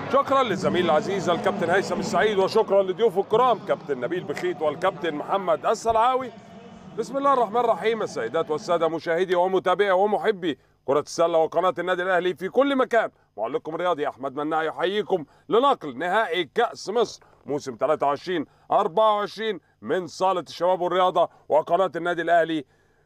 شكرا للزميل العزيز الكابتن هيثم السعيد وشكرا لضيوفه الكرام كابتن نبيل بخيت والكابتن محمد السلعاوي بسم الله الرحمن الرحيم السيدات والساده مشاهدي ومتابعي ومحبي كرة السلة وقناة النادي الأهلي في كل مكان معلقكم الرياضي أحمد مناع يحييكم لنقل نهائي كأس مصر موسم 23 24 من صالة الشباب والرياضة وقناة النادي الأهلي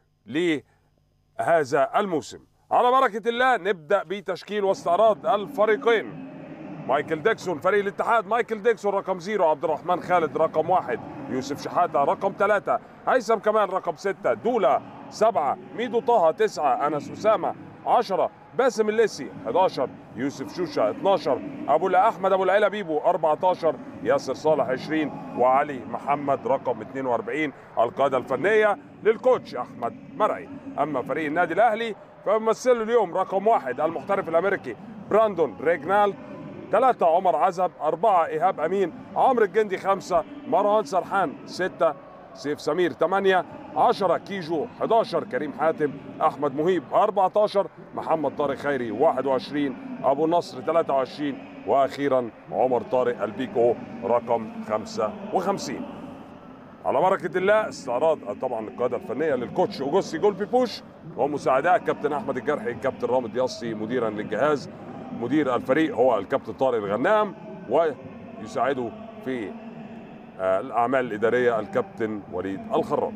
لهذا الموسم على بركة الله نبدأ بتشكيل واستعراض الفريقين مايكل ديكسون فريق الاتحاد مايكل ديكسون رقم زيرو عبد الرحمن خالد رقم واحد يوسف شحاتة رقم ثلاثة هيثم كمال رقم ستة دولا سبعة ميدو طه تسعة أنس أسامة عشرة باسم الليسي 11 يوسف شوشة 12 أبو لا أحمد أبو العلا بيبو 14 ياسر صالح 20 وعلي محمد رقم 42 القادة الفنية للكوتش أحمد مرعي أما فريق النادي الأهلي فيمثله اليوم رقم واحد المحترف الأمريكي براندون ريجنالد ثلاثة عمر عزب أربعة إيهاب أمين عمرو الجندي خمسة مروان سرحان ستة سيف سمير ثمانية عشرة كيجو 11 كريم حاتم أحمد مهيب 14 محمد طارق خيري 21 أبو نصر 23 وأخيرا عمر طارق البيكو رقم 55 على بركة الله استعراض طبعا القيادة الفنية للكوتش أوجوستي جول بيبوش ومساعداه الكابتن أحمد الجرحي الكابتن رامد ياسي مديرا للجهاز مدير الفريق هو الكابتن طارق الغنام ويساعده في آه، الأعمال الإدارية الكابتن وليد الخراط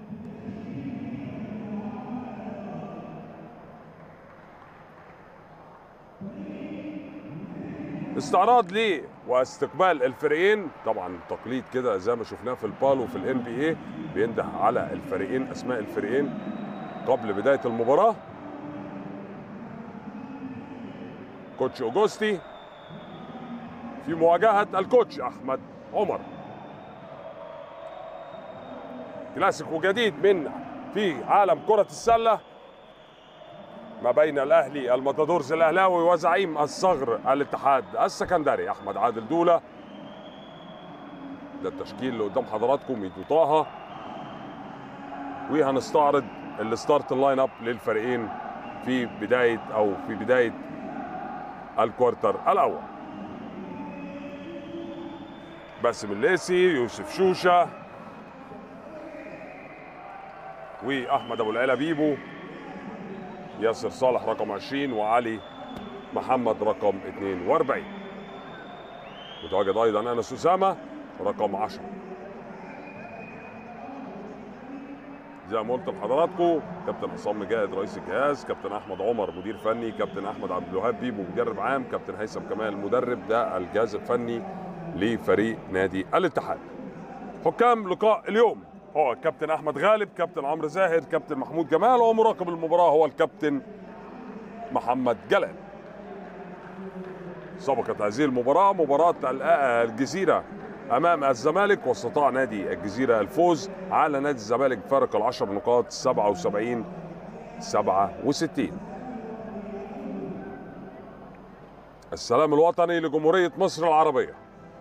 استعراض ليه واستقبال الفريقين طبعا تقليد كده زي ما شفناه في البال وفي الان بي اي بينده على الفريقين اسماء الفريقين قبل بدايه المباراه كوتش اوجوستي في مواجهه الكوتش احمد عمر كلاسيكو جديد من في عالم كره السله ما بين الاهلي الماتادورز الاهلاوي وزعيم الصغر الاتحاد السكندري احمد عادل دوله ده التشكيل اللي قدام حضراتكم ميدو طه وهنستعرض الستارت اللاين اب للفريقين في بدايه او في بدايه الكوارتر الاول باسم الليسي يوسف شوشه واحمد ابو العلا بيبو ياسر صالح رقم 20 وعلي محمد رقم 42 متواجد ايضا انس اسامه رقم 10 زي ما قلت لحضراتكم كابتن عصام مجاهد رئيس الجهاز كابتن احمد عمر مدير فني كابتن احمد عبد الوهاب بيبو مدرب عام كابتن هيثم كمال مدرب ده الجهاز الفني لفريق نادي الاتحاد حكام لقاء اليوم هو كابتن احمد غالب كابتن عمرو زاهد كابتن محمود جمال ومراقب المباراه هو الكابتن محمد جلال سبقت هذه المباراه مباراه الجزيره امام الزمالك واستطاع نادي الجزيره الفوز على نادي الزمالك بفارق العشر نقاط 77 67 السلام الوطني لجمهوريه مصر العربيه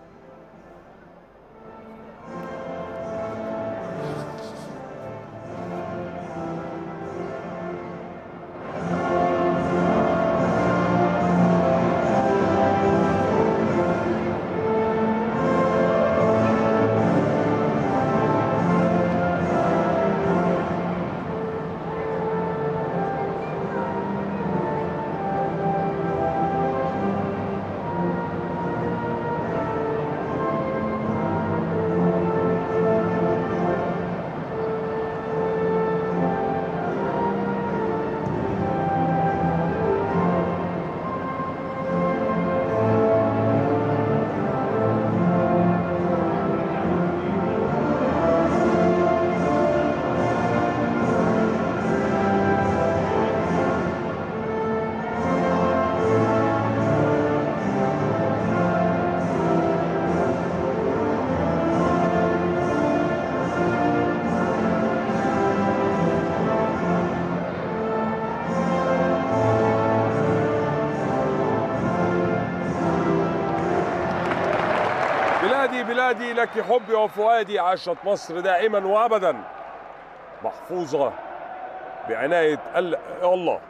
بلادي بلادي لك حبي وفؤادي عاشت مصر دائما وابدا محفوظه بعنايه ال... الله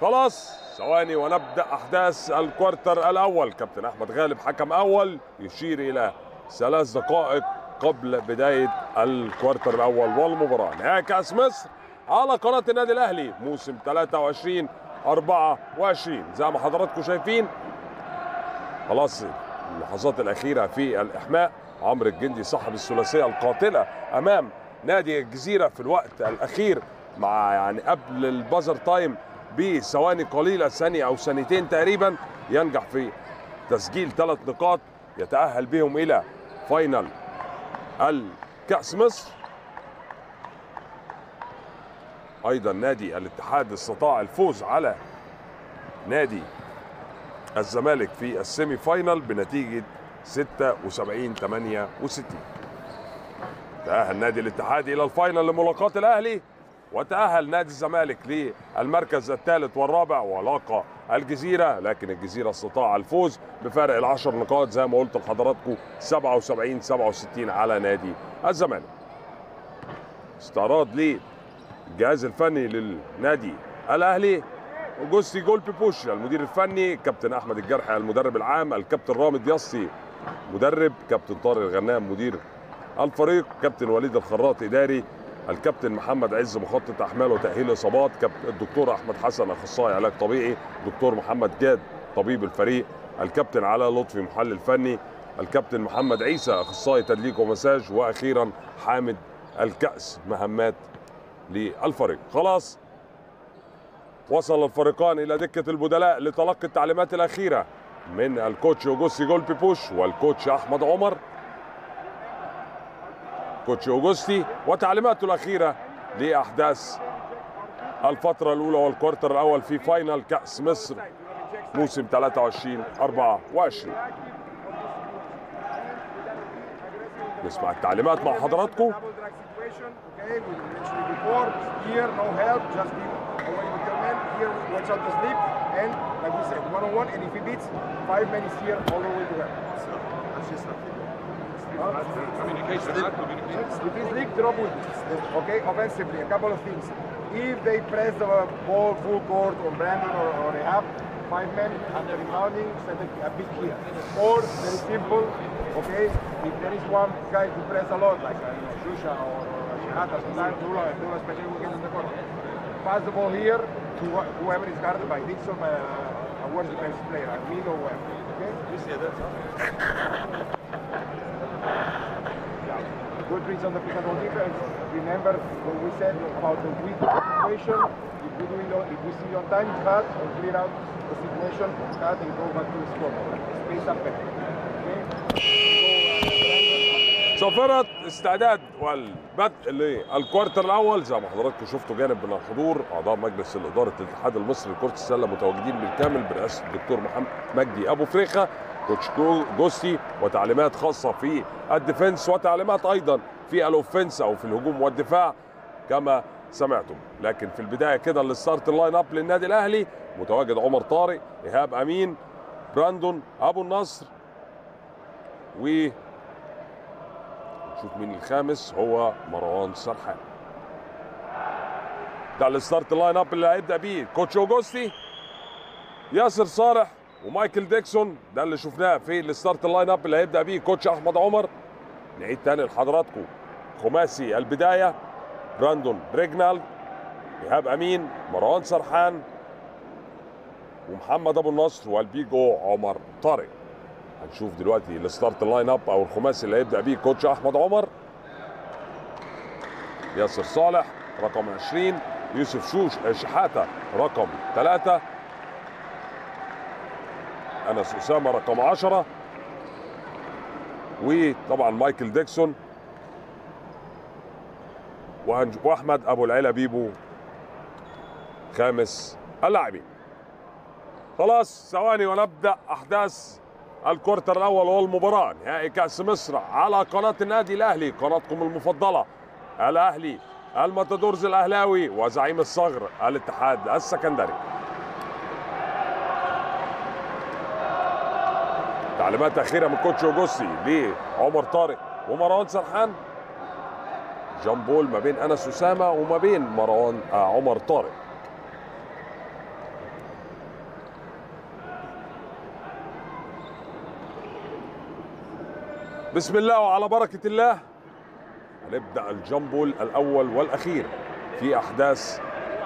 خلاص ثواني ونبدا احداث الكوارتر الاول كابتن احمد غالب حكم اول يشير الى ثلاث دقائق قبل بدايه الكوارتر الاول والمباراه نهائي كاس مصر على قناه النادي الاهلي موسم 23 24 زي ما حضراتكم شايفين خلاص اللحظات الاخيره في الاحماء عمرو الجندي صاحب الثلاثيه القاتله امام نادي الجزيره في الوقت الاخير مع يعني قبل البازر تايم بثواني قليله ثانيه او ثانيتين تقريبا ينجح في تسجيل ثلاث نقاط يتاهل بهم الى فاينل الكاس مصر ايضا نادي الاتحاد استطاع الفوز على نادي الزمالك في السيمي فاينل بنتيجه 76 68 تأهل نادي الاتحاد إلى الفاينل لملاقاة الأهلي وتأهل نادي الزمالك للمركز الثالث والرابع ولاقى الجزيرة لكن الجزيرة استطاع الفوز بفارق العشر نقاط زي ما قلت لحضراتكم 77 67 على نادي الزمالك استعراض للجهاز الفني للنادي الأهلي جوستي جول بيبوش المدير الفني كابتن احمد الجرحي المدرب العام الكابتن رامد ياسي مدرب كابتن طارق الغنام مدير الفريق كابتن وليد الخراط اداري الكابتن محمد عز مخطط احمال وتاهيل اصابات كابتن الدكتور احمد حسن اخصائي علاج طبيعي دكتور محمد جاد طبيب الفريق الكابتن علاء لطفي محلل فني الكابتن محمد عيسى اخصائي تدليك ومساج واخيرا حامد الكاس مهمات للفريق خلاص وصل الفريقان الى دكه البدلاء لتلقي التعليمات الاخيره من الكوتش اوجوستي جول بيبوش والكوتش احمد عمر كوتش اوجوستي وتعليماته الاخيره لاحداث الفتره الاولى والكوارتر الاول في فاينل كاس مصر موسم 23 24 نسمع التعليمات مع حضراتكم Okay, we mentioned it before. Here, no help, just be away with your man. Here, watch out the slip. And, like we said, one on one. And if he beats, five men is here all the way to them. Communication, not communication. If he's leaked, drop with Okay, offensively, a couple of things. If they press the ball full court on Brandon or, or Rehab, five men under rebounding, send a, a big here. Or, very simple, okay, if there is one guy who press a lot, like uh, you know, Shusha or, or Shihata, sometimes Dula, Dula especially when gets in the corner. Pass the ball here to wh- whoever is guarded by Dixon, uh, a worse defensive player, like me or whoever. Okay? You see that, huh? Good reads on the pick and roll defense. Remember what we said about the weak situation. If we do it on, if we see it on time, cut and clear out the situation, cut and go back to the score. Space up better. Okay? So, uh, صافرة استعداد والبدء للكوارتر الاول زي ما حضراتكم شفتوا جانب من الحضور اعضاء مجلس الاداره الاتحاد المصري لكره السله متواجدين بالكامل برئاسه الدكتور محمد مجدي ابو فريخه كوتش جو- جوستي وتعليمات خاصه في الديفنس وتعليمات ايضا في الاوفنس او في الهجوم والدفاع كما سمعتم لكن في البدايه كده الستارت اللاين اب للنادي الاهلي متواجد عمر طارق ايهاب امين براندون ابو النصر و نشوف مين الخامس هو مروان سرحان ده الستارت لاين اب اللي هيبدا بيه كوتش اوجوستي ياسر صالح ومايكل ديكسون ده اللي شفناه في الستارت لاين اب اللي هيبدا بيه كوتش احمد عمر نعيد تاني لحضراتكم خماسي البدايه براندون ريجنالد ايهاب امين مروان سرحان ومحمد ابو النصر والبيجو عمر طارق هنشوف دلوقتي الستارت لاين اب او الخماسي اللي هيبدا بيه كوتش احمد عمر ياسر صالح رقم 20 يوسف شوش شحاته رقم 3 انس اسامه رقم 10 وطبعا مايكل ديكسون وهنج- واحمد ابو العلا بيبو خامس اللاعبين خلاص ثواني ونبدا احداث الكورتر الاول والمباراه نهائي كاس مصر على قناه النادي الاهلي قناتكم المفضله الاهلي الماتادورز الاهلاوي وزعيم الصغر الاتحاد السكندري تعليمات اخيره من كوتش اوجوستي لعمر طارق ومروان سرحان جامبول ما بين انس اسامه وما بين مروان آه عمر طارق بسم الله وعلى بركة الله هنبدأ الجامبول الأول والأخير في أحداث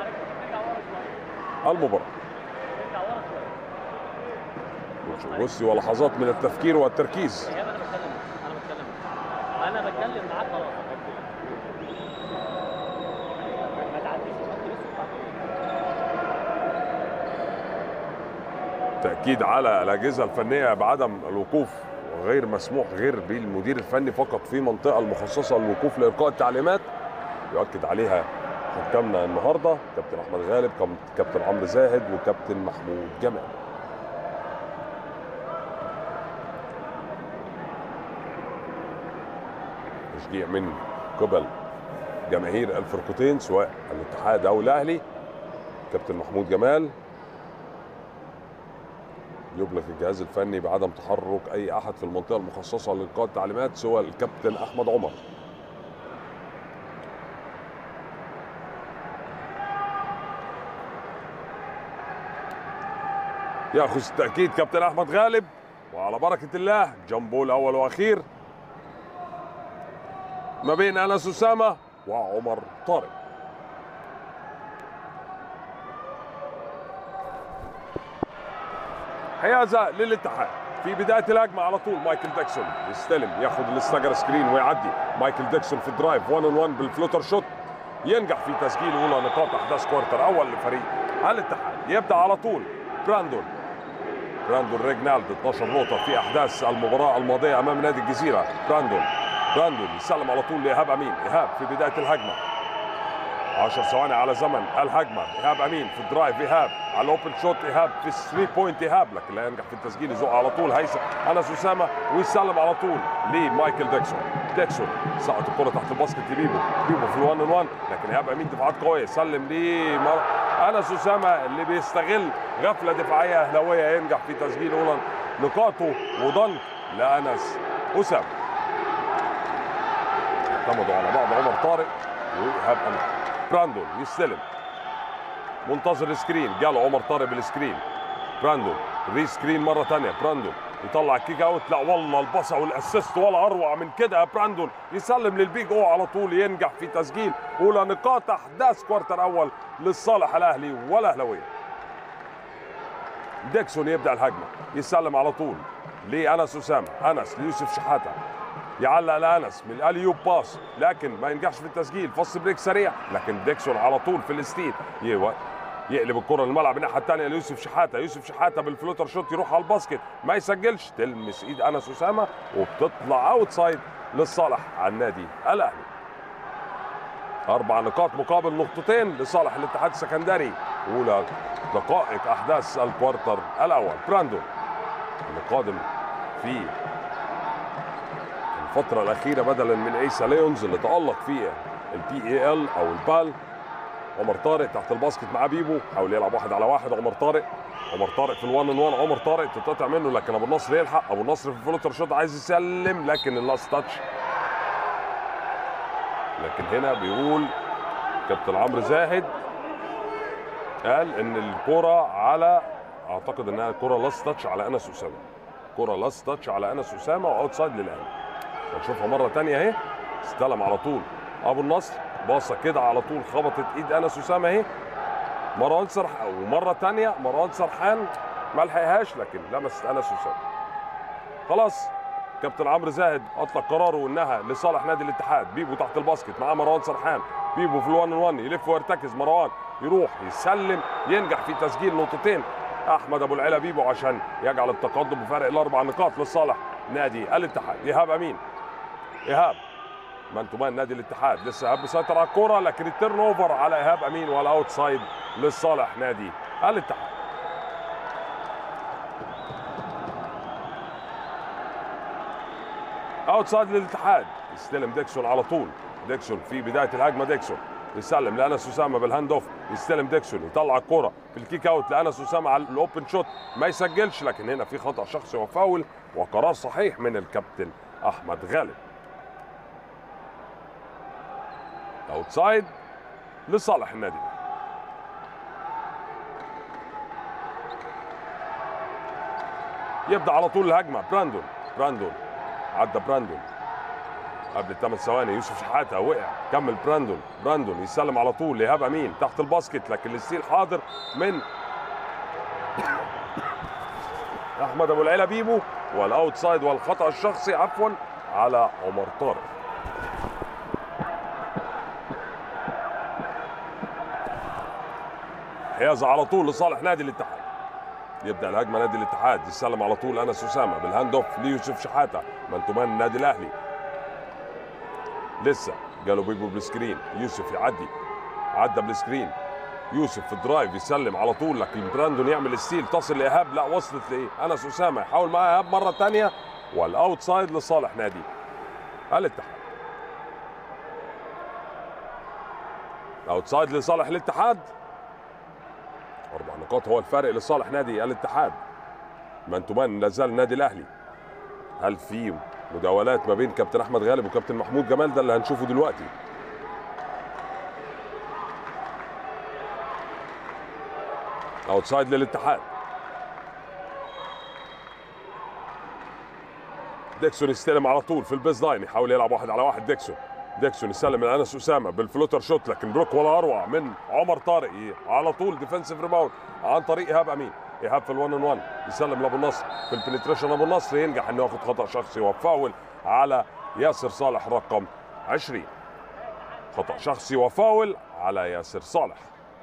المباراة بصي ولحظات من التفكير والتركيز ايهاب انا بتكلم انا بتكلم انا بتكلم معاك خلاص ما تعديش الخط لسه تأكيد على الأجهزة الفنية بعدم الوقوف وغير مسموح غير بالمدير الفني فقط في منطقة المخصصة للوقوف لإلقاء التعليمات يؤكد عليها حكامنا النهارده كابتن احمد غالب كم- كابتن عمرو زاهد وكابتن محمود جمال تشجيع من قبل جماهير الفرقتين سواء الاتحاد او الاهلي كابتن محمود جمال يبلغ الجهاز الفني بعدم تحرك اي احد في المنطقه المخصصه لالقاء التعليمات سوى الكابتن احمد عمر ياخذ التاكيد كابتن احمد غالب وعلى بركه الله جنبه الاول واخير ما بين انس اسامه وعمر طارق حيازه للاتحاد في بدايه الهجمه على طول مايكل ديكسون يستلم ياخذ الاستجر سكرين ويعدي مايكل ديكسون في الدرايف 1 اون 1 بالفلوتر شوت ينجح في تسجيل اولى نقاط احداث كوارتر اول لفريق الاتحاد يبدا على طول براندون براندون ريجنالد 12 نقطة في أحداث المباراة الماضية أمام نادي الجزيرة براندون براندون يسلم على طول لإيهاب أمين إيهاب في بداية الهجمة 10 ثواني على زمن الهجمة إيهاب أمين في الدرايف إيهاب على الأوبن شوت إيهاب في الثري بوينت إيهاب لكن لا ينجح في التسجيل يزق على طول هيثم أنس أسامة ويسلم على طول لمايكل ديكسون ديكسون سقط الكرة تحت الباسكت لبيبو بيبو في الوان 1 لكن إيهاب أمين دفاعات قوية سلم ليه مر... أنس أسامة اللي بيستغل غفلة دفاعية أهلاوية ينجح في تسجيل أولى نقاطه وضنك لأنس أسامة اعتمدوا على بعض عمر طارق وإيهاب أمين براندون يستلم منتظر سكرين جاله عمر طارق بالسكرين براندون ري سكرين مره ثانيه براندون يطلع الكيك اوت لا والله البصه والاسيست ولا اروع من كده يا براندون يسلم للبيج او على طول ينجح في تسجيل اولى نقاط احداث كوارتر اول للصالح الاهلي والاهلاويه ديكسون يبدا الهجمه يسلم على طول لانس اسامه انس ليوسف شحاته يعلق لانس من الاليوب باس لكن ما ينجحش في التسجيل فص بريك سريع لكن ديكسون على طول في الستيل يو- يقلب الكره للملعب الناحيه الثانيه ليوسف شحاته يوسف شحاته بالفلوتر شوت يروح على الباسكت ما يسجلش تلمس ايد انس اسامه وبتطلع اوت سايد للصالح على النادي الاهلي اربع نقاط مقابل نقطتين لصالح الاتحاد السكندري اولى دقائق احداث الكوارتر الاول براندون القادم في الفترة الأخيرة بدلا من عيسى ليونز اللي تألق في البي اي ال أو البال عمر طارق تحت الباسكت مع بيبو حاول يلعب واحد على واحد عمر طارق عمر طارق في الوان ان وان عمر طارق تتقطع منه لكن ابو النصر يلحق ابو النصر في الفلوتر شوت عايز يسلم لكن اللاست تاتش لكن هنا بيقول كابتن عمرو زاهد قال ان الكرة على اعتقد انها الكرة لاست تاتش على انس اسامه كرة لاست تاتش على انس اسامه واوت سايد للاهلي هنشوفها مره تانية اهي استلم على طول ابو النصر باصه كده على طول خبطت ايد انس اسامه اهي مروان سرحان ومره تانية مروان سرحان ما لحقهاش لكن لمست انس اسامه خلاص كابتن عمرو زاهد اطلق قراره انها لصالح نادي الاتحاد بيبو تحت الباسكت مع مروان سرحان بيبو في الوان 1 يلف ويرتكز مروان يروح يسلم ينجح في تسجيل نقطتين احمد ابو العلا بيبو عشان يجعل التقدم بفارق الاربع نقاط لصالح نادي الاتحاد ايهاب امين ايهاب مان تو مان نادي الاتحاد لسه ايهاب مسيطر على الكوره لكن التيرن اوفر على ايهاب امين والاوت سايد لصالح نادي الاتحاد اوت سايد للاتحاد يستلم ديكسون على طول ديكسون في بدايه الهجمه ديكسون يسلم لانس اسامه بالهاند اوف يستلم ديكسون يطلع الكره في الكيك اوت لانس اسامه على الاوبن شوت ما يسجلش لكن هنا في خطا شخصي وفاول وقرار صحيح من الكابتن احمد غالب اوت سايد لصالح النادي الأهلي. يبدا على طول الهجمه براندون براندون عدى براندون قبل الثمان ثواني يوسف شحاته وقع كمل براندون براندون يسلم على طول لايهاب امين تحت الباسكت لكن الستيل حاضر من احمد ابو العلا بيبو والاوتسايد والخطا الشخصي عفوا على عمر طارق حياز على طول لصالح نادي الاتحاد يبدا الهجمه نادي الاتحاد يسلم على طول انس اسامه بالهاند اوف ليوسف شحاته من تمان النادي الاهلي لسه جاله بيبو بالسكرين يوسف يعدي عدى بالسكرين يوسف في الدرايف يسلم على طول لكن براندون يعمل ستيل تصل لايهاب لا وصلت لانس اسامه يحاول معاه ايهاب مره ثانيه والاوتسايد لصالح نادي الاتحاد اوتسايد لصالح الاتحاد اربع نقاط هو الفارق لصالح نادي الاتحاد من تمان لا زال النادي الاهلي هل في مداولات ما بين كابتن احمد غالب وكابتن محمود جمال ده اللي هنشوفه دلوقتي اوتسايد للاتحاد ديكسون يستلم على طول في البيز لاين يحاول يلعب واحد على واحد ديكسون ديكسون يسلم من انس اسامه بالفلوتر شوت لكن بلوك ولا اروع من عمر طارق ي- على طول ديفنسيف ريباوند عن طريق ايهاب امين ايهاب في الون 1 يسلم لابو النصر في البنتريشن ابو النصر ينجح انه ياخد خطا شخصي وفاول على ياسر صالح رقم 20 خطا شخصي وفاول على ياسر صالح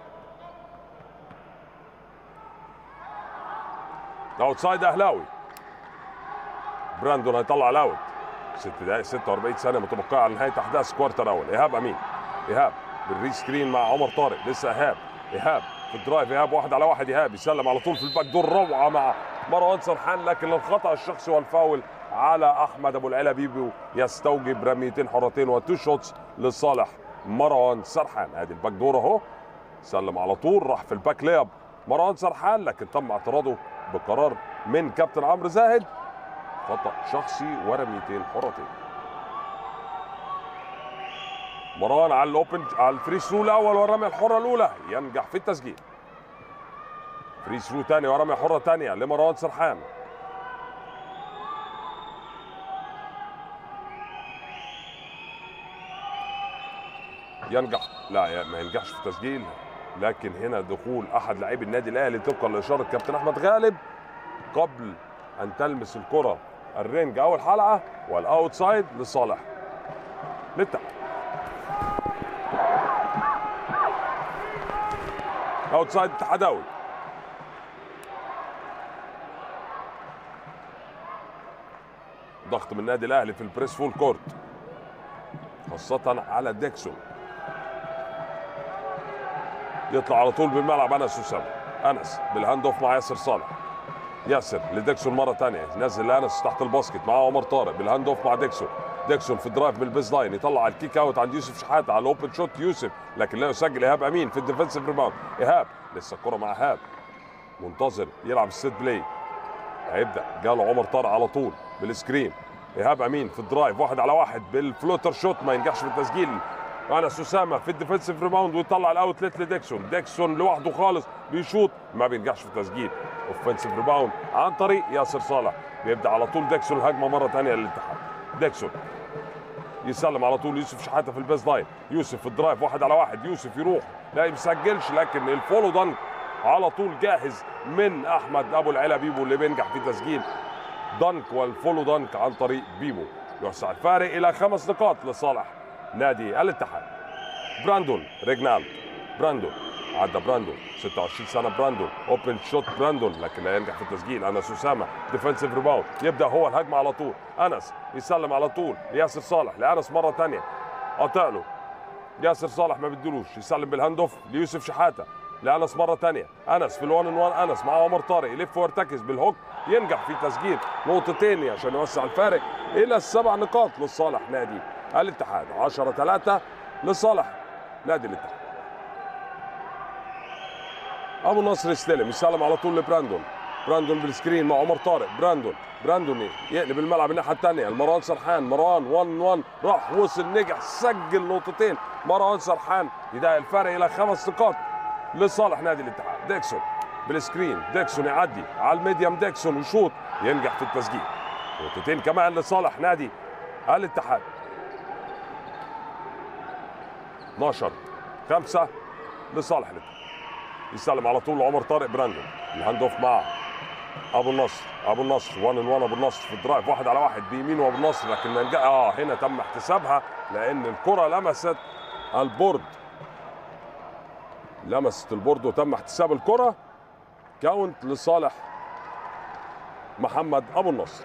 اوتسايد اهلاوي براندون هيطلع الاوت ست دقائق 46 ثانيه متبقيه على نهايه احداث كوارتر اول ايهاب امين ايهاب بالري سكرين مع عمر طارق لسه ايهاب ايهاب في الدرايف ايهاب واحد على واحد ايهاب يسلم على طول في الباك دور روعه مع مروان سرحان لكن الخطا الشخصي والفاول على احمد ابو العلا بيبو يستوجب رميتين حرتين وتو شوتس لصالح مروان سرحان ادي الباك دور اهو سلم على طول راح في الباك لياب مروان سرحان لكن تم اعتراضه بقرار من كابتن عمرو زاهد خطا شخصي ورميتين حرتين مروان على الاوبن على الفري ثرو الاول والرميه الحره الاولى ينجح في التسجيل فري ثرو ثاني ورميه حره ثانيه لمروان سرحان ينجح لا يا- ما ينجحش في التسجيل لكن هنا دخول احد لاعبي النادي الاهلي طبقا لاشاره كابتن احمد غالب قبل ان تلمس الكره الرينج اول حلقه والاوتسايد لصالح للتحت اوتسايد اتحداوي ضغط من النادي الاهلي في البريس فول كورت خاصة على ديكسون يطلع على طول بالملعب انس اسامه انس بالهاند اوف مع ياسر صالح ياسر لديكسون مره ثانيه نزل لانس تحت الباسكت مع عمر طارق بالهاند اوف مع ديكسون ديكسون في الدرايف من البيز لاين يطلع على الكيك اوت عند يوسف شحاته على الاوبن شوت يوسف لكن لا يسجل ايهاب امين في الديفنسيف ريباوند ايهاب لسه الكره مع ايهاب منتظر يلعب السيت بلاي هيبدا جاله عمر طارق على طول بالسكرين ايهاب امين في الدرايف واحد على واحد بالفلوتر شوت ما ينجحش في التسجيل انس اسامه في الديفنسيف ريباوند ويطلع الاوتلت لديكسون ديكسون لوحده خالص بيشوط ما بينجحش في التسجيل اوفنسيف ريباوند عن طريق ياسر صالح بيبدا على طول ديكسون الهجمه مره ثانيه للاتحاد ديكسون يسلم على طول يوسف شحاته في البيز لاين يوسف في الدرايف واحد على واحد يوسف يروح لا يسجلش لكن الفولو دنك على طول جاهز من احمد ابو العلا بيبو اللي بينجح في تسجيل دنك والفولو دنك عن طريق بيبو يوسع الفارق الى خمس نقاط لصالح نادي الاتحاد براندون ريجنالد براندون عدى براندون 26 سنه براندون اوبن شوت براندون لكن لا ينجح في التسجيل انس اسامه ديفنسيف ريباوند يبدا هو الهجمه على طول انس يسلم على طول لياسر صالح لانس مره ثانيه قاطع له ياسر صالح ما بيدلوش يسلم بالهاند اوف ليوسف شحاته لانس مره ثانيه انس في الوان ان وان انس مع عمر طارق يلف ويرتكز بالهوك ينجح في تسجيل نقطتين عشان يوسع الفارق الى السبع نقاط لصالح نادي الاتحاد 10 3 لصالح نادي الاتحاد ابو النصر يستلم يسلم على طول لبراندون براندون بالسكرين مع عمر طارق براندون براندون يقلب الملعب الناحيه الثانيه المروان سرحان مروان 1 1 راح وصل نجح سجل نقطتين مروان سرحان يضايق الفرق الى خمس نقاط لصالح نادي الاتحاد ديكسون بالسكرين ديكسون يعدي على الميديم ديكسون وشوط ينجح في التسجيل نقطتين كمان لصالح نادي الاتحاد 12 5 لصالح الاتحاد يسلم على طول عمر طارق براندون الهاند اوف مع ابو النصر ابو النصر 1 ان 1 ابو النصر في الدرايف واحد على واحد بيمينه ابو النصر لكن ما نجا- اه هنا تم احتسابها لان الكره لمست البورد لمست البورد وتم احتساب الكره كاونت لصالح محمد ابو النصر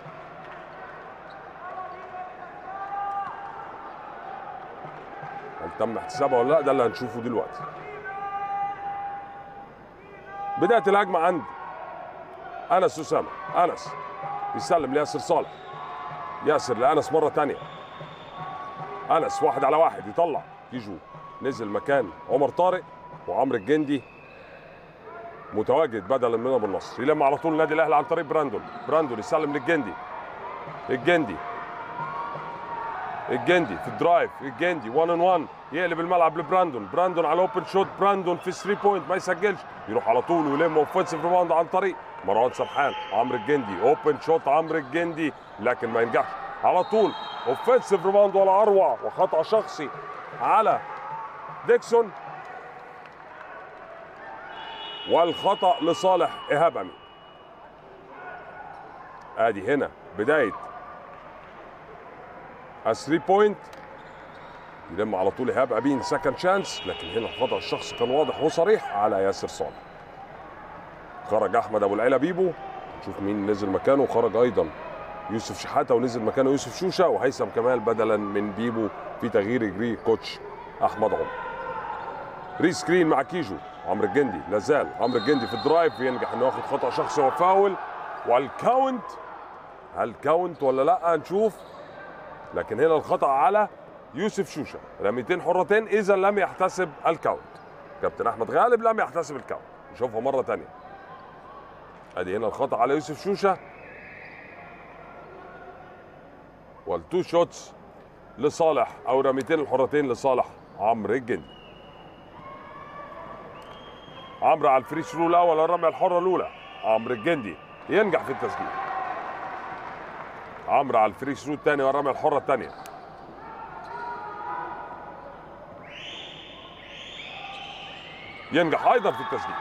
هل تم احتسابها ولا لا ده اللي هنشوفه دلوقتي بدايه الهجمه عند انس اسامه انس يسلم لياسر صالح ياسر لانس مره تانية انس واحد على واحد يطلع يجو نزل مكان عمر طارق وعمرو الجندي متواجد بدلا من ابو النصر يلم على طول النادي الاهلي عن طريق براندون براندون يسلم للجندي الجندي الجندي في الدرايف الجندي 1 ان 1 يقلب الملعب لبراندون براندون على اوبن شوت براندون في 3 بوينت ما يسجلش يروح على طول ويلم اوفنسيف ريباوند عن طريق مروان سرحان عمرو الجندي اوبن شوت عمرو الجندي لكن ما ينجحش على طول اوفنسيف ريباوند ولا اروع وخطا شخصي على ديكسون والخطا لصالح ايهاب امين ادي هنا بدايه 3 بوينت يلم على طول ايهاب امين سكند شانس لكن هنا الخطا الشخصي كان واضح وصريح على ياسر صالح خرج احمد ابو العلا بيبو نشوف مين نزل مكانه خرج ايضا يوسف شحاته ونزل مكانه يوسف شوشه وهيثم كمال بدلا من بيبو في تغيير يجري كوتش احمد عمر ري سكرين مع كيجو عمرو الجندي لازال عمرو الجندي في الدرايف ينجح انه ياخد خطا شخصي وفاول والكاونت هل كاونت ولا لا هنشوف لكن هنا الخطا على يوسف شوشه رميتين حرتين اذا لم يحتسب الكاونت كابتن احمد غالب لم يحتسب الكاونت نشوفها مره تانية ادي هنا الخطا على يوسف شوشه والتو شوتس لصالح او رميتين الحرتين لصالح عمرو الجندي عمرو على الفري ثرو الاول الرميه الحره الاولى عمرو الجندي ينجح في التسجيل عمرو على الفري ثرو الثاني والرميه الحره الثانيه ينجح ايضا في التسجيل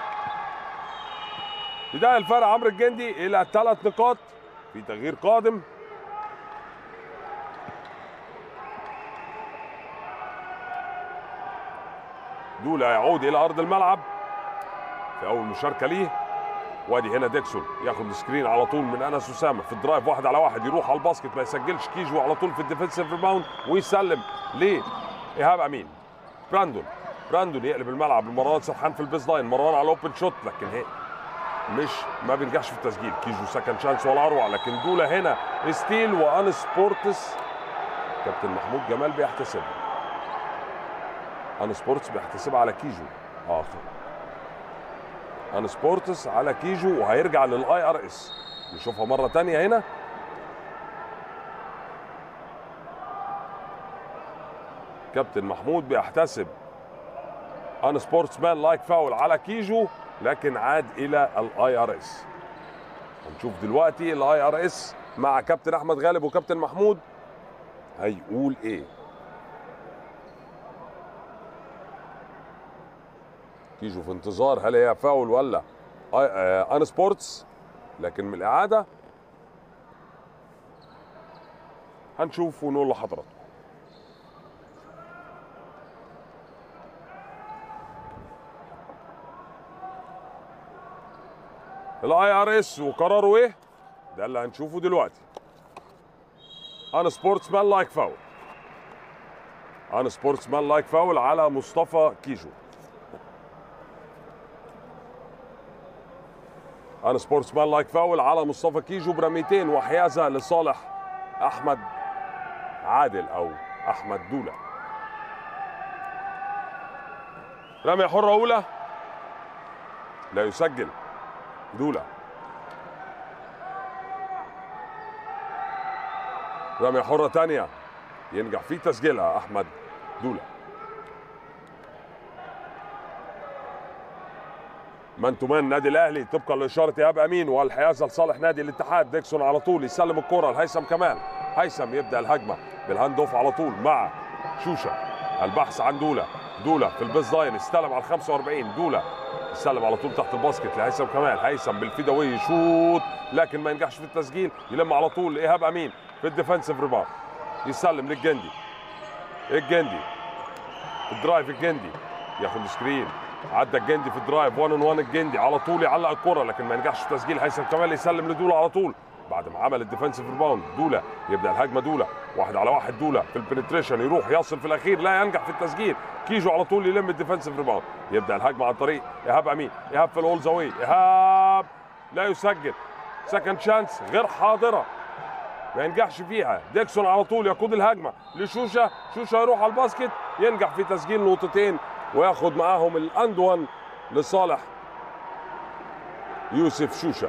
بدايه الفرق عمرو الجندي الى ثلاث نقاط في تغيير قادم دولا يعود الى ارض الملعب في اول مشاركه ليه وادي هنا ديكسون ياخد سكرين على طول من انس اسامه في الدرايف واحد على واحد يروح على الباسكت ما يسجلش كيجو على طول في الديفنسيف ريباوند ويسلم لايهاب امين براندون براندون يقلب الملعب لمروان سرحان في البيز لاين مروان على الاوبن شوت لكن هي مش ما بينجحش في التسجيل كيجو سكند شانس ولا اروع لكن دولا هنا ستيل وان سبورتس كابتن محمود جمال بيحتسبها ان سبورتس بيحتسبها على كيجو اه ان سبورتس على كيجو وهيرجع للاي ار اس نشوفها مره تانية هنا كابتن محمود بيحتسب ان سبورتس مان لايك فاول على كيجو لكن عاد الى الاي ار اس هنشوف دلوقتي الاي ار اس مع كابتن احمد غالب وكابتن محمود هيقول ايه كيجو في انتظار هل هي فاول ولا ان سبورتس لكن من الاعاده هنشوف ونقول لحضراتكم الاي ار اس وقراره ايه ده اللي هنشوفه دلوقتي ان سبورتس مان لايك فاول ان سبورتس مان لايك فاول على مصطفى كيجو ان سبورتس مان لايك فاول على مصطفى كيجو برميتين وحيازه لصالح احمد عادل او احمد دوله رميه حره اولى لا يسجل دوله رميه حره ثانيه ينجح في تسجيلها احمد دوله مان تو مان نادي الاهلي طبقا لاشاره ايهاب امين والحيازه لصالح نادي الاتحاد ديكسون على طول يسلم الكره لهيثم كمال هيثم يبدا الهجمه بالهاند اوف على طول مع شوشه البحث عن دوله دوله في البيز لاين استلم على 45 دوله استلم على طول تحت الباسكت لهيثم كمال هيثم بالفيداوي يشوط لكن ما ينجحش في التسجيل يلم على طول ايهاب امين في الديفنسيف ريباوند يسلم للجندي الجندي الدرايف الجندي ياخد سكرين عدى الجندي في الدرايف 1 ان 1 الجندي على طول يعلق الكره لكن ما ينجحش في تسجيل هيثم كمال يسلم لدوله على طول بعد ما عمل الديفنسيف ريباوند دوله يبدا الهجمه دوله واحد على واحد دوله في البنتريشن يروح يصل في الاخير لا ينجح في التسجيل كيجو على طول يلم الديفنسيف ريباوند يبدا الهجمه عن طريق ايهاب امين ايهاب في الاول زاوي ايهاب لا يسجل سكند شانس غير حاضره ما ينجحش فيها ديكسون على طول يقود الهجمه لشوشه شوشه يروح على الباسكت ينجح في تسجيل نقطتين وياخد معاهم الاند 1 لصالح يوسف شوشه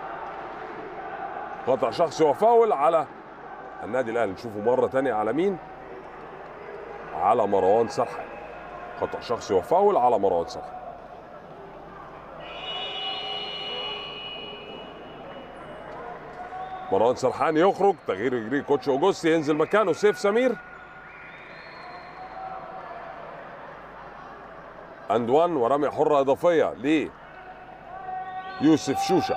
قطع شخصي وفاول على النادي الاهلي نشوفه مره تانية على مين على مروان سرحان قطع شخصي وفاول على مروان سرحان مروان سرحان يخرج تغيير يجري كوتش اوجوستي ينزل مكانه سيف سمير اند 1 ورمية حرة إضافية ل يوسف شوشة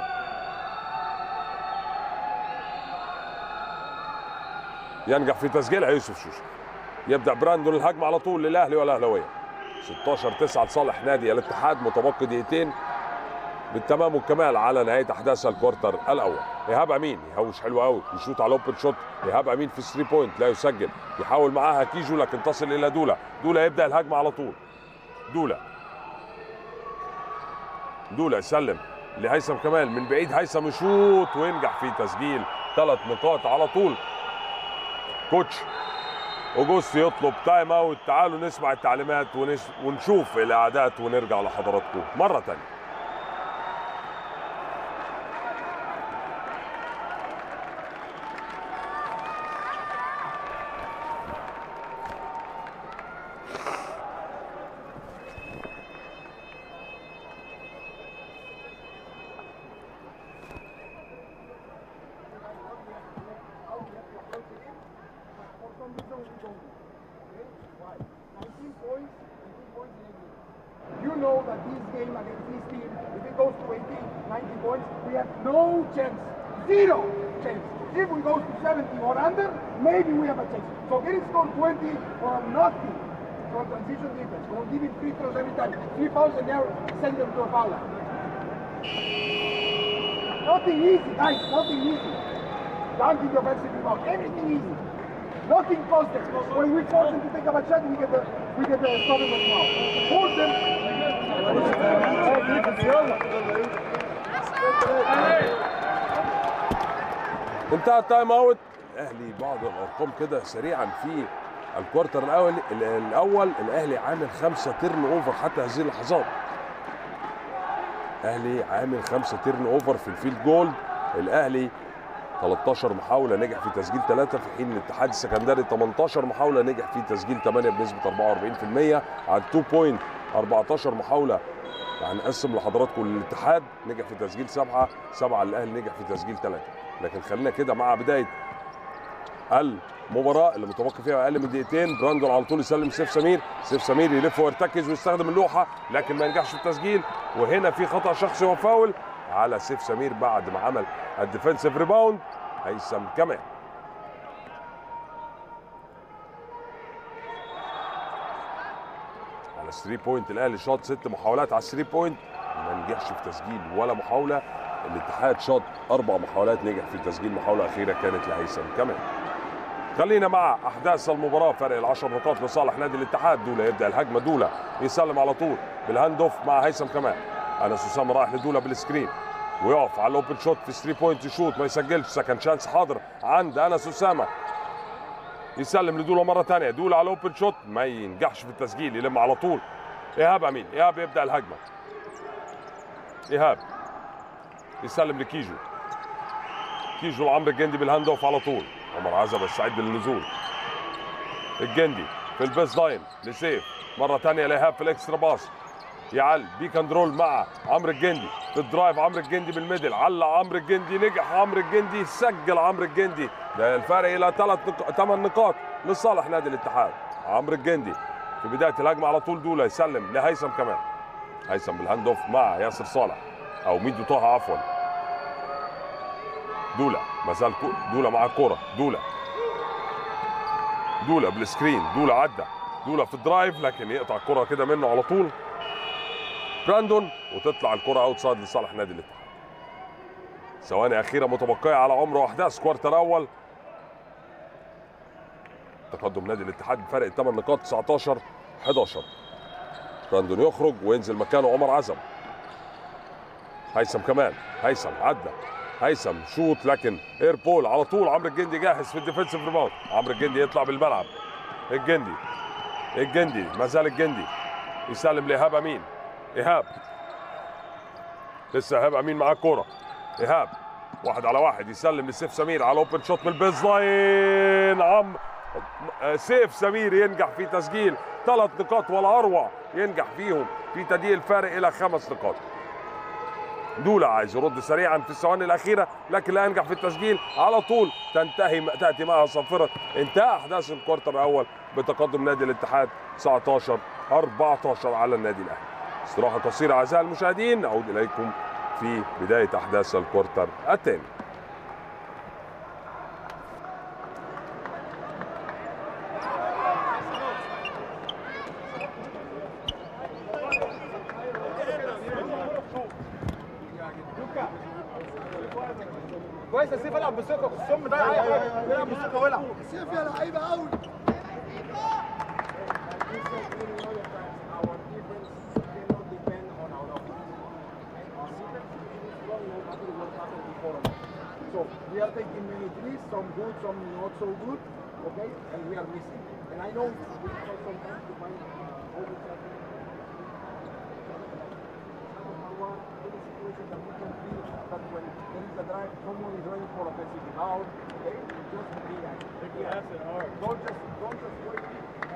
ينجح في تسجيلها يوسف شوشة يبدأ براندون الهجمة على طول للأهلي والأهلاوية 16 9 لصالح نادي الاتحاد متبقي دقيقتين بالتمام والكمال على نهايه احداث الكوارتر الاول ايهاب امين يهوش حلو قوي يشوط على اوبن شوت ايهاب امين في 3 بوينت لا يسجل يحاول معاها كيجو لكن تصل الى دولا دولا يبدا الهجمه على طول دولا دولا يسلم لهيثم كمال من بعيد هيثم يشوط وينجح في تسجيل ثلاث نقاط على طول كوتش اوجوستي يطلب تايم اوت تعالوا نسمع التعليمات ونش... ونشوف الاعداد ونرجع لحضراتكم مره ثانيه You know that this game against this team, if it goes to 80, 90 points, we have no chance. Zero chance. If we go to 70 or under, maybe we have a chance. So getting scored 20 or nothing from transition defense, from giving free throws every time. Three fouls and now send them to a foul line. Nothing easy, guys, nothing easy. Dunking the offensive rebound, everything easy. Nothing positive. When we force them to take up a shot, we get the we get the stopping of foul. Force them. انتهى التايم اوت الاهلي بعض الارقام كده سريعا في الكوارتر الاول الاول الاهلي عامل خمسه تيرن اوفر حتى هذه اللحظات الاهلي عامل خمسه تيرن اوفر في الفيلد جول الاهلي 13 محاولة نجح في تسجيل ثلاثة في حين الاتحاد السكندري 18 محاولة نجح في تسجيل 8 بنسبة 44% على 2 بوينت 14 محاولة هنقسم لحضراتكم الاتحاد نجح في تسجيل سبعة سبعة الاهلي نجح في تسجيل ثلاثة لكن خلينا كده مع بداية المباراة اللي متبقي فيها أقل من دقيقتين براندون على طول يسلم سيف سمير سيف سمير يلف ويرتكز ويستخدم اللوحة لكن ما ينجحش في التسجيل وهنا في خطأ شخصي وفاول على سيف سمير بعد ما عمل الديفنسيف ريباوند هيثم كمان على 3 بوينت الاهلي شاط ست محاولات على 3 بوينت ما نجحش في تسجيل ولا محاوله الاتحاد شاط اربع محاولات نجح في تسجيل محاوله اخيره كانت لهيثم كمان خلينا مع احداث المباراه فرق العشر نقاط لصالح نادي الاتحاد دولا يبدا الهجمه دولا يسلم على طول بالهاند اوف مع هيثم كمان انس اسامه رايح لدولا بالسكرين ويقف على الاوبن شوت في 3 بوينت يشوط ما يسجلش سكند شانس حاضر عند انس اسامه يسلم لدولا مره ثانيه دولا على الاوبن شوت ما ينجحش في التسجيل يلم على طول ايهاب امين ايهاب يبدا الهجمه ايهاب يسلم لكيجو كيجو لعمرو الجندي بالهاند اوف على طول عمر عزب السعيد للنزول الجندي في البيس لاين لسيف مره ثانيه لايهاب في الاكسترا باص يعل بيك اند رول مع عمرو الجندي في الدرايف عمرو الجندي بالميدل علق عمرو الجندي نجح عمرو الجندي سجل عمرو الجندي ده الفرق الى ثلاث نق... ثمان نقاط لصالح نادي الاتحاد عمرو الجندي في بدايه الهجمه على طول دولا يسلم لهيثم كمان هيثم بالهاند اوف مع ياسر صالح او ميدو طه عفوا دولا ما زال كو- دولا مع الكوره دولا دولا بالسكرين دولا عدى دولا في الدرايف لكن يقطع الكره كده منه على طول براندون وتطلع الكره اوت سايد لصالح نادي الاتحاد ثواني اخيره متبقيه على عمر واحداث كوارتر اول تقدم نادي الاتحاد بفرق 8 نقاط 19 11 براندون يخرج وينزل مكانه عمر عزم هيثم كمان هيثم عدى هيثم شوط لكن اير بول على طول عمرو الجندي جاهز في الديفنسيف ريباوند عمرو الجندي يطلع بالملعب الجندي الجندي ما زال الجندي يسلم لايهاب امين ايهاب لسه ايهاب امين معاه الكوره ايهاب واحد على واحد يسلم لسيف سمير على اوبن شوت من البيز لاين عم آه، سيف سمير ينجح في تسجيل ثلاث نقاط ولا اروع ينجح فيهم في تضييق الفارق الى خمس نقاط دولا عايز يرد سريعا في الثواني الاخيره لكن لا ينجح في التسجيل على طول تنتهي تاتي معها صفره انتهى احداث الكوارتر الاول بتقدم نادي الاتحاد 19 14 على النادي الاهلي استراحه قصيره اعزائي المشاهدين نعود اليكم في بدايه احداث الكوارتر الثاني كويس يا سيف العب بثقه السم ده اي حاجه العب بثقه والعب سيف يا لعيبه قوي Our defense cannot depend on our offense. Our defense is strong no matter what happened before us. So we are taking many threes, some good, some not so good, okay? And we are missing. And I know we have some time to find uh, all the time. One, any situation that we can feel that when there is a drive, someone is running for offensive rebound, okay? Just be active. Don't just, don't just wait.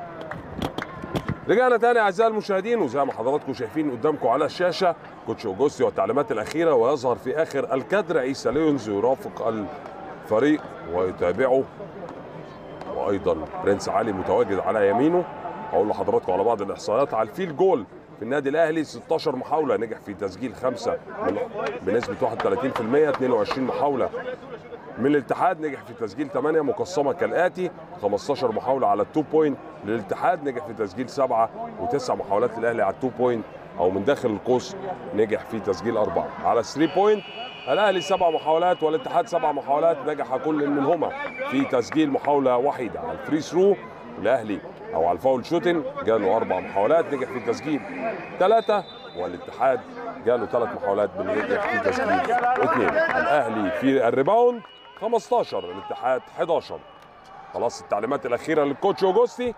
رجعنا تاني اعزائي المشاهدين وزي ما حضراتكم شايفين قدامكم على الشاشه كوتش اوجوستي والتعليمات الاخيره ويظهر في اخر الكادر عيسى ليونز يرافق الفريق ويتابعه وايضا برنس علي متواجد على يمينه هقول لحضراتكم على بعض الاحصائيات على الفيل جول في النادي الاهلي 16 محاوله نجح في تسجيل خمسه من بنسبه 31% 22 محاوله من الاتحاد نجح في تسجيل 8 مقسمه كالاتي 15 محاوله على التو بوينت للاتحاد نجح في تسجيل 7 وتسع محاولات للاهلي على التو بوينت او من داخل القوس نجح في تسجيل اربعه على 3 بوينت الاهلي سبع محاولات والاتحاد سبع محاولات نجح كل منهما في تسجيل محاوله وحيده على الفري ثرو الاهلي او على الفاول شوتنج جاله اربع محاولات نجح في تسجيل ثلاثه والاتحاد جاله ثلاث محاولات نجح في تسجيل اثنين الاهلي في الريباوند 15 الاتحاد 11 خلاص التعليمات الاخيره للكوتش اوجوستي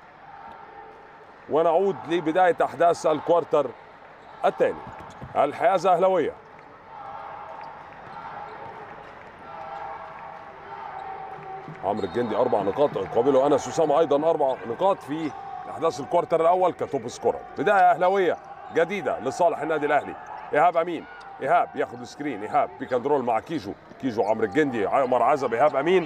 ونعود لبدايه احداث الكوارتر الثاني الحيازه اهلاويه عمرو الجندي اربع نقاط يقابله انس اسامه ايضا اربع نقاط في احداث الكوارتر الاول كتوب سكورر بدايه اهلاويه جديده لصالح النادي الاهلي ايهاب امين ايهاب ياخد السكرين ايهاب بيك اند رول مع كيجو كيجو عمرو الجندي عمر عزب ايهاب امين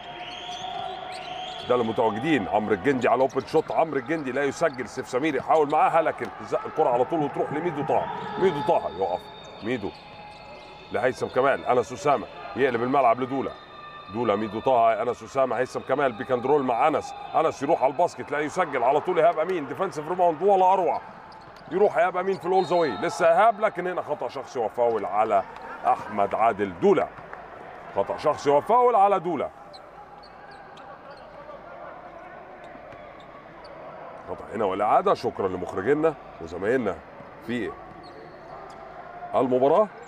ده المتواجدين عمرو الجندي على اوبن شوت عمرو الجندي لا يسجل سيف سمير يحاول معاها لكن تزق الكره على طول وتروح لميدو طه ميدو طه يقف ميدو لهيثم كمال انس اسامه يقلب الملعب لدولا دولا ميدو طه انس اسامه هيثم كمال بيك اند رول مع انس انس يروح على الباسكت لا يسجل على طول ايهاب امين ديفensive ريباوند ولا اروع يروح ايهاب امين في الاول زاوي لسه ايهاب لكن هنا خطا شخصي وفاول على احمد عادل دولا خطا شخصي وفاول على دولا خطا هنا والاعاده شكرا لمخرجينا وزمايلنا في المباراه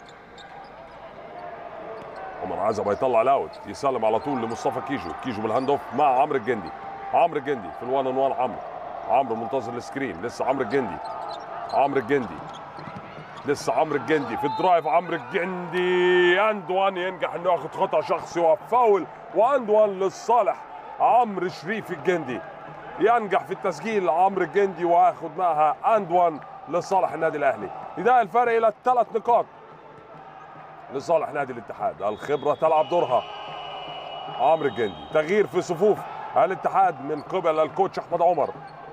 عمر عزب هيطلع الاوت يسلم على طول لمصطفى كيجو كيجو بالهاند اوف مع عمرو الجندي عمرو الجندي في الوان ان وان عمرو عمرو منتظر السكرين لسه عمرو الجندي عمرو الجندي لسه عمرو الجندي في الدرايف عمرو الجندي اند وان ينجح انه ياخد خطا شخصي وفاول واند وان للصالح عمرو شريف الجندي ينجح في التسجيل عمرو الجندي وياخد معها اند وان لصالح النادي الاهلي يضايق الفرق الى ثلاث نقاط لصالح نادي الاتحاد الخبره تلعب دورها عمرو الجندي تغيير في صفوف الاتحاد من قبل الكوتش احمد عمر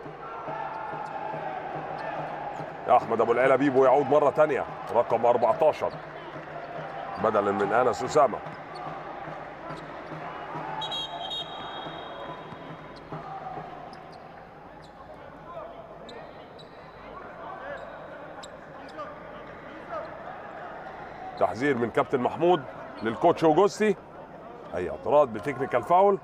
احمد ابو العلا بيبو يعود مره ثانيه رقم 14 بدلا من انس اسامه تحذير من كابتن محمود للكوتش اوجوستي اي اعتراض بتكنيكال فاول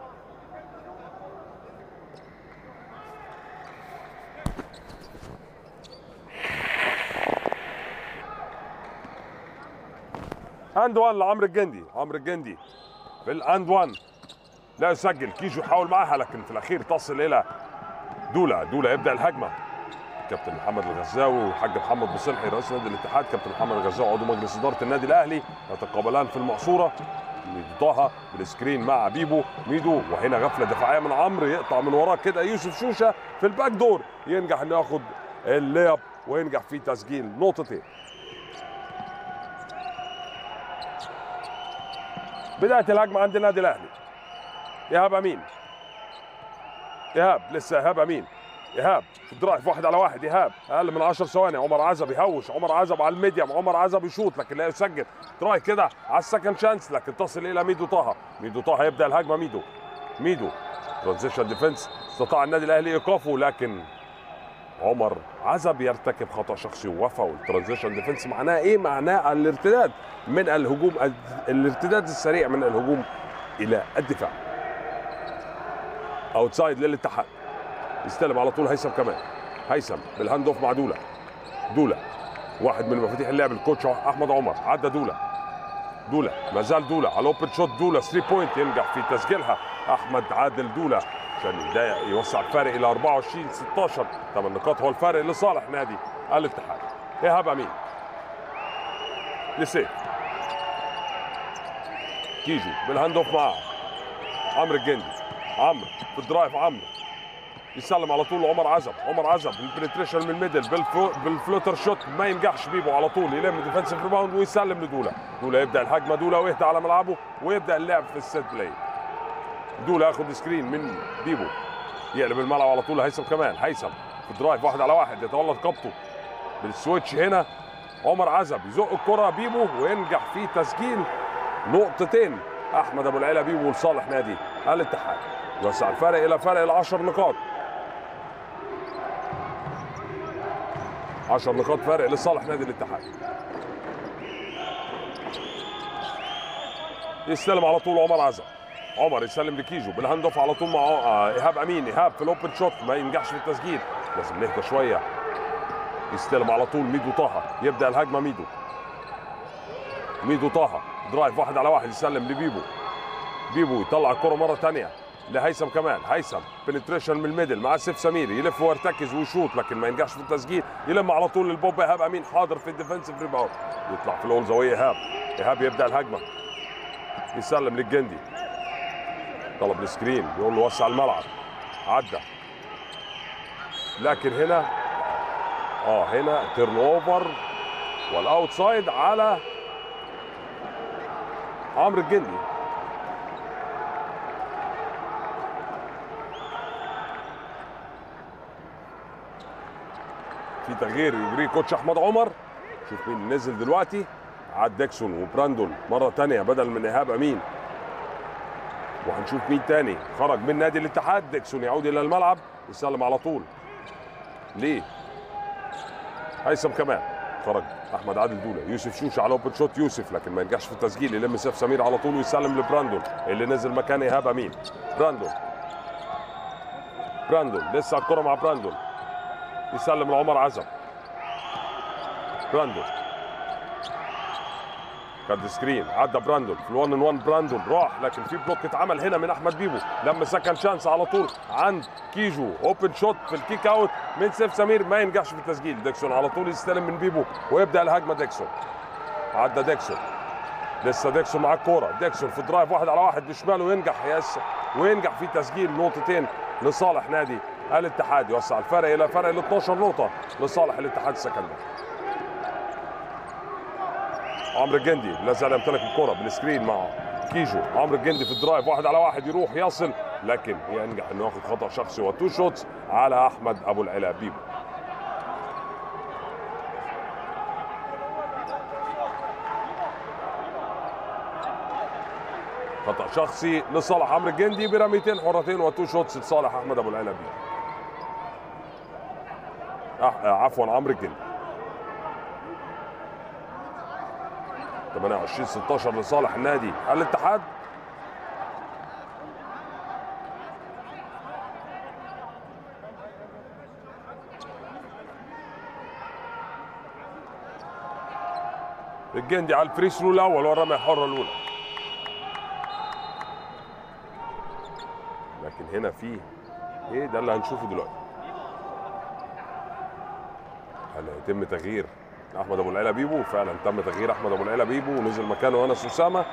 اند وان لعمرو الجندي عمرو الجندي في الاند وان لا يسجل كيجو يحاول معاها لكن في الاخير تصل الى دولا دولا يبدا الهجمه كابتن محمد الغزاوي والحاج محمد بصلحي رئيس نادي الاتحاد كابتن محمد الغزاوي عضو مجلس اداره النادي الاهلي يتقابلان في المقصوره ميدو طه بالسكرين مع بيبو ميدو وهنا غفله دفاعيه من عمرو يقطع من وراه كده يوسف شوشه في الباك دور ينجح انه ياخد اللياب وينجح في تسجيل نقطتين بدايه الهجمه عند النادي الاهلي ايهاب امين ايهاب لسه ايهاب امين ايهاب في الدرايف واحد على واحد ايهاب اقل من 10 ثواني عمر عزب يهوش عمر عزب على الميديم عمر عزب يشوط لكن لا يسجل تراي كده على السكند شانس لكن تصل الى ميدو طه ميدو طه يبدا الهجمه ميدو ميدو ترانزيشن ديفنس استطاع النادي الاهلي ايقافه لكن عمر عزب يرتكب خطا شخصي وفاول ترانزيشن ديفنس معناه ايه معناه الارتداد من الهجوم الارتداد السريع من الهجوم الى الدفاع اوتسايد للاتحاد يستلم على طول هيثم كمان هيثم بالهاند اوف مع دولا دولا واحد من مفاتيح اللعب الكوتش احمد عمر عدى دولا دولا ما زال دولا على اوبن شوت دولا 3 بوينت ينجح في تسجيلها احمد عادل دولا عشان يضايق يوسع الفارق الى 24 16 ثمان نقاط هو الفارق لصالح نادي الاتحاد ايهاب امين لسيف كيجو بالهاند اوف معاه عمرو الجندي عمرو في الدرايف عمرو يسلم على طول عمر عزب عمر عزب البنتريشن من الميدل بالفلو بالفلوتر شوت ما ينجحش بيبو على طول يلم ديفنسيف ريباوند ويسلم لدولا دولا يبدا الهجمه دولا ويهدى على ملعبه ويبدا اللعب في السيت بلاي دولا ياخد سكرين من بيبو يقلب الملعب على طول هيثم كمان هيثم في الدرايف واحد على واحد يتولى رقبته بالسويتش هنا عمر عزب يزق الكره بيبو وينجح في تسجيل نقطتين احمد ابو العلا بيبو لصالح نادي الاتحاد يوسع الفارق الى فرق العشر نقاط 10 نقاط فارق لصالح نادي الاتحاد يستلم على طول عمر عزب عمر يسلم لكيجو بالهاند اوف على طول مع آه، ايهاب امين ايهاب في الاوبن شوت ما ينجحش في التسجيل لازم نهدى شويه يستلم على طول ميدو طه يبدا الهجمه ميدو ميدو طه درايف واحد على واحد يسلم لبيبو بيبو يطلع الكره مره ثانيه لهيثم كمان هيثم بنتريشن من الميدل مع سيف سمير يلف ويرتكز ويشوط لكن ما ينجحش في التسجيل يلم على طول للبوب ايهاب امين حاضر في الديفنسيف ريباوند يطلع في الاول زاويه ايهاب ايهاب يبدا الهجمه يسلم للجندي طلب السكرين يقول له وسع الملعب عدى لكن هنا اه هنا تيرن اوفر والاوتسايد على عمرو الجندي في تغيير يجري كوتش احمد عمر شوف مين نزل دلوقتي عاد ديكسون وبراندون مره تانية بدل من ايهاب امين وهنشوف مين تاني خرج من نادي الاتحاد ديكسون يعود الى الملعب يسلم على طول ليه هيثم كمان خرج احمد عادل دوله يوسف شوشه على اوبن شوت يوسف لكن ما ينجحش في التسجيل يلم سيف سمير على طول ويسلم لبراندون اللي نزل مكان ايهاب امين براندون براندون لسه على الكره مع براندون يسلم لعمر عزب براندون خد سكرين عدى براندون في الوان ان وان براندون راح لكن في بلوك اتعمل هنا من احمد بيبو لما سكن شانس على طول عند كيجو اوبن شوت في الكيك اوت من سيف سمير ما ينجحش في التسجيل ديكسون على طول يستلم من بيبو ويبدا الهجمه ديكسون عدى ديكسون لسه ديكسون مع الكوره ديكسون في درايف واحد على واحد بشماله وينجح يس وينجح في تسجيل نقطتين لصالح نادي الاتحاد يوسع الفرق الى فرق ال 12 نقطه لصالح الاتحاد السكندري عمرو الجندي لا زال يمتلك الكره بالسكرين مع كيجو عمرو الجندي في الدرايف واحد على واحد يروح يصل لكن ينجح انه ياخذ خطا شخصي وتو شوتس على احمد ابو العلا بيبو خطا شخصي لصالح عمرو الجندي برميتين حرتين وتو شوتس لصالح احمد ابو العلا بيبو أح- عفوا عمرو الجندي 28 16 لصالح النادي الاتحاد الجندي على الفري ثرو الاول والرميه الحره الاولى لكن هنا في ايه ده اللي هنشوفه دلوقتي هل هيتم تغيير احمد ابو العلا بيبو فعلا تم تغيير احمد ابو العلا بيبو ونزل مكانه انس اسامه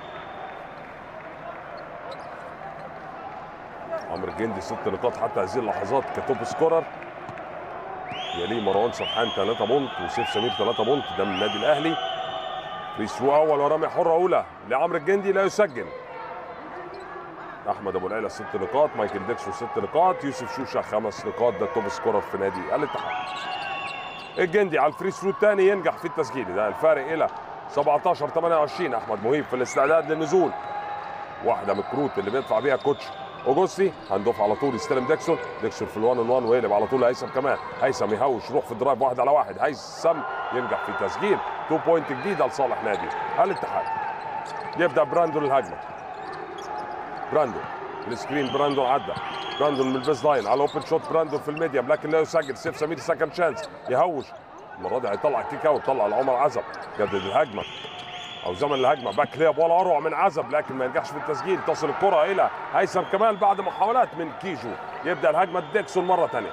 عمرو الجندي ست نقاط حتى هذه اللحظات كتوب سكورر يليه مروان سرحان 3 بونت وسيف سمير 3 بونت ده من النادي الاهلي فري ثرو اول ورمي حره اولى لعمرو الجندي لا يسجل احمد ابو العلا ست نقاط مايكل ديكسو ست نقاط يوسف شوشه خمس نقاط ده التوب سكورر في نادي الاتحاد الجندي على الفري ثرو الثاني ينجح في التسجيل ده الفارق الى 17 28 احمد مهيب في الاستعداد للنزول واحده من الكروت اللي بيدفع بيها كوتش اوجوستي هندوف على طول يستلم ديكسون ديكسون في الوان 1 ويقلب على طول هيثم كمان هيثم يهوش يروح في الدرايف واحد على واحد هيثم ينجح في تسجيل 2 بوينت جديده لصالح نادي الاتحاد يبدا براندون الهجمه براندون السكرين براندون عدى براندون من البيس لاين على اوبن شوت براندون في الميديم لكن لا يسجل سيف سمير سكند شانس يهوش المره دي هيطلع كيك اوت طلع لعمر عزب جدد الهجمه او زمن الهجمه باك لياب ولا اروع من عزب لكن ما ينجحش في التسجيل تصل الكره الى هيثم كمال بعد محاولات من كيجو يبدا الهجمه ديكسون مره ثانيه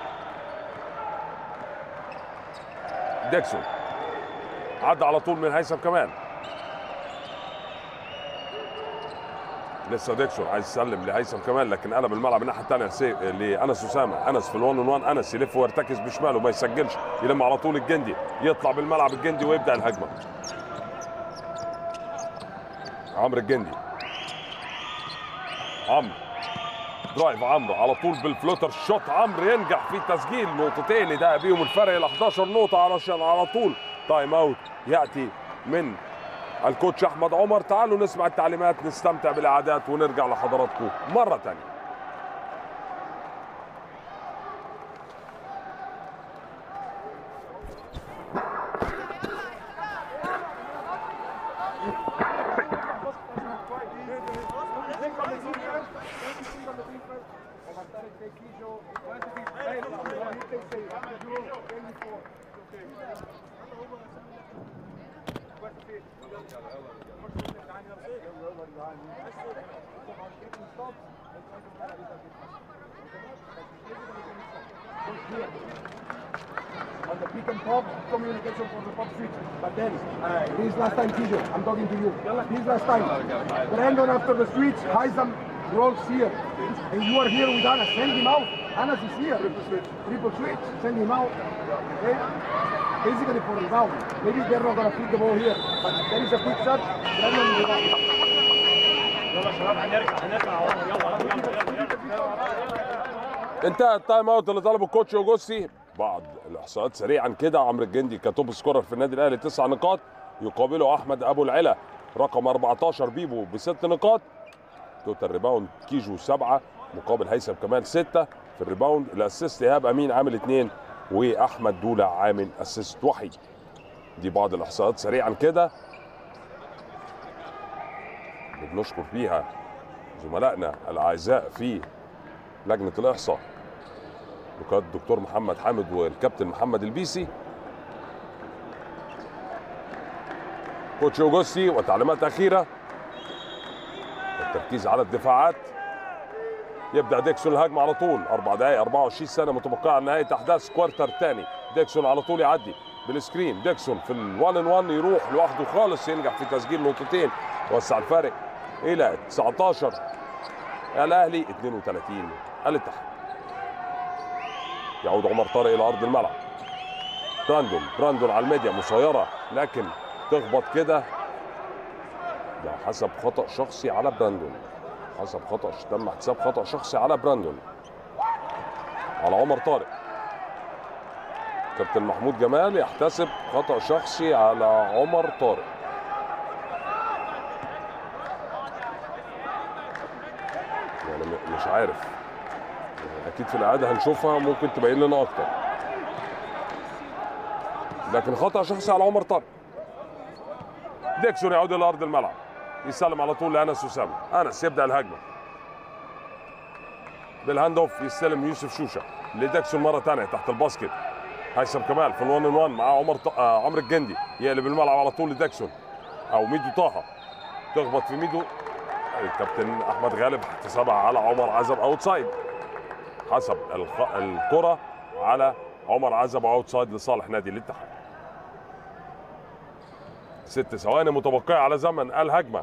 ديكسون عدى على طول من هيثم كمال لسه ديكسون عايز يسلم لهيثم كمال لكن قلب الملعب الناحيه الثانيه لانس اسامه انس في الون 1 انس يلف ويرتكز بشماله ما يسجلش يلم على طول الجندي يطلع بالملعب الجندي ويبدا الهجمه عمرو الجندي عمرو درايف عمرو على طول بالفلوتر شوت عمرو ينجح في تسجيل نقطتين ده بيهم الفرق الى 11 نقطه علشان على طول تايم اوت ياتي من الكوتش احمد عمر تعالوا نسمع التعليمات نستمتع بالاعداد ونرجع لحضراتكم مره ثانيه On the pick and pop, communication for the pop switch. But then, uh, this last time, Tijo, I'm talking to you. This last time, Brandon after the switch, Heisam rolls here. And you are here with Anas. Send him out. Anas is here. Triple switch. Triple switch. Send him out. Okay? Basically for rebound. Maybe they're not going to feed the ball here. But if there is a quick shot, Brandon will rebound. انتهى التايم اوت اللي طلبه الكوتش اوجوستي بعض الاحصاءات سريعا كده عمرو الجندي كتوب سكورر في النادي الاهلي تسع نقاط يقابله احمد ابو العلا رقم 14 بيبو بست نقاط توتال ريباوند كيجو سبعه مقابل هيثم كمال سته في الريباوند الاسيست ايهاب امين عامل اثنين واحمد دوله عامل اسيست وحيد دي بعض الاحصاءات سريعا كده اللي بنشكر فيها زملائنا الاعزاء في لجنه الاحصاء وكاد الدكتور محمد حامد والكابتن محمد البيسي كوتش اوجوستي وتعليمات اخيره التركيز على الدفاعات يبدا ديكسون الهجمه على طول اربع دقائق 24 سنه متبقيه على نهايه احداث كوارتر ثاني ديكسون على طول يعدي بالسكرين ديكسون في الوان ان وان يروح لوحده خالص ينجح في تسجيل نقطتين وسع الفارق الى 19 الاهلي 32 الاتحاد يعود عمر طارق الى ارض الملعب براندون براندون على الميديا مسيره لكن تخبط كده ده حسب خطا شخصي على براندون حسب خطا تم حساب خطا شخصي على براندون على عمر طارق كابتن محمود جمال يحتسب خطا شخصي على عمر طارق يعني م- مش عارف يعني اكيد في الاعاده هنشوفها ممكن تبين لنا اكتر لكن خطا شخصي على عمر طارق ديكسون يعود الى ارض الملعب يسلم على طول لانس اسامه انس يبدا الهجمه بالهاند اوف يستلم يوسف شوشه لديكسون مره ثانيه تحت الباسكت هيثم كمال في الون ان 1 مع عمر ط... آه عمرو الجندي يقلب الملعب على طول لديكسون او ميدو طه تخبط في ميدو الكابتن احمد غالب احتسبها على عمر عزب اوت سايد حسب الخ... الكره على عمر عزب اوت سايد لصالح نادي الاتحاد ست ثواني متبقيه على زمن الهجمه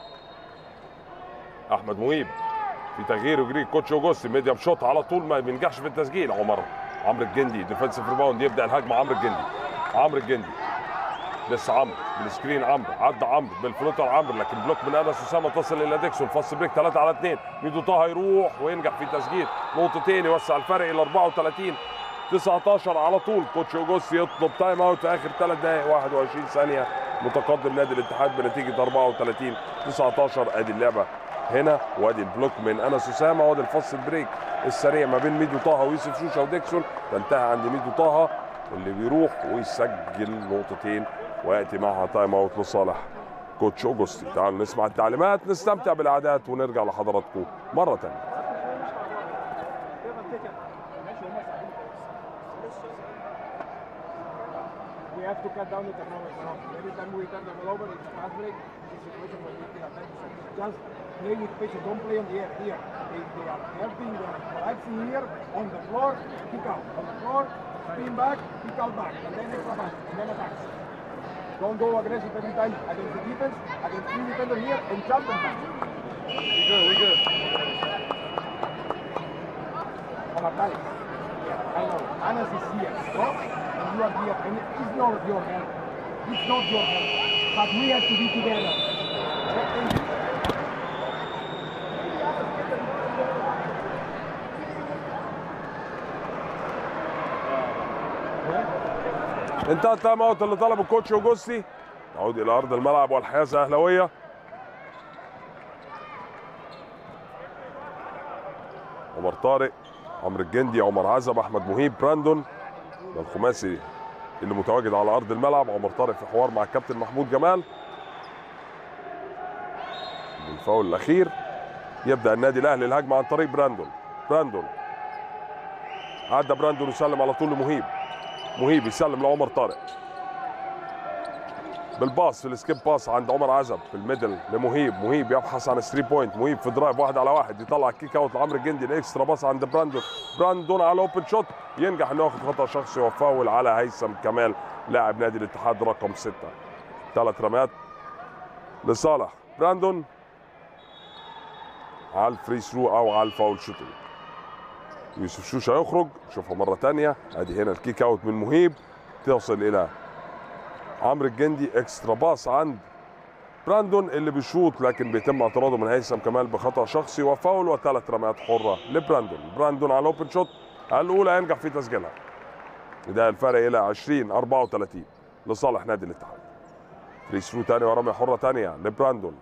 احمد مهيب في تغيير يجري كوتش اوجوستي ميديم شوت على طول ما بينجحش في التسجيل عمر عمرو الجندي ديفensive ريباوند يبدا الهجمه عمرو الجندي عمرو الجندي لسه عمرو بالسكرين عمرو عدى عمرو بالفلوتر عمرو لكن بلوك من انس اسامه تصل الى ديكسون فاست بريك 3 على 2 ميدو طه يروح وينجح في تسجيل نقطتين يوسع الفرق الى 34 19 على طول كوتش اوجوستي يطلب تايم اوت في اخر 3 دقائق 21 ثانيه متقدم نادي الاتحاد بنتيجه 34 19 ادي اللعبه هنا وادي البلوك من انس اسامه وادي الفاست بريك السريع ما بين ميدو طه ويوسف شوشه وديكسون تنتهي عند ميدو طه اللي بيروح ويسجل نقطتين وياتي معها تايم اوت لصالح كوتش اوجوستي تعالوا نسمع التعليمات نستمتع بالاعداد ونرجع لحضراتكم مره ثانيه We have to cut down the turnovers now. Every time we turn the ball over, it's fast break. It's a situation where we take advantage of it. Just play with patience. Don't play on the air. Here, they, they are helping, they are collapsing here on the floor. Kick out on the floor. Spin back, kick out back, and then extra pass, and then attacks. Don't go aggressive every time against the defense, against three defender here, and jump them back. We good, we good. Omar Talib. Yeah, I know. Anas is here, no? And you are here, and it's not your help. It's not your help. But we have to be together. And- انتهى التايم اوت اللي طلبه الكوتش اوجوستي نعود الى ارض الملعب والحيازه اهلاويه عمر طارق عمرو الجندي عمر عزب احمد مهيب براندون ده الخماسي اللي متواجد على ارض الملعب عمر طارق في حوار مع الكابتن محمود جمال الفاول الاخير يبدا النادي الاهلي الهجمه عن طريق براندون براندون عدى براندون وسلم على طول لمهيب مهيب يسلم لعمر طارق بالباص في السكيب باس عند عمر عزب في الميدل لمهيب مهيب يبحث عن 3 بوينت مهيب في درايف واحد على واحد يطلع الكيك اوت لعمرو الجندي الاكسترا باص عند براندون براندون على اوبن شوت ينجح انه ياخد خطا شخصي وفاول على هيثم كمال لاعب نادي الاتحاد رقم ستة ثلاث رميات لصالح براندون على الفري ثرو او على الفاول شوتنج يوسف شوشه يخرج شوفها مره تانية ادي هنا الكيك اوت من مهيب توصل الى عمرو الجندي اكسترا باص عند براندون اللي بيشوط لكن بيتم اعتراضه من هيثم كمال بخطا شخصي وفاول وثلاث رميات حره لبراندون براندون على الاوبن شوت الاولى ينجح في تسجيلها ده الفرق الى 20 34 لصالح نادي الاتحاد فري ثرو تاني ورميه حره تانية لبراندون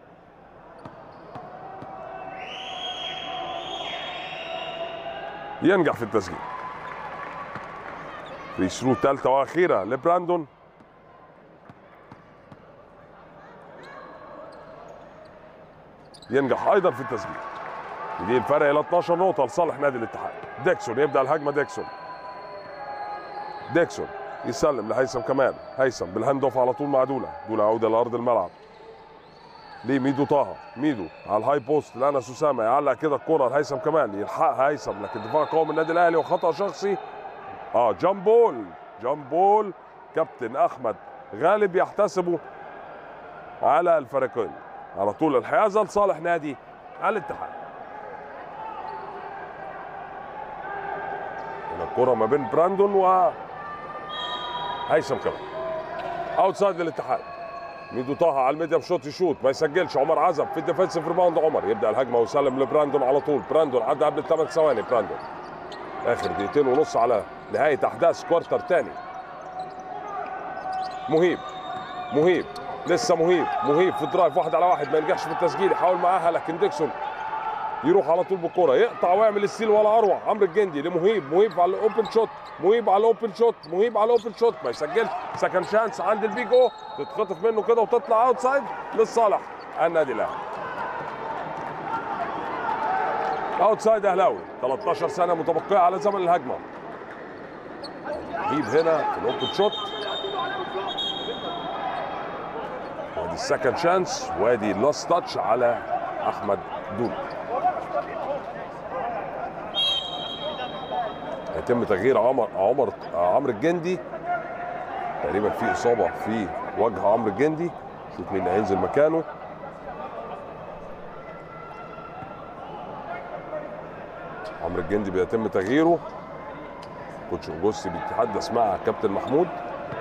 ينجح في التسجيل فري ثرو ثالثه واخيره لبراندون ينجح ايضا في التسجيل دي الفرق الى 12 نقطه لصالح نادي الاتحاد ديكسون يبدا الهجمه ديكسون ديكسون يسلم لهيثم كمال هيثم بالهاند اوف على طول مع دولا دولا عوده لارض الملعب لميدو طه ميدو على الهاي بوست لانس اسامه يعلق كده الكره لهيثم كمال يلحقها هيثم لكن دفاع قوي من النادي الاهلي وخطا شخصي اه جامبول جامبول كابتن احمد غالب يحتسبه على الفريقين على طول الحيازه لصالح نادي الاتحاد هنا الكره ما بين براندون و هيثم كمان اوتسايد للاتحاد ميدو طه على الميديم شوت يشوط ما يسجلش عمر عزب في الديفنسيف ريباوند عمر يبدا الهجمه ويسلم لبراندون على طول براندون عدى قبل الثمان ثواني براندون اخر دقيقتين ونص على نهايه احداث كوارتر تاني مهيب مهيب لسه مهيب مهيب في الدرايف واحد على واحد ما ينجحش في التسجيل يحاول معاها لكن ديكسون يروح على طول بالكرة يقطع ويعمل السيل ولا اروع عمرو الجندي لمهيب مهيب على الاوبن شوت مهيب على الاوبن شوت مهيب على الاوبن شوت ما يسجلش سكند شانس عند البيج او تتخطف منه كده وتطلع اوتسايد للصالح النادي الاهلي اوتسايد اهلاوي 13 سنه متبقيه على زمن الهجمه مهيب هنا في الاوبن شوت وادي السكند شانس وادي اللاست تاتش على احمد دول هيتم تغيير عمر عمر عمرو الجندي تقريبا في اصابه في وجه عمرو الجندي شوف مين اللي هينزل مكانه عمرو الجندي بيتم تغييره كوتش اوجوستي بيتحدث مع كابتن محمود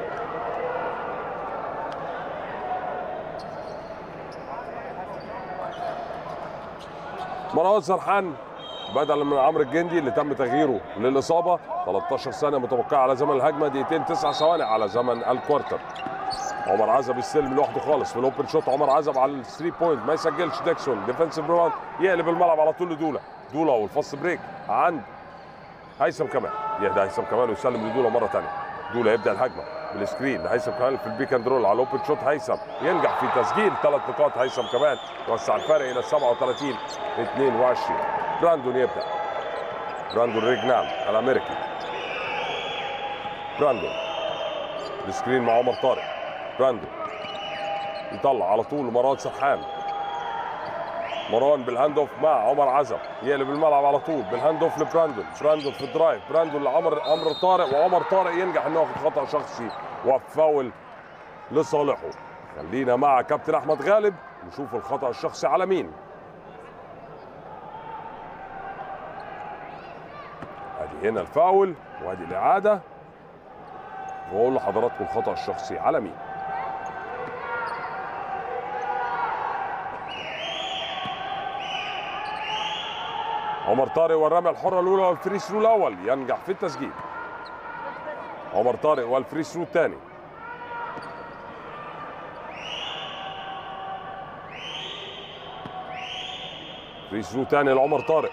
مروان سرحان بدلا من عمرو الجندي اللي تم تغييره للاصابه 13 سنه متوقعه على زمن الهجمه دقيقتين 9 ثواني على زمن الكوارتر عمر عزب يستلم لوحده خالص في الاوبن شوت عمر عزب على الثري بوينت ما يسجلش ديكسون ديفensive ريباوند يقلب الملعب على طول لدولا دولا والفاست بريك عند هيثم كمال يهدى هيثم كمال ويسلم لدولا مره ثانيه دولا يبدا الهجمه بالسكرين لهيثم كمال في البيك اند رول على الاوبن شوت هيثم ينجح في تسجيل ثلاث نقاط هيثم كمال يوسع الفرق الى 37 22 براندون يبدا براندون ريجنال الامريكي براندون السكرين مع عمر طارق براندون يطلع على طول مروان سرحان مروان بالهاند اوف مع عمر عزب يقلب الملعب على طول بالهاند اوف لبراندون براندون في الدرايف براندون لعمر عمر طارق وعمر طارق ينجح انه ياخد خطا شخصي وفاول لصالحه خلينا مع كابتن احمد غالب نشوف الخطا الشخصي على مين ادي هنا الفاول وادي الاعاده واقول لحضراتكم الخطا الشخصي على مين عمر طارق والرميه الحره الاولى والفري ثرو الاول ينجح في التسجيل عمر طارق والفري ثرو الثاني فري ثرو ثاني لعمر طارق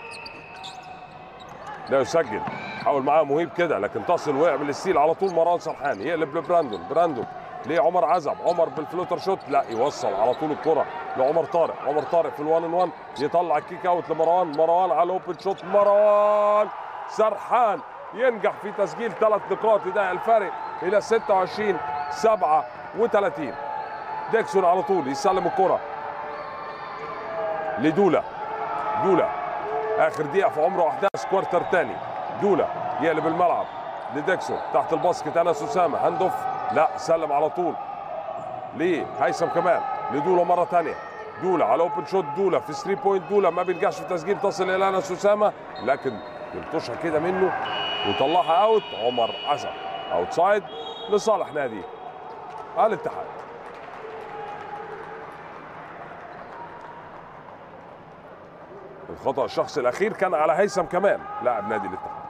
لا يسجل حاول معاه مهيب كده لكن تصل وقع بالستيل على طول مروان سرحان يقلب لبراندون براندون لعمر عزب عمر بالفلوتر شوت لا يوصل على طول الكره لعمر طارق عمر طارق في الوان ان وان يطلع الكيك اوت لمروان مروان على الاوبن شوت مروان سرحان ينجح في تسجيل ثلاث نقاط يضيع الفارق الى 26 37 ديكسون على طول يسلم الكره لدولا دولا اخر دقيقه في عمره احداث كوارتر تاني دولا يقلب الملعب لديكسون تحت الباسكت انس اسامه هاند اوف لا سلم على طول ليه هيثم كمان لدولا مره ثانيه دولا على اوبن شوت دولا في 3 بوينت دولا ما بينجحش في التسجيل تصل الى انس اسامه لكن يلطشها كده منه ويطلعها اوت عمر عزب اوتسايد لصالح نادي الاتحاد الخطا الشخصي الاخير كان على هيثم كمان لاعب نادي الاتحاد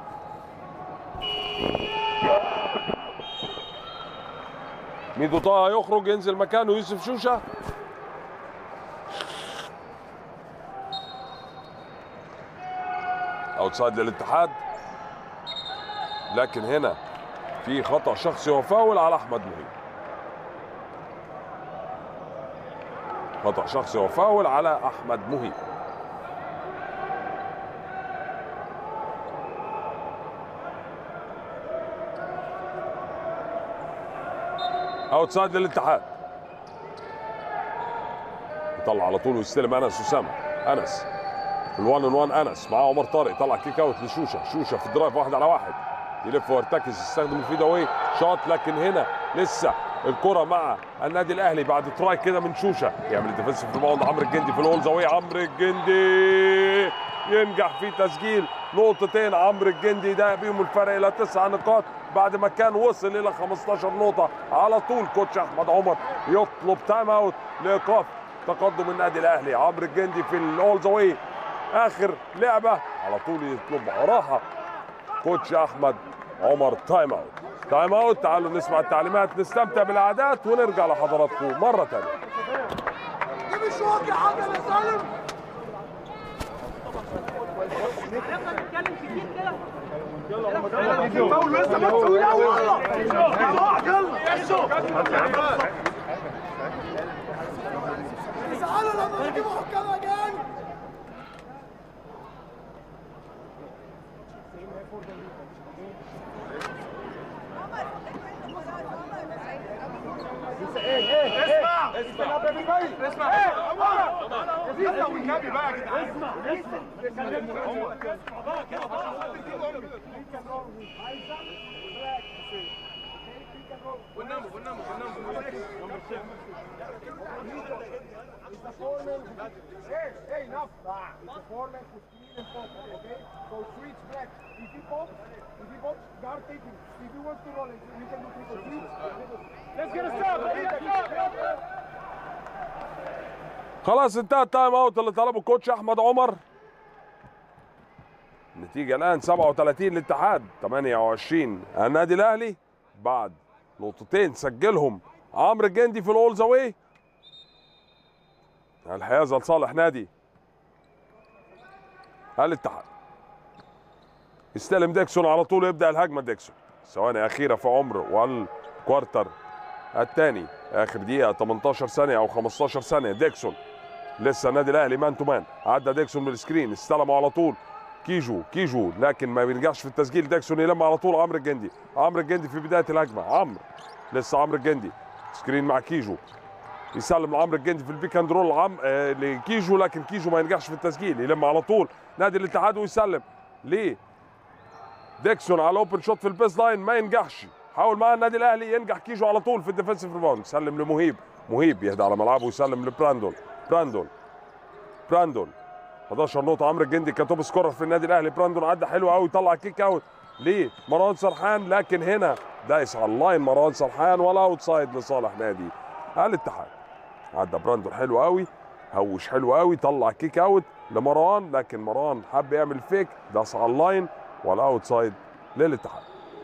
ميدو طه يخرج ينزل مكانه يوسف شوشه اوتسايد للاتحاد لكن هنا في خطا شخصي وفاول على احمد مهيب خطا شخصي وفاول على احمد مهيب اوتسايد للاتحاد يطلع على طول ويستلم انس اسامه انس الوان ان وان انس معاه عمر طارق يطلع كيك اوت لشوشه شوشه في الدرايف واحد على واحد يلف ويرتكز يستخدم الفيد اواي شاط لكن هنا لسه الكره مع النادي الاهلي بعد تراي كده من شوشه يعمل الديفنسيف ريباوند عمرو الجندي في الهولز اواي عمرو الجندي ينجح في تسجيل نقطتين عمرو الجندي ده بيهم الفرق الى تسع نقاط بعد ما كان وصل الى 15 نقطه على طول كوتش احمد عمر يطلب تايم اوت لايقاف تقدم النادي الاهلي عمرو الجندي في الاول ذا واي اخر لعبه على طول يطلب راحه كوتش احمد عمر تايم اوت تايم اوت تعالوا نسمع التعليمات نستمتع بالعادات ونرجع لحضراتكم مره ثانيه هنفضل نتكلم كتير كده Hey, hey, enough. It's a foreman who's clean and focused, okay? So switch back. If he pops, if he pops, guard taking. If he wants to roll it, you can do triple switch. Let's get a stop. خلاص انتهى التايم اوت اللي طلبه كوتش احمد عمر النتيجة الآن 37 للاتحاد 28 النادي الأهلي بعد نقطتين سجلهم عمرو الجندي في الأول زاوي الحيازة لصالح نادي الاتحاد يستلم ديكسون على طول يبدأ الهجمة ديكسون ثواني أخيرة في عمر والكوارتر الثاني آخر دقيقة 18 ثانية أو 15 ثانية ديكسون لسه النادي الاهلي مان تو مان عدى ديكسون من السكرين استلموا على طول كيجو كيجو لكن ما بينجحش في التسجيل ديكسون يلم على طول عمرو الجندي عمرو الجندي في بدايه الهجمه عمرو لسه عمرو الجندي سكرين مع كيجو يسلم لعمرو الجندي في البيك اند رول عم... آه لكيجو لكن كيجو ما ينجحش في التسجيل يلم على طول نادي الاتحاد ويسلم ليه ديكسون على اوبن شوت في البيس لاين ما ينجحش حاول مع النادي الاهلي ينجح كيجو على طول في الديفنسيف ريباوند سلم لمهيب مهيب يهدى على ملعبه ويسلم لبراندول براندول براندول 11 نقطة عمرو الجندي كتوب سكورر في النادي الأهلي براندون عدى حلو قوي طلع كيك أوت ليه؟ مروان سرحان لكن هنا دايس على اللاين مروان سرحان ولا أوت سايد لصالح نادي الاتحاد عدى براندون حلو قوي هوش حلو قوي طلع كيك أوت لمروان لكن مروان حب يعمل فيك داس على اللاين ولا أوت سايد للاتحاد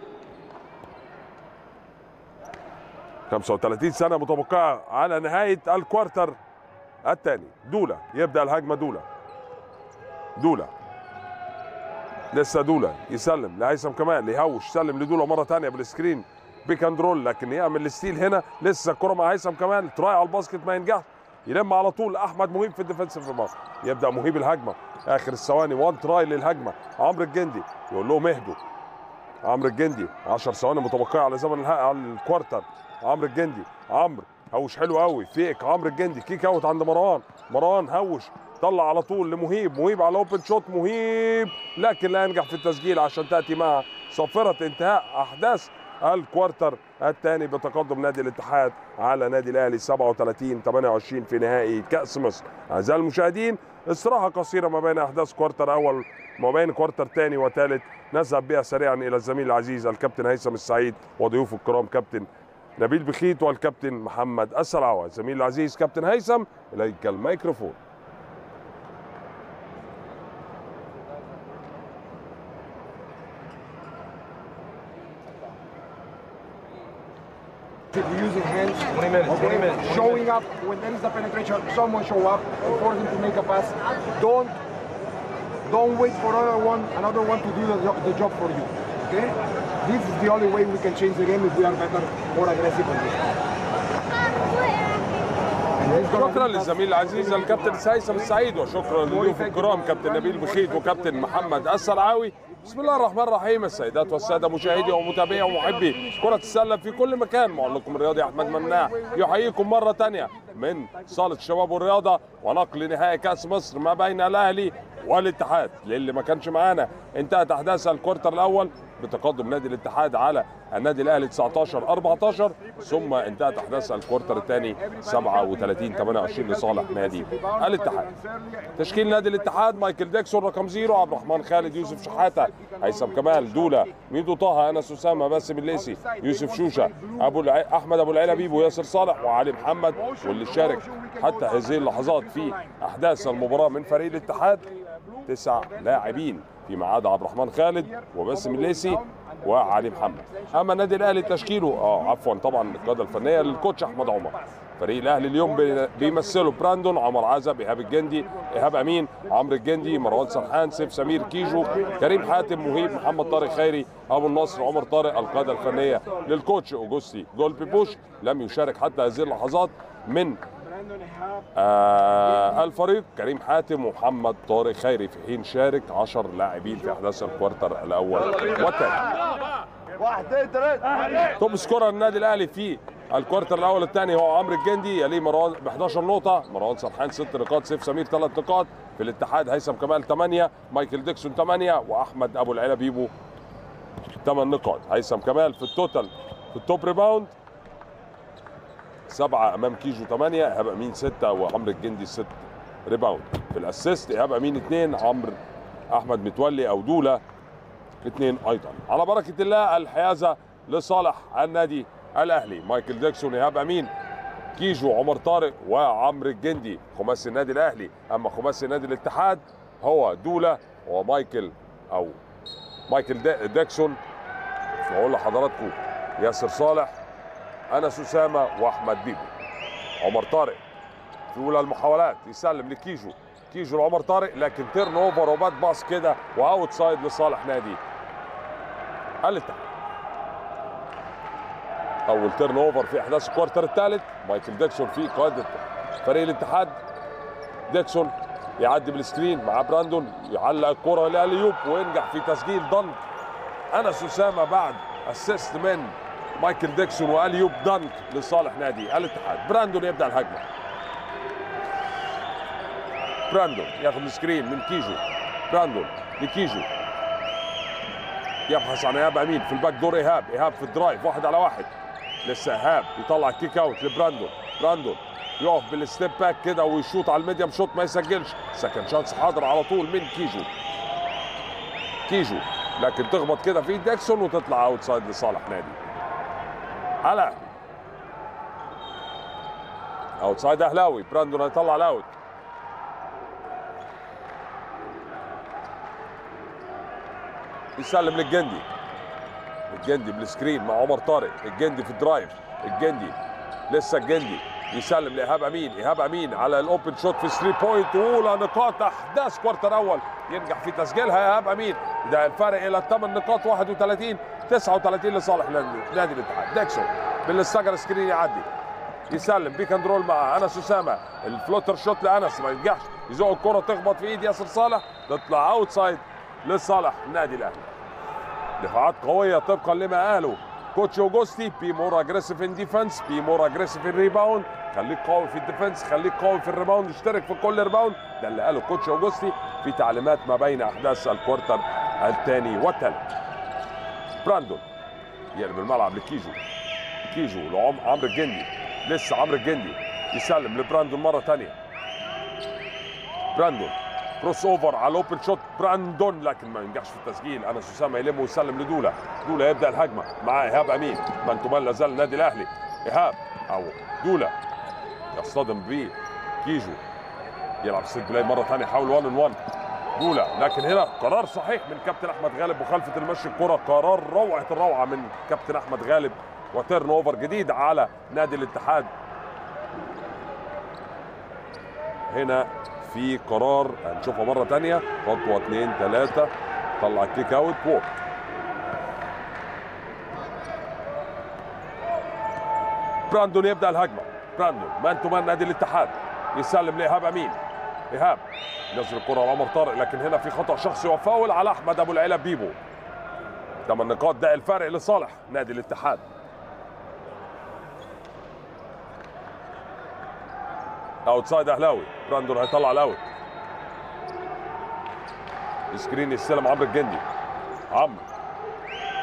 35 سنة متوقعة على نهاية الكوارتر الثاني دولا يبدا الهجمه دولا دولا لسه دولا يسلم لهيثم كمال يهوش يسلم لدولا مره ثانيه بالسكرين بيك اند رول لكن يعمل الستيل هنا لسه الكره مع هيثم كمال تراي على الباسكت ما ينجحش يلم على طول احمد مهيب في الديفنسيف ريباوند يبدا مهيب الهجمه اخر الثواني وان تراي للهجمه عمرو الجندي يقول لهم اهدوا عمرو الجندي 10 ثواني متبقيه على زمن الها... على الكوارتر عمرو الجندي عمرو هوش حلو قوي فيك عمرو الجندي كيك اوت عند مروان مروان هوش طلع على طول لمهيب مهيب على اوبن شوت مهيب لكن لا ينجح في التسجيل عشان تاتي مع صفره انتهاء احداث الكوارتر الثاني بتقدم نادي الاتحاد على نادي الاهلي 37 28 في نهائي كاس مصر اعزائي المشاهدين استراحه قصيره ما بين احداث كوارتر اول وما بين كوارتر ثاني وثالث نذهب بها سريعا الى الزميل العزيز الكابتن هيثم السعيد وضيوفه الكرام كابتن نبيل بخيت والكابتن محمد السلعوة زميل العزيز كابتن هيثم إليك الميكروفون Using hands. 20 minutes. Okay. 20 minutes. Showing up when there is a penetration, someone show up and force him to make a pass. Don't don't wait for another one, another one to do the, jo- the job for you. Okay? This is the only way we can change the game if we are better, more aggressive on this. And this is gonna شكرا be tough. للزميل العزيز الكابتن هيثم السعيد وشكرا لضيوف الكرام كابتن نبيل بخيت وكابتن محمد السلعاوي بسم الله الرحمن الرحيم السيدات والساده مشاهدي ومتابعي ومحبي كره السله في كل مكان معلقكم الرياضي احمد مناع يحييكم مره ثانيه من صاله الشباب والرياضه ونقل نهائي كاس مصر ما بين الاهلي والاتحاد للي ما كانش معانا انتهت احداث الكورتر الاول بتقدم نادي الاتحاد على النادي الاهلي 19 14 ثم انتهت احداث الكوارتر الثاني 37 28 لصالح نادي الاتحاد تشكيل نادي الاتحاد مايكل ديكسون رقم زيرو عبد الرحمن خالد يوسف شحاته هيثم كمال دولا ميدو طه انس اسامه باسم الليسي يوسف شوشه ابو الع... احمد ابو العلا بيبو ياسر صالح وعلي محمد واللي شارك حتى هذه اللحظات في احداث المباراه من فريق الاتحاد تسع لاعبين فيما عدا عبد الرحمن خالد وباسم الليسي وعلي محمد اما النادي الاهلي تشكيله اه عفوا طبعا القياده الفنيه للكوتش احمد عمر فريق الاهلي اليوم بي- بيمثله براندون عمر عزب ايهاب الجندي ايهاب امين عمرو الجندي مروان سرحان سيف سمير كيجو كريم حاتم مهيب محمد طارق خيري ابو النصر عمر طارق القياده الفنيه للكوتش اوجوستي جول بيبوش لم يشارك حتى هذه اللحظات من آه الفريق كريم حاتم ومحمد طارق خيري في حين شارك 10 لاعبين في احداث الكوارتر الاول والثاني واحد اثنين ثلاثة توب سكورر النادي الاهلي في الكوارتر الاول الثاني هو عمرو الجندي يليه مروان ب 11 نقطه مروان سرحان 6 نقاط سيف سمير 3 نقاط في الاتحاد هيثم كمال 8 مايكل ديكسون 8 واحمد ابو العلا بيبو 8 نقاط هيثم كمال في التوتال في التوب ريباوند سبعة امام كيجو 8 ايهاب امين 6 وعمرو الجندي 6 ريباوند في الاسيست ايهاب امين 2 عمرو احمد متولي او دوله اثنين ايضا على بركه الله الحيازه لصالح النادي الاهلي مايكل ديكسون ايهاب امين كيجو عمر طارق وعمرو الجندي خماسي النادي الاهلي اما خماسي نادي الاتحاد هو دوله ومايكل او مايكل دي- ديكسون واقول لحضراتكم ياسر صالح انس اسامه واحمد بيبو عمر طارق في اولى المحاولات يسلم لكيجو كيجو لعمر طارق لكن تيرن اوفر وبات باص كده واوت سايد لصالح نادي الاتحاد اول تيرن اوفر في احداث الكوارتر الثالث مايكل ديكسون في قاده فريق الاتحاد ديكسون يعدي بالسكرين مع براندون يعلق الكره لاليوب وينجح في تسجيل ضنك انس اسامه بعد اسيست من مايكل ديكسون واليوب دنك لصالح نادي الاتحاد براندون يبدا الهجمه براندون ياخذ السكرين من كيجو براندون لكيجو يبحث عن ايهاب امين في الباك دور ايهاب ايهاب في الدرايف واحد على واحد لسه ايهاب يطلع كيك اوت لبراندون براندون يقف بالستيب باك كده ويشوط على الميديم شوت ما يسجلش سكند شانس حاضر على طول من كيجو كيجو لكن تخبط كده في ديكسون وتطلع اوت سايد لصالح نادي على اوت سايد اهلاوي براندون هيطلع الاوت يسلم للجندي الجندي بالسكرين مع عمر طارق الجندي في الدرايف الجندي لسه الجندي يسلم لايهاب امين ايهاب امين على الاوبن شوت في 3 بوينت اولى نقاط احداث كوارتر اول ينجح في تسجيلها ايهاب امين ده الفرق الى 8 نقاط 31 39 لصالح نادي الاتحاد ديكسون بالاستجر سكرين يعدي يسلم بيك اند رول مع انس اسامه الفلوتر شوت لانس ما ينجحش يزق الكره تخبط في ايد ياسر صالح تطلع اوت سايد لصالح النادي الاهلي دفاعات قويه طبقا لما قاله كوتش اوجوستي بي مور اجريسيف ان ديفense بي مور اجريسيف ان ريباوند خليك قوي في الديفنس خليك قوي في الريباوند اشترك في كل ريباوند ده اللي قاله كوتش اوجوستي في تعليمات ما بين احداث الكوارتر الثاني والثالث براندون يقلب الملعب لكيجو كيجو لعم عمرو الجندي لسه عمرو الجندي يسلم لبراندون مره ثانيه براندون كروس اوفر على الاوبن شوت براندون لكن ما ينجحش في التسجيل انس اسامه يلم ويسلم لدولا دولا يبدا الهجمه مع ايهاب امين من تمال لا زال النادي الاهلي ايهاب او دولا يصطدم ب كيجو يلعب ست بلاي مره ثانيه يحاول 1 ان 1 دولا لكن هنا قرار صحيح من كابتن احمد غالب مخالفه المشي الكره قرار روعه الروعه من كابتن احمد غالب وتيرن اوفر جديد على نادي الاتحاد هنا في قرار هنشوفها مره تانية خطوه اثنين ثلاثه طلع كيك اوت ووك براندون يبدا الهجمه براندون مان تو مان نادي الاتحاد يسلم لايهاب امين ايهاب ينزل الكره لعمر طارق لكن هنا في خطا شخصي وفاول على احمد ابو العلا بيبو ثمان نقاط ده الفارق لصالح نادي الاتحاد اوتسايد اهلاوي براندون هيطلع الاوت سكرين يستلم عمرو الجندي عمرو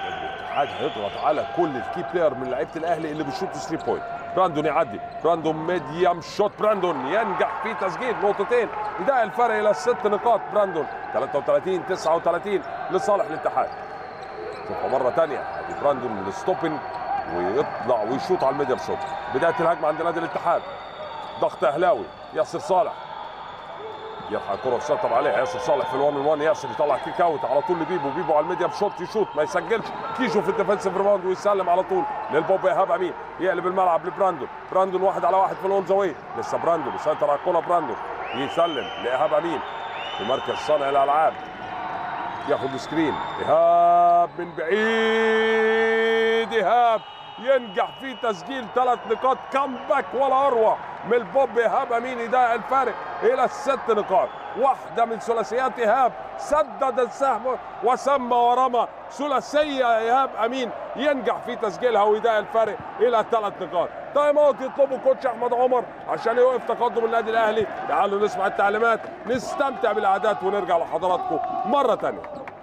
الاتحاد هيضغط على كل الكي بلاير من لعيبه الاهلي اللي بيشوطوا 3 بوينت براندون يعدي براندون ميديم شوت براندون ينجح في تسجيل نقطتين يضايق الفرق الى ست نقاط براندون 33 39 لصالح الاتحاد شوفها مره ثانيه ادي براندون من الستوبن ويطلع ويشوط على الميديم شوت بدايه الهجمه عند نادي الاتحاد ضغط اهلاوي ياسر صالح يرفع الكره ويسيطر عليها ياسر صالح في الوان 1 ياسر يطلع كيك اوت على طول لبيبو بيبو على الميديم شوت يشوط ما يسجلش كيجو في الديفنسيف ريباوند ويسلم على طول للبوب ايهاب امين يقلب الملعب لبراندون براندون واحد على واحد في الاون زاوية لسه براندون يسيطر على الكره براندون يسلم لايهاب امين في مركز صانع الالعاب ياخد سكرين ايهاب من بعيد ايهاب ينجح في تسجيل ثلاث نقاط كامباك ولا اروع من البوب ايهاب امين يضيع الفارق الى الست نقاط واحده من ثلاثيات ايهاب سدد السهم وسمى ورمى ثلاثيه ايهاب امين ينجح في تسجيلها ويضيع الفارق الى ثلاث نقاط تايم اوت يطلبه كوتش احمد عمر عشان يوقف تقدم النادي الاهلي تعالوا نسمع التعليمات نستمتع بالاعداد ونرجع لحضراتكم مره ثانيه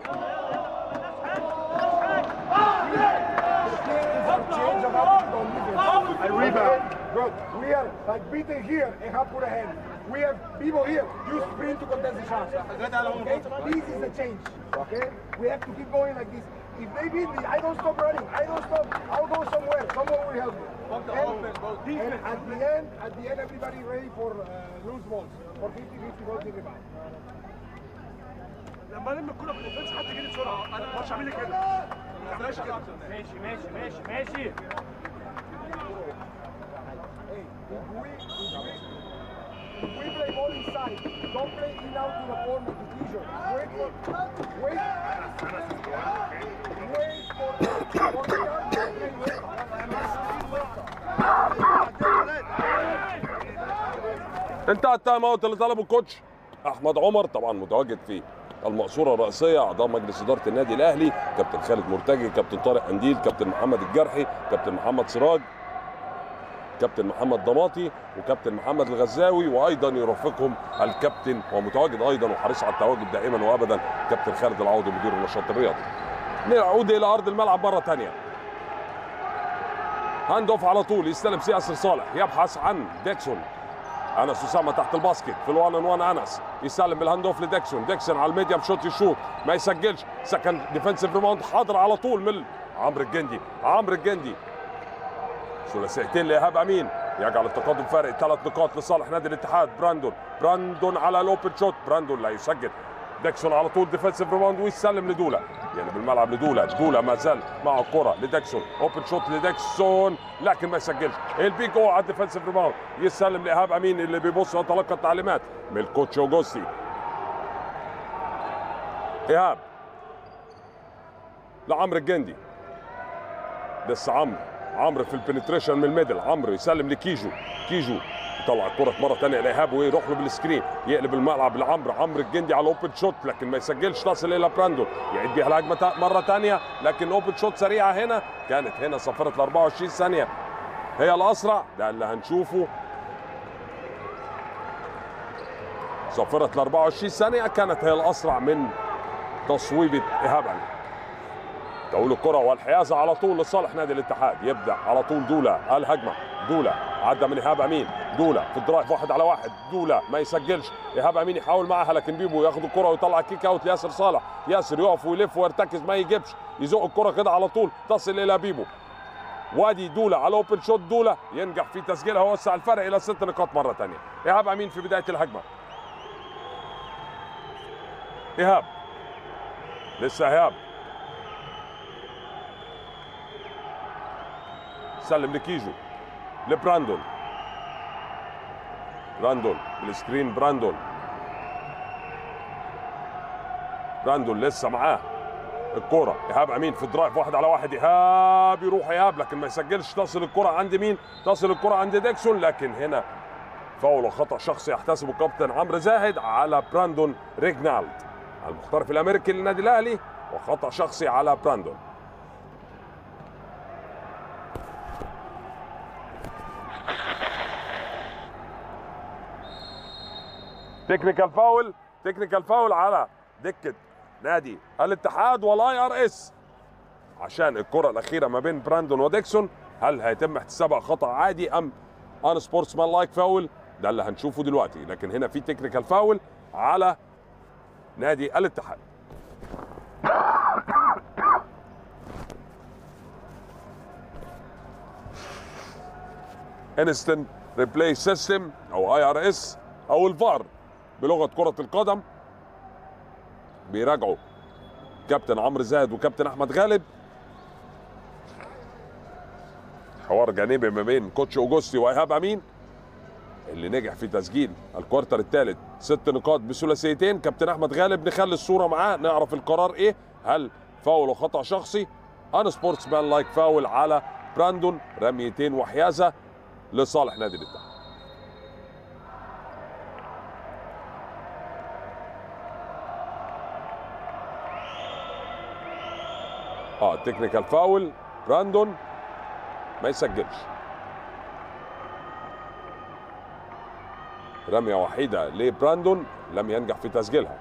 Change of attitude, don't leave it. I rebound. Good. We are like beating here and have put a hand. We have people here. You sprint to contest the shot. Okay? This is the change. Okay? We have to keep going like this. If they beat me, I don't stop running. I don't stop. I'll go somewhere. Someone will help me. And, and at the end, at the end, everybody ready for uh, loose balls. For 50-50 balls in rebound. لما الم الكوره في الاوفنس حد يجي لي بسرعه انا مش عامل لي كده ما تعملش كده ماشي ماشي ماشي ماشي Hey, if we, if we, if we play ball inside, don't play in out to the corner to t-shirt. Wait for, wait, wait for, for the yard to play انتهى التايم اوت اللي طلبه الكوتش احمد عمر طبعا متواجد في المقصوره الرئيسيه اعضاء مجلس اداره النادي الاهلي كابتن خالد مرتجي كابتن طارق قنديل كابتن محمد الجرحي كابتن محمد سراج كابتن محمد ضماطي وكابتن محمد الغزاوي وايضا يرافقهم الكابتن ومتواجد ايضا وحريص على التواجد دائما وابدا كابتن خالد العوضي مدير النشاط الرياضي نعود الى ارض الملعب مره ثانيه هاند اوف على طول يستلم سياسر صالح يبحث عن ديكسون انس اسامه تحت الباسكت في الوان ان وان انس يسلم بالهاند اوف لديكسون ديكسون على الميديم شوت يشوط ما يسجلش سكند ديفنسيف ريباوند حاضر على طول من عمرو الجندي عمرو الجندي ثلاثيتين لايهاب امين يجعل التقدم فارق ثلاث نقاط لصالح نادي الاتحاد براندون براندون على الاوبن شوت براندون لا يسجل ديكسون على طول ديفensive ريباوند ويسلم لدولا يعني بالملعب لدولا دولا ما زال مع الكره لديكسون اوبن شوت لديكسون لكن ما يسجلش البيك هو على الديفensive ريباوند يسلم لايهاب امين اللي بيبص ويتلقى التعليمات من الكوتش اوجوستي ايهاب لعمرو الجندي لسه عمرو عمرو في البنتريشن من الميدل عمرو يسلم لكيجو كيجو يطلع الكرة مرة ثانية لإيهاب ويروح له بالسكرين يقلب الملعب لعمرو عمرو الجندي على اوبن شوت لكن ما يسجلش تصل إلى براندون يعيد بيها الهجمة تا- مرة ثانية لكن اوبن شوت سريعة هنا كانت هنا صفرة ال 24 ثانية هي الأسرع ده اللي هنشوفه صفرة ال 24 ثانية كانت هي الأسرع من تصويبة إيهاب علي تقول الكرة والحيازة على طول لصالح نادي الاتحاد يبدأ على طول دولا الهجمة دولا عدى من إيهاب أمين دولا في الدرايف واحد على واحد دولا ما يسجلش إيهاب أمين يحاول معها لكن بيبو ياخد الكرة ويطلع كيك أوت لياسر صالح ياسر يقف ويلف ويرتكز ما يجيبش يزق الكرة كده على طول تصل إلى بيبو وادي دولا على اوبن شوت دولا ينجح في تسجيلها ويوسع الفرق الى ست نقاط مره ثانيه ايهاب امين في بدايه الهجمه ايهاب لسه ايهاب سلم لكيجو لبراندون براندون بالسكرين براندون براندون لسه معاه الكرة ايهاب امين في الدرايف واحد على واحد ايهاب يروح ايهاب لكن ما يسجلش تصل الكرة عند مين؟ تصل الكرة عند ديكسون لكن هنا فاول وخطأ شخصي يحتسبه كابتن عمرو زاهد على براندون ريجنالد المحترف الامريكي للنادي الاهلي وخطأ شخصي على براندون تكنيكال فاول تكنيكال فاول على دكه نادي الاتحاد والاي ار اس عشان الكره الاخيره ما بين براندون وديكسون هل هيتم احتسابها خطا عادي ام ان سبورتس مان لايك فاول ده اللي هنشوفه دلوقتي لكن هنا في تكنيكال فاول على نادي الاتحاد انستنت ريبلاي سيستم او اي ار اس او الفار بلغه كره القدم بيراجعوا كابتن عمرو زاهد وكابتن احمد غالب حوار جانبي ما بين كوتش اوجوستي وايهاب امين اللي نجح في تسجيل الكوارتر الثالث ست نقاط بثلاثيتين كابتن احمد غالب نخلي الصوره معاه نعرف القرار ايه هل فاول وخطا شخصي ان سبورتس مان لايك فاول على براندون رميتين وحيازه لصالح نادي الاتحاد اه تكنيكال فاول براندون ما يسجلش رمية وحيدة لبراندون لم ينجح في تسجيلها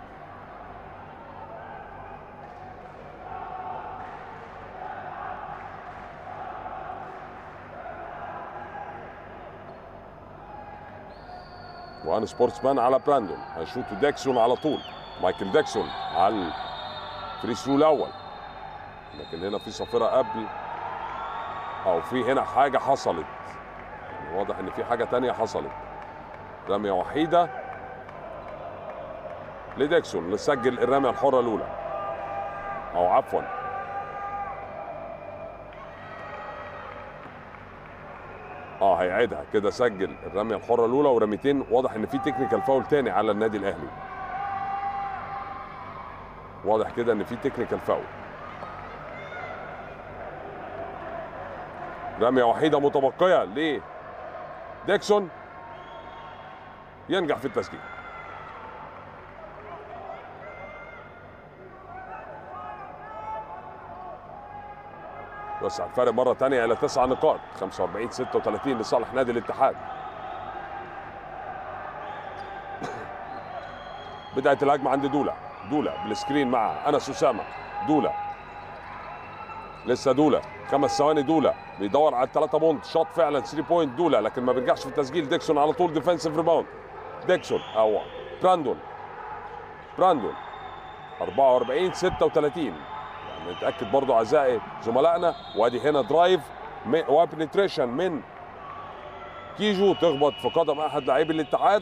وان سبورتسمان على براندون هيشوطوا ديكسون على طول مايكل ديكسون على الفري ثرو الاول لكن هنا في صافره قبل او في هنا حاجه حصلت يعني واضح ان في حاجه تانية حصلت رميه وحيده لديكسون اللي سجل الرميه الحره الاولى او عفوا اه هيعيدها كده سجل الرميه الحره الاولى ورميتين واضح ان في تكنيكال فاول تاني على النادي الاهلي واضح كده ان في تكنيكال فاول رمية وحيدة متبقية ل ديكسون ينجح في التسجيل وسع الفارق مرة تانية إلى تسع نقاط 45 36 لصالح نادي الاتحاد بداية الهجمة عند دولا دولا بالسكرين مع أنس أسامة دولا لسه دولا خمس ثواني دولا بيدور على الثلاثة بونت شاط فعلا 3 بوينت دولا لكن ما بينجحش في التسجيل ديكسون على طول ديفensive ريباوند ديكسون او براندون براندون 44 36 يعني نتاكد برضو اعزائي زملائنا وادي هنا درايف وبنتريشن من كيجو تخبط في قدم احد لاعبي الاتحاد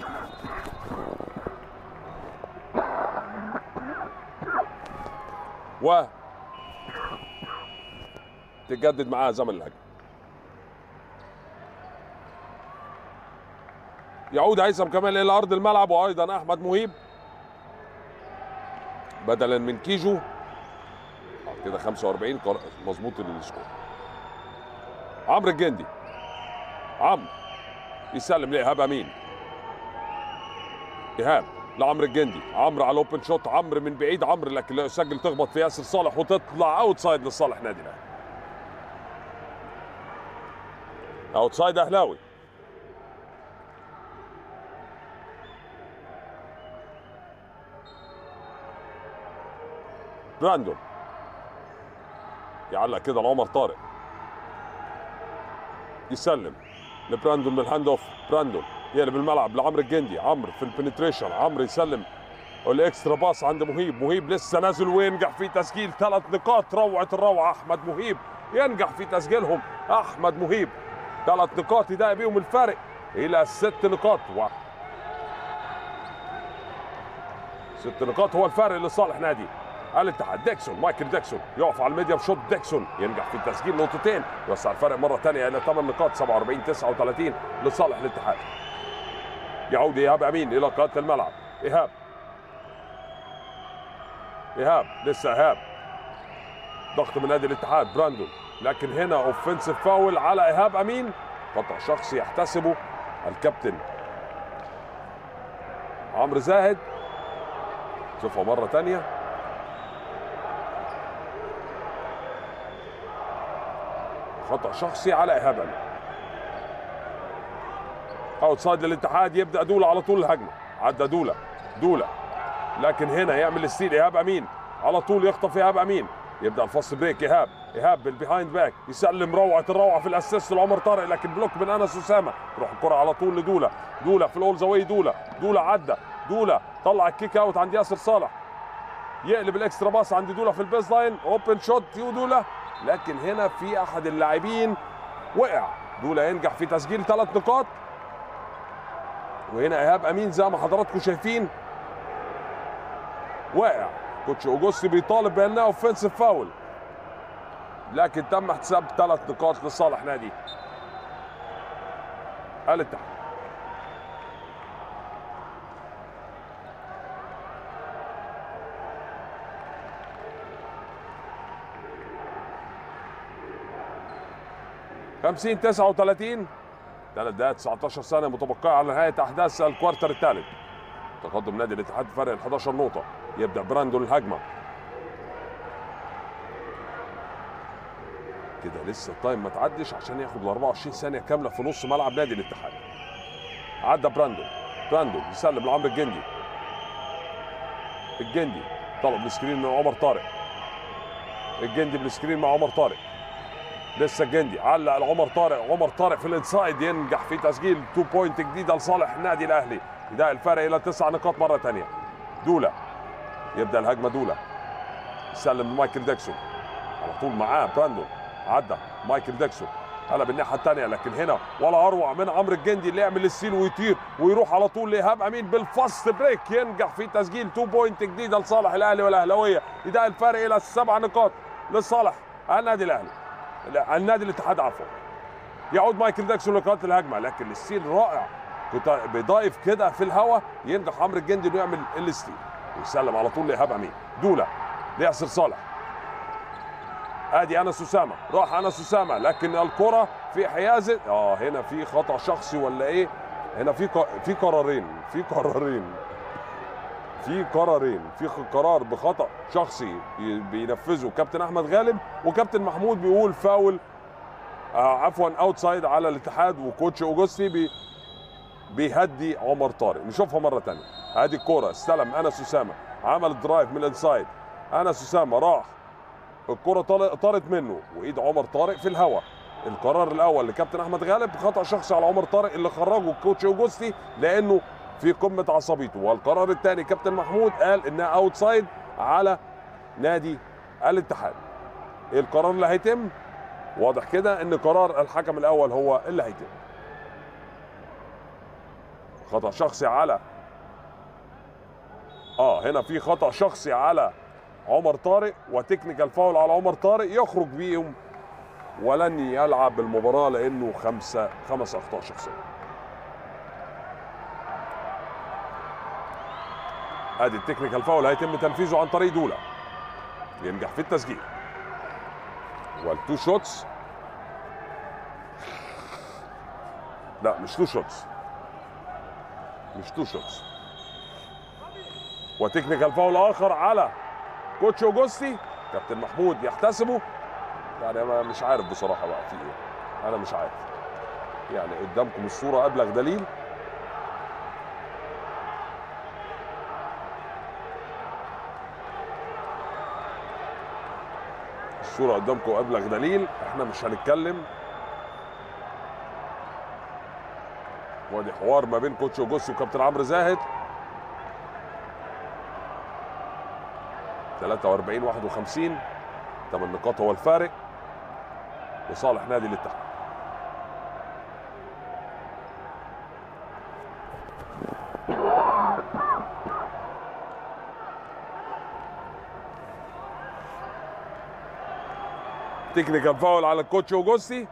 و تجدد معاه زمن الهجمه يعود هيثم كمال الى ارض الملعب وايضا احمد مهيب بدلا من كيجو آه، كده 45 قر- مظبوط السكور عمرو الجندي عمرو يسلم لايهاب امين ايهاب لعمرو الجندي عمرو على الاوبن شوت عمرو من بعيد عمرو لكن لا يسجل تخبط في ياسر صالح وتطلع اوت سايد لصالح نادي الاهلي اوت سايد اهلاوي براندون يعلق كده لعمر طارق يسلم لبراندون من الهاند اوف براندون يقلب الملعب لعمرو الجندي عمرو في البنتريشن عمرو يسلم الاكسترا باص عند مهيب مهيب لسه نازل وينجح في تسجيل ثلاث نقاط روعه الروعه احمد مهيب ينجح في تسجيلهم احمد مهيب ثلاث نقاط يضايق بيهم الفارق الى ست نقاط و... ست نقاط هو الفارق لصالح نادي الاتحاد ديكسون مايكل ديكسون يقف على الميديا بشوت ديكسون ينجح في تسجيل نقطتين يوسع الفرق مره ثانيه الى ثمان نقاط 47 39 لصالح الاتحاد يعود ايهاب امين الى قاده الملعب ايهاب ايهاب لسه ايهاب ضغط من نادي الاتحاد براندون لكن هنا اوفنسيف فاول على ايهاب امين خطا شخصي يحتسبه الكابتن عمرو زاهد شوفها مره ثانيه خطا شخصي على ايهاب امين اوت سايد للاتحاد يبدا دولا على طول الهجمه عدى دولا دولا لكن هنا يعمل الستيل ايهاب امين على طول يخطف ايهاب امين يبدا الفاست بريك ايهاب ايهاب بالبيهايند باك يسلم روعه الروعه في الاسيست لعمر طارق لكن بلوك من انس اسامه تروح الكره على طول لدولا دولا في الاول زاويه دولا دولا عدى دولا طلع الكيك اوت عند ياسر صالح يقلب الاكسترا باص عند دولا في البيز لاين اوبن شوت يو دولا لكن هنا في احد اللاعبين وقع دولا ينجح في تسجيل ثلاث نقاط وهنا ايهاب امين زي ما حضراتكم شايفين واقع كوتش اوجوستي بيطالب بانها اوفنسيف فاول لكن تم احتساب ثلاث نقاط لصالح نادي الاتحاد خمسين تسعة وثلاثين ثلاث دقائق 19 ثانية متبقية على نهاية أحداث الكوارتر الثالث تقدم نادي الاتحاد فرق ال 11 نقطة يبدأ براندون الهجمة كده لسه التايم ما تعدش عشان ياخد ال 24 ثانية كاملة في نص ملعب نادي الاتحاد عدى براندون براندون يسلم لعمرو الجندي الجندي طلب السكرين من عمر طارق الجندي بالسكرين مع عمر طارق لسه الجندي علق لعمر طارق عمر طارق في الانسايد ينجح في تسجيل 2 بوينت جديده لصالح النادي الاهلي يضايق الفرق الى تسع نقاط مره ثانيه دولا يبدا الهجمه دولا يسلم لمايكل ديكسون على طول معاه براندون عدى مايكل ديكسون قلب الناحيه الثانيه لكن هنا ولا اروع من عمرو الجندي اللي يعمل السيل ويطير ويروح على طول لايهاب امين بالفاست بريك ينجح في تسجيل 2 بوينت جديده لصالح الاهلي والاهلاويه يضايق الفرق الى سبع نقاط لصالح النادي الاهلي لا النادي الاتحاد عفوا يعود مايكل داكسون لقاءات الهجمه لكن الستيل رائع كنت بيضايف كده في الهواء ينجح عمرو الجندي انه يعمل الستيل ويسلم على طول لايهاب امين دولا لياسر صالح ادي انس اسامه راح انس اسامه لكن الكره في حيازه اه هنا في خطا شخصي ولا ايه هنا في ق... في قرارين في قرارين في قرارين في خ- قرار بخطا شخصي ي- بينفذه كابتن احمد غالب وكابتن محمود بيقول فاول آه عفوا اوتسايد على الاتحاد وكوتش اوجوستي بي بيهدي عمر طارق نشوفها مره ثانيه ادي الكوره استلم انس اسامه عمل درايف من الانسايد انس اسامه راح الكرة طال- طارت منه وايد عمر طارق في الهواء القرار الاول لكابتن احمد غالب خطا شخصي على عمر طارق اللي خرجه الكوتش اوجوستي لانه في قمه عصبيته والقرار الثاني كابتن محمود قال انها اوتسايد على نادي الاتحاد ايه القرار اللي هيتم واضح كده ان قرار الحكم الاول هو اللي هيتم خطا شخصي على اه هنا في خطا شخصي على عمر طارق وتكنيكال فاول على عمر طارق يخرج بيهم ولن يلعب المباراه لانه خمسه خمس اخطاء شخصيه. ادي التكنيكال فاول هيتم تنفيذه عن طريق دولا ينجح في التسجيل. والتو شوتس لا مش تو شوتس مش تو شوتس وتكنيكال فاول اخر على كوتش اوجوستي كابتن محمود يحتسبه يعني انا مش عارف بصراحه بقى في ايه انا مش عارف يعني قدامكم الصوره ابلغ دليل الصوره قدامكم ابلغ دليل احنا مش هنتكلم وادي حوار ما بين كوتش اوجوستي وكابتن عمرو زاهد 43 51 ثمان نقاط هو الفارق لصالح نادي الاتحاد تكنيكال فاول على الكوتش اوجوستي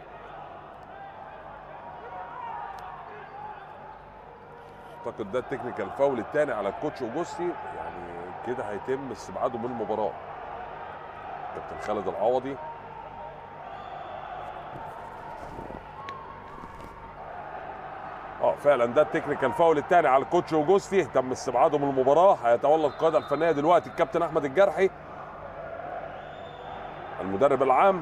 اعتقد ده التكنيكال فاول الثاني على الكوتش اوجوستي يعني كده هيتم استبعاده من المباراه كابتن خالد العوضي اه فعلا ده التكنيكال فاول الثاني على الكوتش اوجوستي تم استبعاده من المباراه هيتولى القياده الفنيه دلوقتي الكابتن احمد الجرحي المدرب العام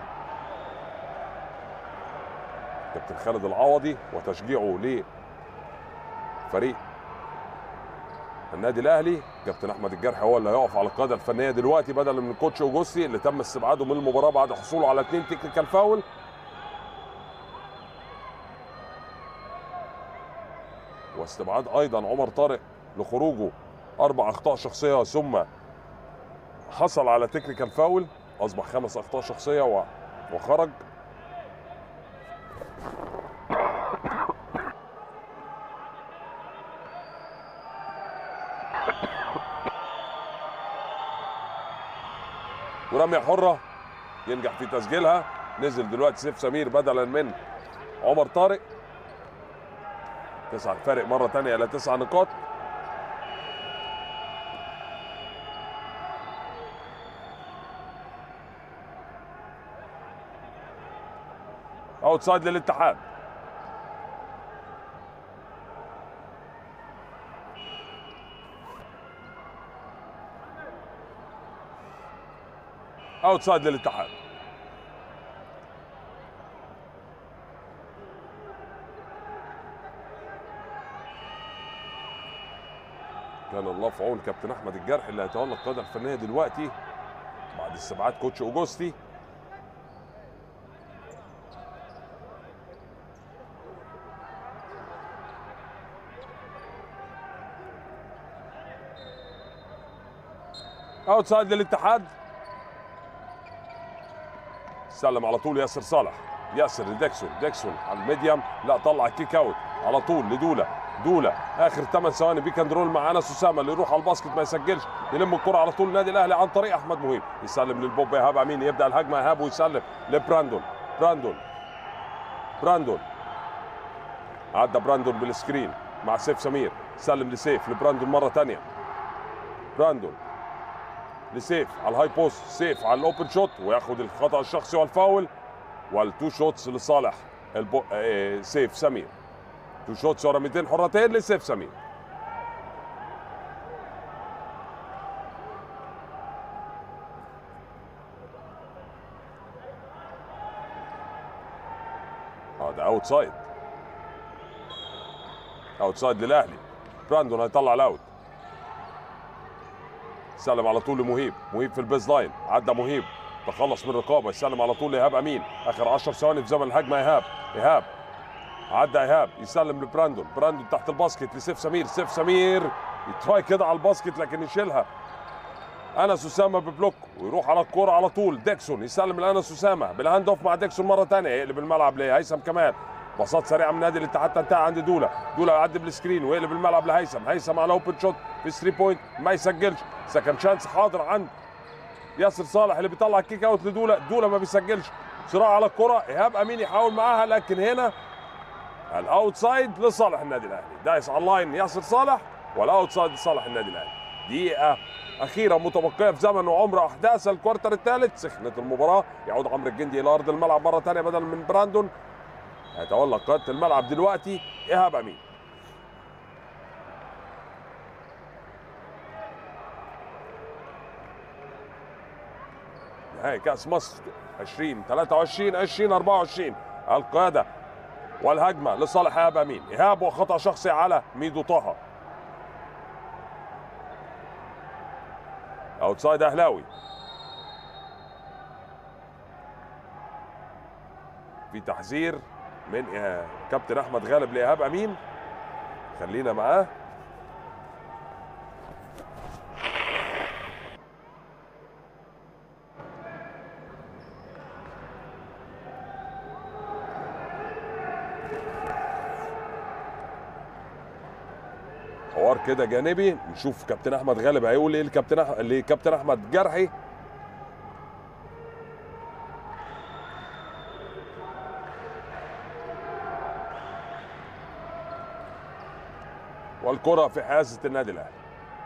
كابتن خالد العوضي وتشجيعه لفريق النادي الاهلي كابتن احمد الجرحي هو اللي هيقف على القياده الفنيه دلوقتي بدلا من الكوتش اوجوستي اللي تم استبعاده من المباراه بعد حصوله على اثنين تكنيكال فاول واستبعاد ايضا عمر طارق لخروجه اربع اخطاء شخصيه ثم حصل على تكنيكال فاول اصبح خمس اخطاء شخصيه و- وخرج ورمية حرة ينجح في تسجيلها نزل دلوقتي سيف سمير بدلا من عمر طارق تسعة فارق مرة تانية إلى تسع نقاط اوتسايد للاتحاد اوتسايد للاتحاد كان الله في عون كابتن احمد الجرح اللي هيتولى القياده الفنيه دلوقتي بعد استبعاد كوتش اوجوستي اوتسايد للاتحاد سلم على طول ياسر صالح ياسر لديكسون ديكسون على الميديم لا طلع كيك اوت على طول لدولا دولا اخر 8 ثواني بيك اند رول مع انس اسامه اللي يروح على الباسكت ما يسجلش يلم الكره على طول النادي الاهلي عن طريق احمد مهيب يسلم للبوب ايهاب امين يبدا الهجمه ايهاب ويسلم لبراندون براندون براندون عدى براندون بالسكرين مع سيف سمير سلم لسيف لبراندون مره ثانيه براندون لسيف على الهاي بوست سيف على الاوبن شوت وياخد الخطا الشخصي والفاول والتو شوتس لصالح البو... آه سيف سمير تو شوتس ورا 200 حرتين لسيف سمير اه ده اوت سايد اوت سايد للاهلي براندون هيطلع الاوت سلم على طول لمهيب مهيب في البيز لاين عدى مهيب تخلص من الرقابه يسلم على طول لايهاب امين اخر 10 ثواني في زمن الهجمه ايهاب ايهاب عدى ايهاب يسلم لبراندون براندون تحت الباسكت لسيف سمير سيف سمير يتراي كده على الباسكت لكن يشيلها انس اسامه ببلوك ويروح على الكوره على طول ديكسون يسلم لانس اسامه بالهاند اوف مع ديكسون مره ثانيه يقلب الملعب لهيثم كمان باصات سريعه من نادي الاتحاد تنتهي عند دولا دولا يعدي بالسكرين ويقلب الملعب لهيثم هيثم على اوبن شوت في 3 بوينت ما يسجلش سكند شانس حاضر عند ياسر صالح اللي بيطلع كيك اوت لدولا دولا ما بيسجلش صراع على الكره ايهاب امين يحاول معاها لكن هنا الاوتسايد لصالح النادي الاهلي دايس على اللاين ياسر صالح والاوتسايد لصالح النادي الاهلي دقيقه اخيره متبقيه في زمن وعمر احداث الكوارتر الثالث سخنت المباراه يعود عمرو الجندي الى ارض الملعب مره ثانيه بدل من براندون هيتولى قياده الملعب دلوقتي ايهاب امين نهائي كاس مصر 20 23 20 24 القياده والهجمه لصالح ايهاب امين ايهاب وخطا شخصي على ميدو طه اوتسايد اهلاوي في تحذير من إيه- كابتن احمد غالب لايهاب امين خلينا معاه حوار كده جانبي نشوف كابتن احمد غالب هيقول ايه لكابتن أح... لكابتن احمد جرحي والكرة في حيازة النادي الاهلي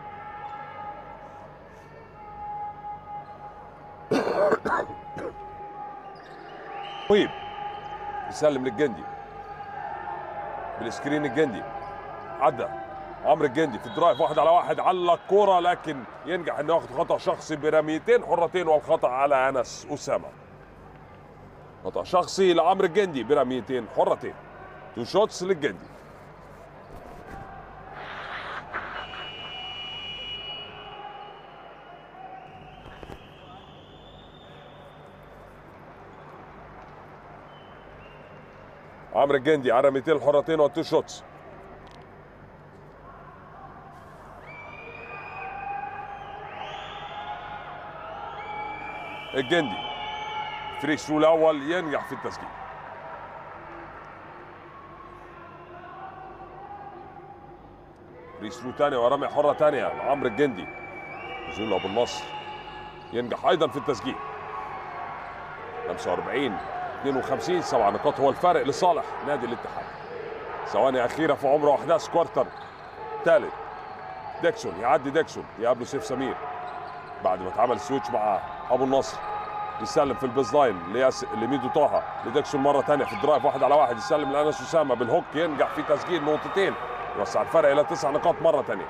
طيب يسلم للجندي بالسكرين الجندي عدى عمرو الجندي في الدرايف واحد على واحد علق الكوره لكن ينجح انه ياخد خطا شخصي برميتين حرتين والخطا على انس اسامه خطا شخصي لعمرو الجندي برميتين حرتين تو شوتس للجندي عمرو الجندي على رميتين الحرتين والتو شوتس الجندي فري ثرو الاول ينجح في التسجيل فري ثرو ثانيه ورمي حره ثانيه لعمرو الجندي نزول ابو النصر ينجح ايضا في التسجيل 45 52 سبع نقاط هو الفارق لصالح نادي الاتحاد ثواني اخيره في عمر واحداث كوارتر ثالث ديكسون يعدي ديكسون يقابله سيف سمير بعد ما اتعمل سويتش مع ابو النصر يسلم في البيز لاين لياس لميدو طه لديكسون مره ثانيه في الدرايف واحد على واحد يسلم لانس اسامه بالهوك ينجح في تسجيل نقطتين يوسع الفرق الى تسع نقاط مره ثانيه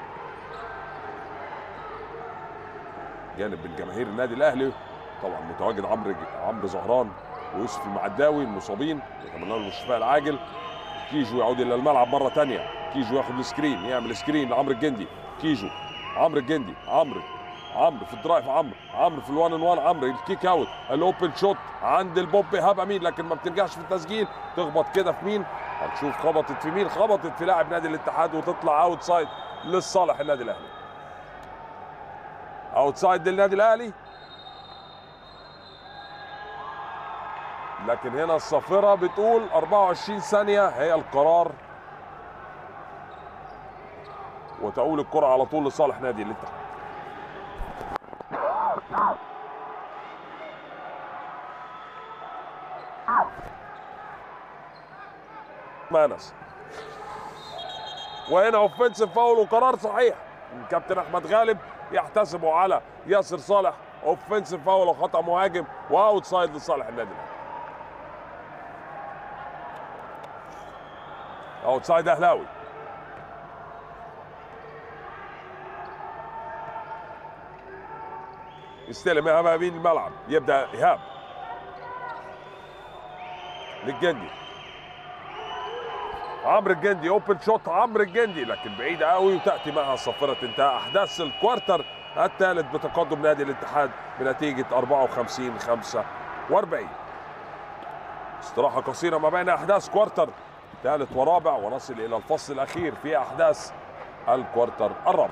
جانب من جماهير النادي الاهلي طبعا متواجد عمرو عمرو زهران ويوسف المعداوي المصابين نتمنى لهم الشفاء العاجل كيجو يعود الى الملعب مره ثانيه كيجو ياخد السكرين يعمل سكرين لعمرو الجندي كيجو عمرو الجندي عمرو عمرو في الدرايف عمرو عمرو في الوان ان وان عمرو الكيك اوت الاوبن شوت عند البوب ايهاب امين لكن ما بتنجحش في التسجيل تخبط كده في مين هنشوف خبطت في مين خبطت في لاعب نادي الاتحاد وتطلع اوت سايد لصالح النادي الاهلي اوت سايد للنادي الاهلي لكن هنا الصافرة بتقول 24 ثانية هي القرار وتقول الكرة على طول لصالح نادي الاتحاد مانس وهنا اوفنسيف فاول وقرار صحيح الكابتن احمد غالب يحتسبه على ياسر صالح اوفنسيف فاول وخطا مهاجم واوت سايد لصالح النادي الاهلي اوت سايد اهلاوي يستلم ايهاب امين الملعب يبدا ايهاب للجندي عمرو الجندي اوبن شوت عمرو الجندي لكن بعيده قوي وتاتي معها صفره انتهاء احداث الكوارتر الثالث بتقدم نادي الاتحاد بنتيجه 54 45 استراحه قصيره ما بين احداث كوارتر ثالث ورابع ونصل الى الفصل الاخير في احداث الكوارتر الرابع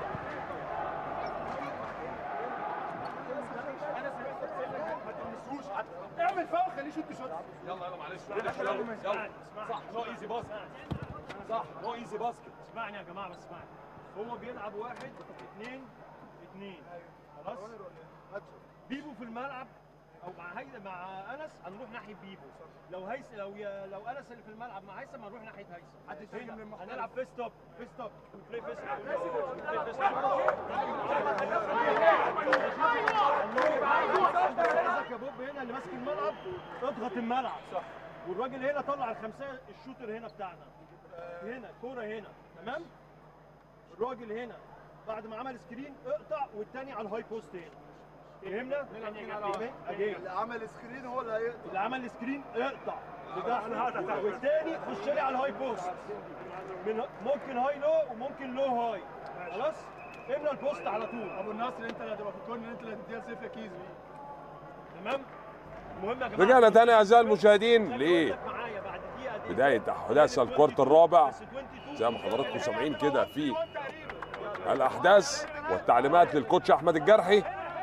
ما تلمسوش حتى اعمل فاول خليه يشوط شوط يلا يلا معلش معلش يلا يلا صح نو ايزي باسكت صح نو ايزي باسكت اسمعني يا جماعه بس اسمعني هو بيلعب واحد اثنين اثنين خلاص بيبو في الملعب او مع هي مع انس هنروح ناحيه بيبو لو هيس لو ي... لو انس اللي في الملعب مع هيثم هنروح ناحيه هيثم هنا هنلعب فيست ستوب فيست ستوب بلاي فيست عايزك يا بوب هنا اللي ماسك الملعب اضغط الملعب صح والراجل هنا طلع الخمسه الشوتر هنا بتاعنا هنا كوره هنا تمام الراجل هنا بعد ما عمل سكرين اقطع والتاني على الهاي بوست هنا فهمنا؟ أجين. اللي عمل سكرين هو اللي هيقطع اللي عمل السكرين اقطع بدخل والتاني خش لي على الهاي بوست من ممكن هاي لو وممكن لو هاي خلاص املى البوست على طول ابو النصر انت اللي هتبقى في الكورنر انت اللي هتديها لسيف يا كيزو تمام المهم يا جماعه رجعنا تاني اعزائي المشاهدين خلي بالك معايا بعد دقيقه دي لبدايه احداث الكوارتر الرابع بس 22 زي ما حضراتكم سامعين كده في الاحداث والتعليمات للكوتش احمد الجرحي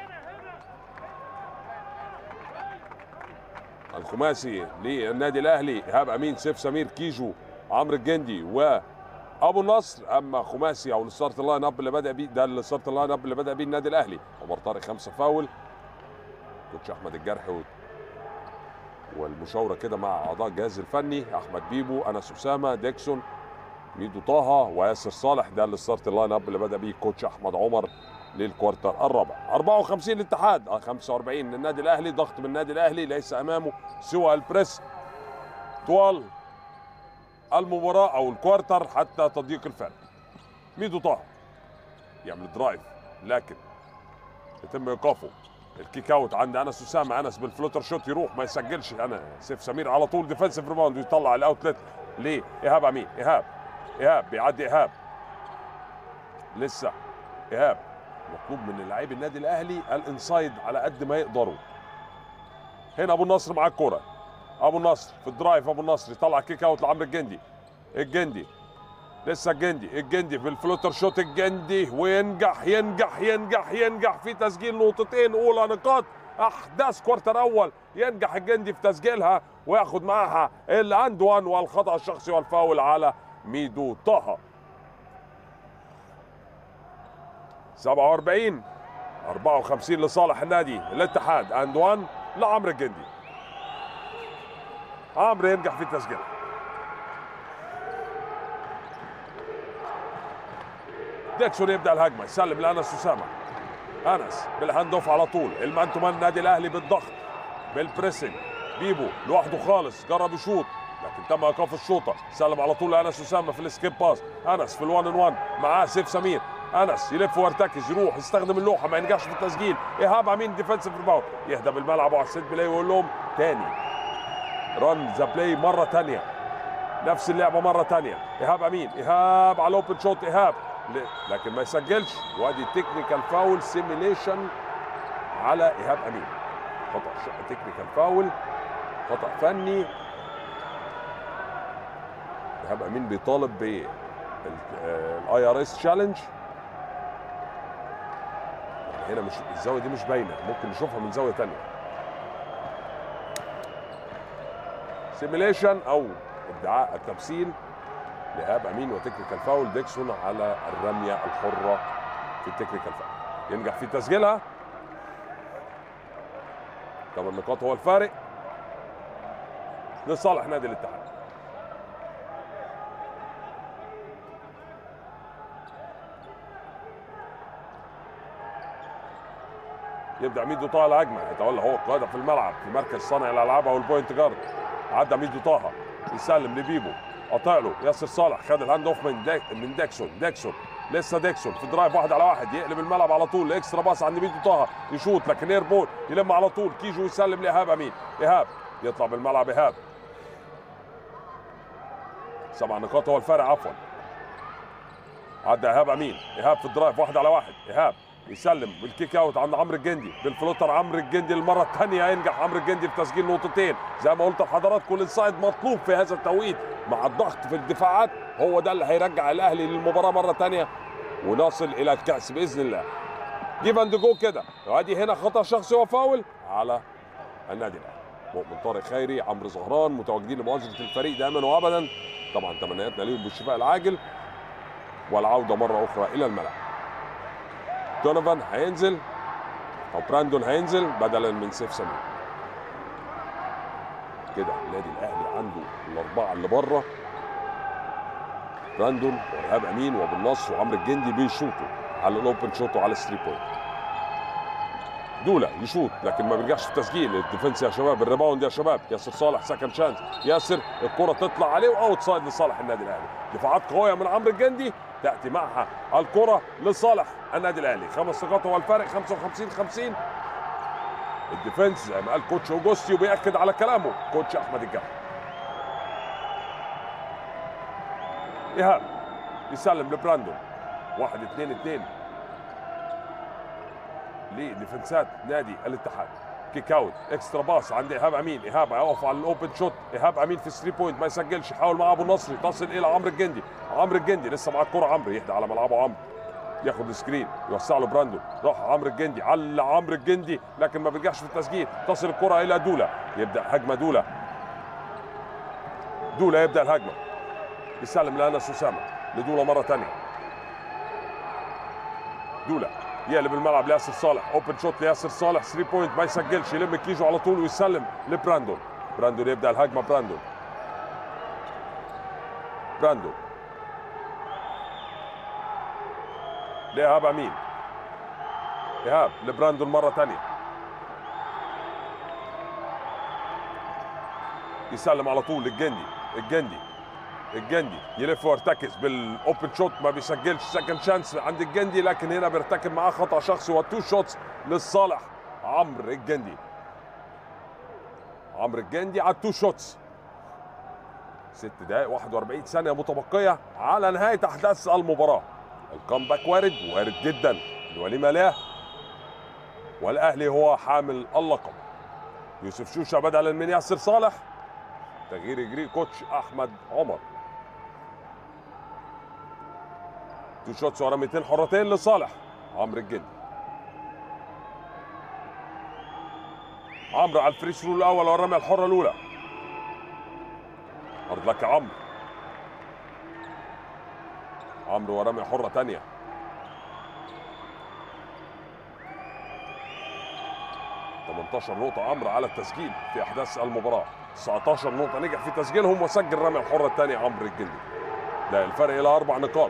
الخماسي للنادي الاهلي ايهاب امين سيف سمير كيجو عمرو الجندي وابو النصر اما خماسي او الستارت لاين اب اللي بدا بيه ده الستارت لاين اب اللي بدا بيه النادي الاهلي عمر طارق خمسه فاول كوتش احمد الجرحي و- والمشاوره كده مع اعضاء الجهاز الفني احمد بيبو انس اسامه ديكسون ميدو طه وياسر صالح ده الستارت لاين اب اللي بدا بيه كوتش احمد عمر للكوارتر الرابع 54 الاتحاد آه، 45 للنادي الاهلي ضغط من النادي الاهلي ليس امامه سوى البريس طوال المباراه او الكوارتر حتى تضييق الفرق ميدو طه يعمل درايف لكن يتم ايقافه الكيك اوت عند انس اسامه انس بالفلوتر شوت يروح ما يسجلش انا سيف سمير على طول ديفensive ريباوند ويطلع الاوتلت لايهاب امين ايهاب ايهاب بيعدي ايهاب لسه ايهاب مطلوب من لاعبي النادي الاهلي الانسايد على قد ما يقدروا هنا ابو النصر مع الكره ابو النصر في الدرايف ابو النصر يطلع كيك اوت لعمرو الجندي الجندي لسه الجندي الجندي في الفلوتر شوت الجندي وينجح ينجح ينجح ينجح في تسجيل نقطتين اولى نقاط احداث كوارتر اول ينجح الجندي في تسجيلها وياخد معاها الاند وان والخطا الشخصي والفاول على ميدو طه 47 54 لصالح النادي الاتحاد اند وان لعمرو الجندي عمرو ينجح في التسجيل ديكسون يبدا الهجمه يسلم لانس اسامه انس بالهاند اوف على طول المان تو مان النادي الاهلي بالضغط بالبريسنج بيبو لوحده خالص جرب يشوط لكن تم ايقاف الشوطه سلم على طول لانس اسامه في السكيب باس انس في الوان ان وان معاه سيف سمير انس يلف ويرتكز يروح يستخدم اللوحه ما ينجحش في التسجيل ايهاب امين ديفensive ريباوند يهدى بالملعب وعلى السيت بلاي ويقول لهم تاني رن ذا بلاي مره تانيه نفس اللعبه مره تانيه ايهاب امين ايهاب على الاوبن شوت ايهاب ل- لكن ما يسجلش وادي تكنيكال فاول سيميليشن على ايهاب امين خطا تكنيكال فاول خطا فني ايهاب امين بيطالب ب الاي ار اس تشالنج هنا مش الزاويه دي مش باينه ممكن نشوفها من زاويه تانية سيميليشن او ادعاء التمثيل لإيهاب امين وتكنيكال فاول ديكسون على الرميه الحره في التكنيكال فاول ينجح في تسجيلها ثمان نقاط هو الفارق لصالح نادي الاتحاد يبدا ميدو طه الهجمه يتولى هو القائد في الملعب في مركز صانع الالعاب او البوينت جارد عدى ميدو طه يسلم لبيبو قطع له ياسر صالح خد الهاند اوف من ديك من ديكسون ديكسون لسه ديكسون في درايف واحد على واحد يقلب الملعب على طول اكسترا باص عند ميدو طه يشوط لكن اير بول يلم على طول كيجو يسلم لايهاب امين ايهاب يطلع بالملعب ايهاب سبع نقاط هو الفارق عفوا عدى ايهاب امين ايهاب في الدرايف واحد على واحد ايهاب يسلم بالكيك اوت عند عمرو الجندي بالفلوتر عمرو الجندي المره الثانيه ينجح عمرو الجندي في تسجيل نقطتين زي ما قلت لحضراتكم الانسايد مطلوب في هذا التوقيت مع الضغط في الدفاعات هو ده اللي هيرجع الاهلي للمباراه مره ثانيه ونصل الى الكاس باذن الله جيف اند جو كده وادي هنا خطا شخصي وفاول على النادي الاهلي مؤمن طارق خيري عمرو زهران متواجدين لمؤازره الفريق دائما وابدا طبعا تمنياتنا ليهم بالشفاء العاجل والعوده مره اخرى الى الملعب دونيفان هينزل او براندون هينزل بدلا من سيف سمير كده النادي الاهلي عنده الاربعه اللي بره براندون وايهاب امين وابو النصر وعمرو الجندي بيشوطوا على الاوبن شوت وعلى الثري بوينت دولا يشوط لكن ما بيرجعش في التسجيل الديفنس يا شباب الريباوند يا شباب ياسر صالح سكند شانس ياسر الكره تطلع عليه واوت سايد لصالح النادي الاهلي دفاعات قويه من عمرو الجندي تاتي معها الكره لصالح النادي الاهلي خمس نقاط هو الفارق 55 50 الديفنس زي ما قال كوتش اوجوستي وبياكد على كلامه كوتش احمد الجحا ايهاب يسلم لبراندون واحد اثنين اثنين لديفنسات نادي الاتحاد كيك اوت اكسترا باص عند ايهاب امين ايهاب هيقف على الاوبن شوت ايهاب امين في 3 بوينت ما يسجلش يحاول مع ابو النصر تصل الى عمرو الجندي عمرو الجندي لسه معاه الكره عمرو يهدى على ملعبه عمرو ياخد السكرين يوسع له براندو راح عمرو الجندي على عمرو الجندي لكن ما بيرجعش في التسجيل تصل الكره الى دولا يبدا هجمه دولا دولا يبدا الهجمه يسلم لانس اسامه لدولا مره ثانيه دولا يقلب الملعب لياسر صالح اوبن شوت لياسر صالح 3 بوينت ما يسجلش يلم كيجو على طول ويسلم لبراندون براندون يبدا الهجمه براندون براندون لايهاب امين ايهاب لبراندون مره ثانيه يسلم على طول للجندي الجندي الجندي يلف ويرتكز بالاوبن شوت ما بيسجلش سكند شانس عند الجندي لكن هنا بيرتكب معاه خطا شخصي والتو شوتس للصالح عمرو الجندي عمرو الجندي على التو شوتس ست دقائق 41 ثانية متبقية على نهاية أحداث المباراة الكامباك وارد وارد جدا ولما لا والأهلي هو حامل اللقب يوسف شوشة بدلا من ياسر صالح تغيير يجري كوتش احمد عمر تو شوتس ورا 200 حرتين لصالح عمرو الجندي عمرو على الفري ثرو الاول والرميه الحره الاولى ارض لك يا عمرو عمرو ورميه حره ثانيه تمنتاشر نقطة عمرو على التسجيل في أحداث المباراة 19 نقطة نجح في تسجيلهم وسجل الرمية الحرة الثانية عمرو الجندي ده الفرق إلى أربع نقاط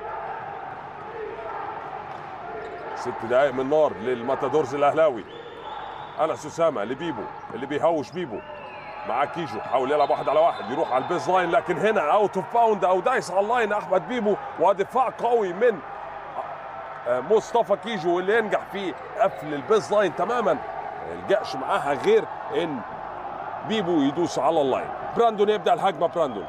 ست دقايق من نار للماتادورز الأهلاوي أنس أسامة لبيبو اللي بيهوش بيبو مع كيجو حاول يلعب واحد على واحد يروح على البيز لاين لكن هنا اوت اوف باوند او دايس على اللاين احمد بيبو ودفاع قوي من آه، مصطفى كيجو اللي ينجح في قفل البيز لاين تماما ما يلجاش معاها غير ان بيبو يدوس على اللاين براندون يبدا الهجمه براندون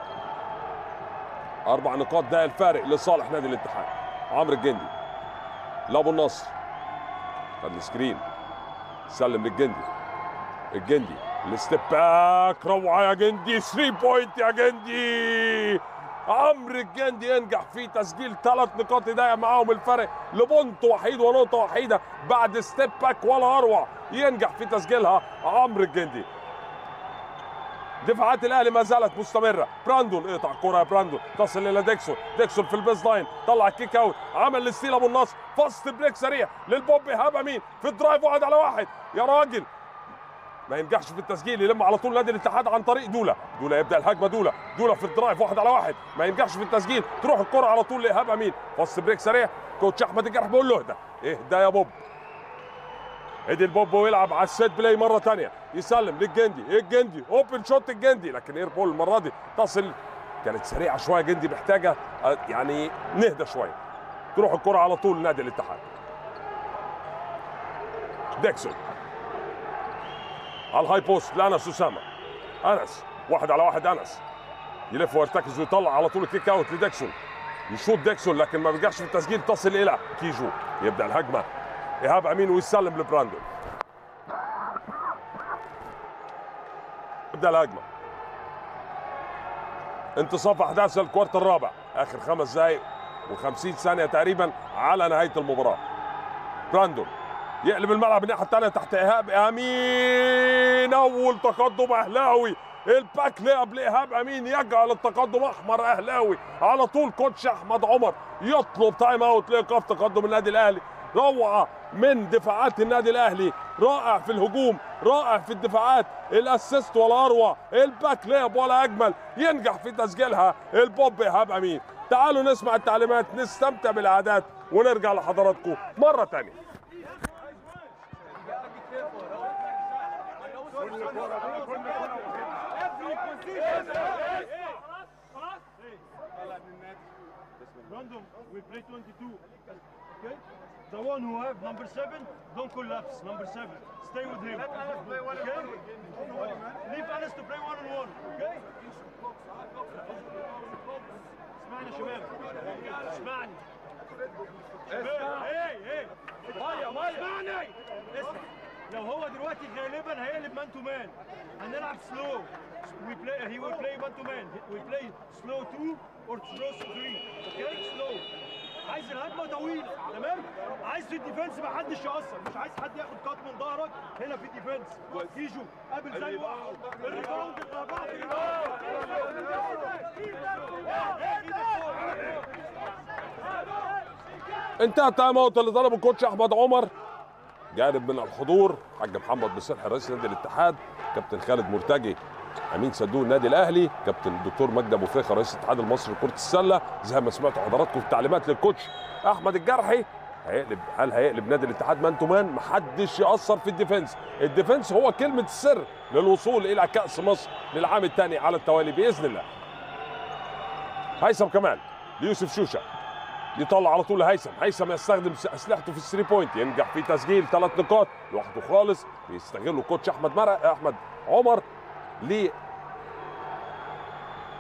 اربع نقاط ده الفارق لصالح نادي الاتحاد عمرو الجندي لابو النصر خد السكرين سلم للجندي الجندي الستيب باك روعه يا جندي 3 بوينت يا جندي عمرو الجندي ينجح في تسجيل ثلاث نقاط هدايا معاهم الفرق لبونت وحيد ونقطه وحيده بعد ستيب باك ولا اروع ينجح في تسجيلها عمرو الجندي دفاعات الاهلي ما زالت مستمره براندون اقطع الكره يا براندون تصل الى ديكسون ديكسون في البيز لاين طلع الكيك اوت عمل لستيل ابو النصر فاست بريك سريع للبوب ايهاب امين في الدرايف واحد على واحد يا راجل ما ينجحش في التسجيل يلم على طول نادي الاتحاد عن طريق دولا دولا يبدا الهجمه دولا دولا في الدرايف واحد على واحد ما ينجحش في التسجيل تروح الكره على طول لايهاب امين فاست بريك سريع كوتش احمد الجرح بيقول له اهدى اهدى يا بوب ادي البوب ويلعب على السيت بلاي مره ثانيه يسلم للجندي الجندي اوبن شوت الجندي لكن اير بول المره دي تصل كانت سريعه شويه جندي محتاجه آه، يعني نهدى شويه تروح الكره على طول نادي الاتحاد ديكسون على الهاي بوست لانس اسامه انس واحد على واحد انس يلف ويرتكز ويطلع على طول الكيك اوت لديكسون يشوط ديكسون لكن ما بينجحش في التسجيل تصل الى كيجو يبدا الهجمه ايهاب امين ويسلم لبراندون يبدا الهجمه انتصاف احداث الكوارت الرابع اخر خمس دقائق و50 ثانيه تقريبا على نهايه المباراه براندون يقلب الملعب الناحيه الثانيه تحت ايهاب امين اول تقدم اهلاوي الباك لعب لايهاب امين يجعل التقدم احمر اهلاوي على طول كوتش احمد عمر يطلب تايم اوت لايقاف تقدم النادي الاهلي روعه من دفاعات النادي الاهلي رائع في الهجوم رائع في الدفاعات الاسيست ولا اروع الباك لعب ولا اجمل ينجح في تسجيلها البوب ايهاب امين تعالوا نسمع التعليمات نستمتع بالعادات ونرجع لحضراتكم مره ثانيه Random, we play 22. Okay? The one who have number seven, don't collapse. Number seven, stay with him. Okay? Leave Anas to play one on one. Okay? اسمعني يا شباب اسمعني شباب ايه ايه ميه ميه اسمعني اسمع لو هو دلوقتي غالبا هيقلب مان تو مان هنلعب سلو we play he will play man to man we play slow two or slow three okay slow عايز الهجمه طويله تمام عايز في الديفنس ما حدش يأثر مش عايز حد ياخد كات من ظهرك هنا في الديفنس كيجو قابل زي وقعه الريباوند بتاع بعض انتهى التايم اوت اللي طلبه الكوتش احمد عمر جانب من الحضور حاج محمد بصلح رئيس نادي الاتحاد كابتن خالد مرتجي امين صندوق النادي الاهلي كابتن الدكتور مجدي ابو فيخه رئيس الاتحاد المصري لكره السله زي ما سمعتوا حضراتكم في التعليمات للكوتش احمد الجرحي هيقلب هل هيقلب نادي الاتحاد مان تو مان محدش ياثر في الديفنس الديفنس هو كلمه السر للوصول الى كاس مصر للعام الثاني على التوالي باذن الله هيثم كمال ليوسف شوشه يطلع على طول هيثم هيثم يستخدم اسلحته في الثري بوينت ينجح في تسجيل ثلاث نقاط لوحده خالص بيستغله كوتش احمد مرق احمد عمر ل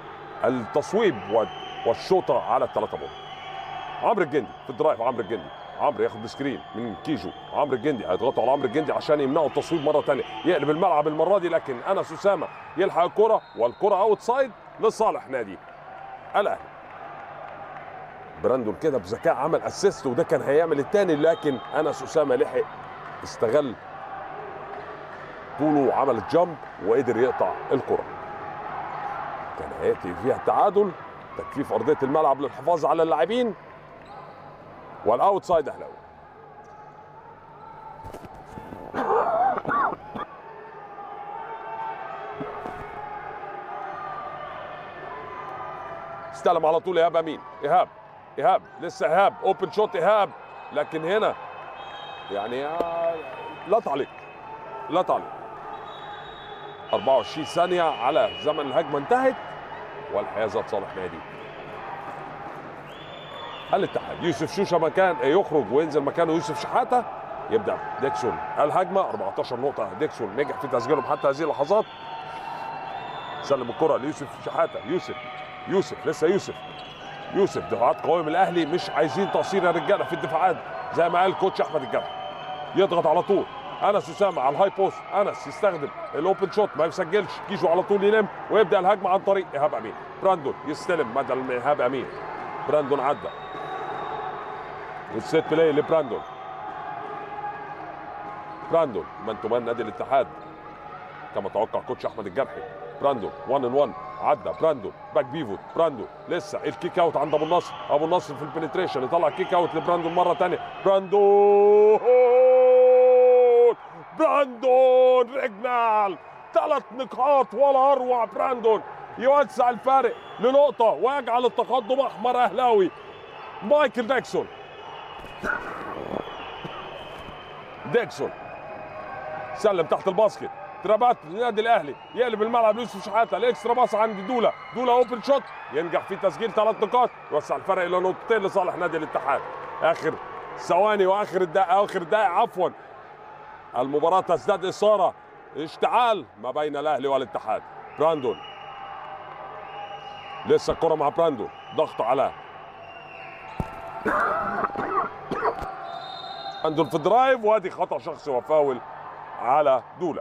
التصويب وال- والشوطه على الثلاثه بونت عمرو الجندي في الدرايف عمرو الجندي عمرو ياخد بسكرين من كيجو عمرو الجندي هيضغطوا على عمرو الجندي عشان يمنعوا التصويب مره ثانيه يقلب الملعب المره دي لكن انس اسامه يلحق الكره والكره اوت سايد لصالح نادي الاهلي براندون كده بذكاء عمل اسيست وده كان هيعمل الثاني لكن انس اسامه لحق استغل طوله وعمل جامب وقدر يقطع الكره كان هياتي فيها التعادل تكثيف ارضيه الملعب للحفاظ على اللاعبين والاوت سايد اهلاوي استلم على طول ايهاب امين ايهاب ايهاب لسه ايهاب اوبن شوت ايهاب لكن هنا يعني آه، لا تعليق لا تعليق 24 ثانية على زمن الهجمة انتهت والحيازة لصالح نادي الاتحاد يوسف شوشة مكان يخرج وينزل مكانه يوسف شحاتة يبدأ ديكسون الهجمة 14 نقطة ديكسون نجح في تسجيلهم حتى هذه اللحظات سلم الكرة ليوسف شحاتة يوسف يوسف لسه يوسف يوسف دفاعات قوية من الأهلي مش عايزين تقصير يا رجالة في الدفاعات زي ما قال كوتش أحمد الجبل يضغط على طول انس اسامه على الهاي بوست انس يستخدم الاوبن شوت ما يسجلش كيجو على طول يلم ويبدا الهجمه عن طريق ايهاب امين براندون يستلم بدل من ايهاب امين براندون عدى والست بلاي لبراندون براندون من تمان نادي الاتحاد كما توقع كوتش احمد الجرحي براندون 1 ان 1 عدى براندون باك بيفوت براندون لسه الكيك اوت عند ابو النصر ابو النصر في البنتريشن يطلع كيك اوت لبراندون مره ثانيه براندون براندون رجنال ثلاث نقاط ولا اروع براندون يوسع الفارق لنقطه ويجعل التقدم احمر اهلاوي مايكل ديكسون ديكسون سلم تحت الباسكت ترابات للنادي الاهلي يقلب الملعب يوسف شحاته الاكسترا باص عند دولا دولا اوبن شوت ينجح في تسجيل ثلاث نقاط يوسع الفرق الى نقطتين لصالح نادي الاتحاد اخر ثواني واخر الدقائق اخر دقائق عفوا المباراة تزداد إثارة اشتعال ما بين الأهلي والاتحاد براندون لسه الكرة مع براندون ضغط على براندون في الدرايف وادي خطأ شخصي وفاول على دولا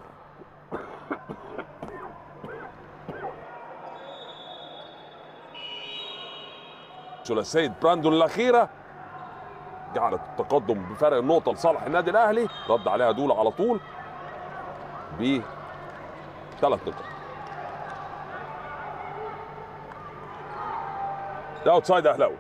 ثلاثية براندون الأخيرة جعلت التقدم بفرق النقطة لصالح النادي الأهلي رد عليها دولة على طول بثلاث نقاط ده اوتسايد أهلاوي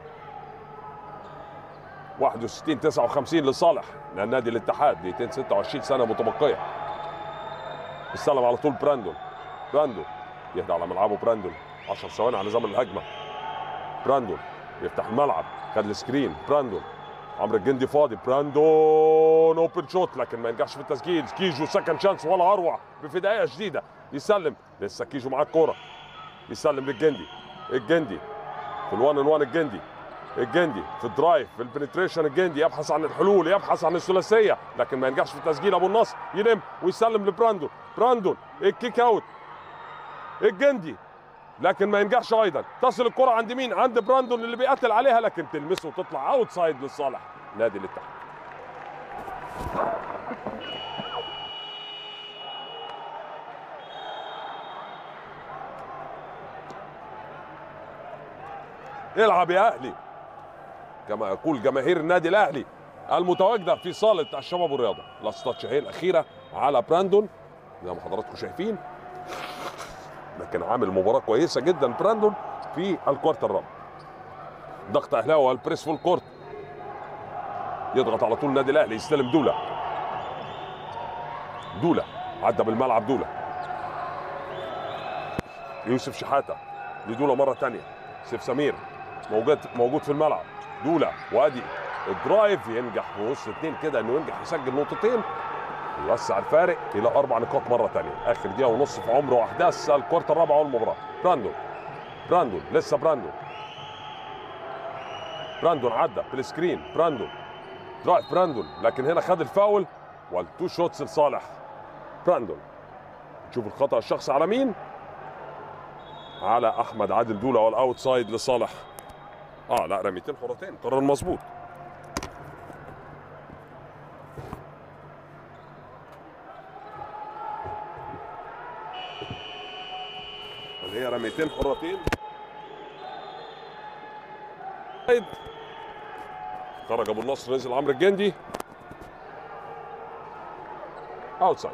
61 59 لصالح للنادي الاتحاد دقيقتين 26 سنة متبقية السلم على طول براندون براندون يهدى على ملعبه براندون 10 ثواني على زمن الهجمة براندون يفتح الملعب خد السكرين براندون عمرو الجندي فاضي براندون اوبن شوت لكن ما ينجحش في التسجيل كيجو سكند شانس ولا اروع بفدائيه شديده يسلم لسه كيجو معاه الكوره يسلم للجندي الجندي في الوان ان وان الجندي الجندي في الدرايف في البنتريشن الجندي يبحث عن الحلول يبحث عن الثلاثيه لكن ما ينجحش في التسجيل ابو النصر يلم ويسلم لبراندون براندون الكيك اوت الجندي لكن ما ينجحش ايضا تصل الكره عند مين عند براندون اللي بيقتل عليها لكن تلمسه وتطلع اوت سايد لصالح نادي الاتحاد العب يا اهلي كما يقول جماهير النادي الاهلي المتواجده في صاله الشباب والرياضه لاستات شهير الاخيره على براندون زي ما حضراتكم شايفين لكن عامل مباراه كويسه جدا براندون في الكوارتر الرابع ضغط اهلاوي والبريس فول كورت يضغط على طول النادي الاهلي يستلم دولا دولا عدى بالملعب دولا يوسف شحاته لدولا مره ثانيه سيف سمير موجود موجود في الملعب دولا وادي الدرايف ينجح في وسط اثنين كده انه ينجح يسجل نقطتين يوسع الفارق الى اربع نقاط مره ثانيه اخر دقيقه ونص في عمر واحداث الكوارتر الرابع والمباراه براندون براندون لسه براندون براندون عدى في السكرين براندون درايف براندون لكن هنا خد الفاول والتو شوتس لصالح براندون نشوف الخطا الشخصي على مين على احمد عادل دوله والاوت سايد لصالح اه لا رميتين حرتين قرار مظبوط هي رميتين حرتين طيب. خرج ابو النصر نزل عمرو الجندي اوتسايد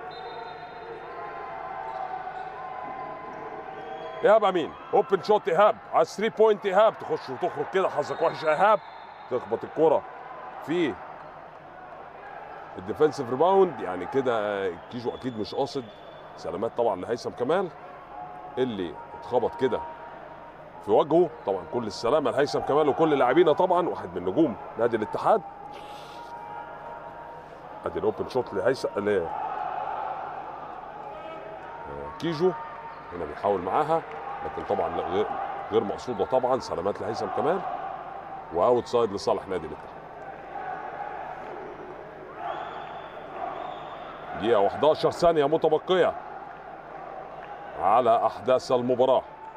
ايهاب امين اوبن شوت ايهاب على 3 بوينت ايهاب تخش وتخرج كده حظك وحش يا ايهاب تخبط الكره في الديفensive ريباوند يعني كده كيجو اكيد مش قاصد سلامات طبعا لهيثم كمال اللي اتخبط كده في وجهه طبعا كل السلامه لهيثم كمال وكل لاعبينا طبعا واحد من نجوم نادي الاتحاد ادي الاوبن شوت لهيثم ل كيجو هنا بيحاول معاها لكن طبعا لا غير غير مقصوده طبعا سلامات لهيثم كمال واوت سايد لصالح نادي الاتحاد دقيقة و11 ثانية متبقية على أحداث المباراة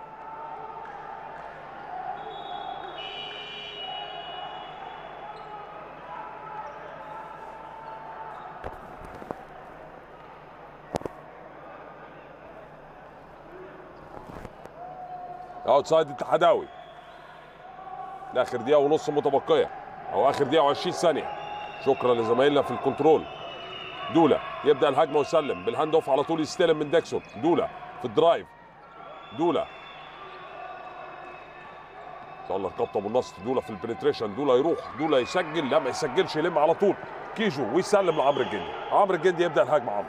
اوتسايد التحداوي اخر دقيقه ونص متبقيه او اخر دقيقه و20 ثانيه شكرا لزمايلنا في الكنترول دولا يبدا الهجمه ويسلم بالهاند اوف على طول يستلم من ديكسون دولا في الدرايف دولا يلا ركبت ابو النصر دولا في البنتريشن دولا يروح دولا يسجل لا ما يسجلش يلم على طول كيجو ويسلم لعمرو الجندي عمرو الجندي يبدا الهجمه عمرو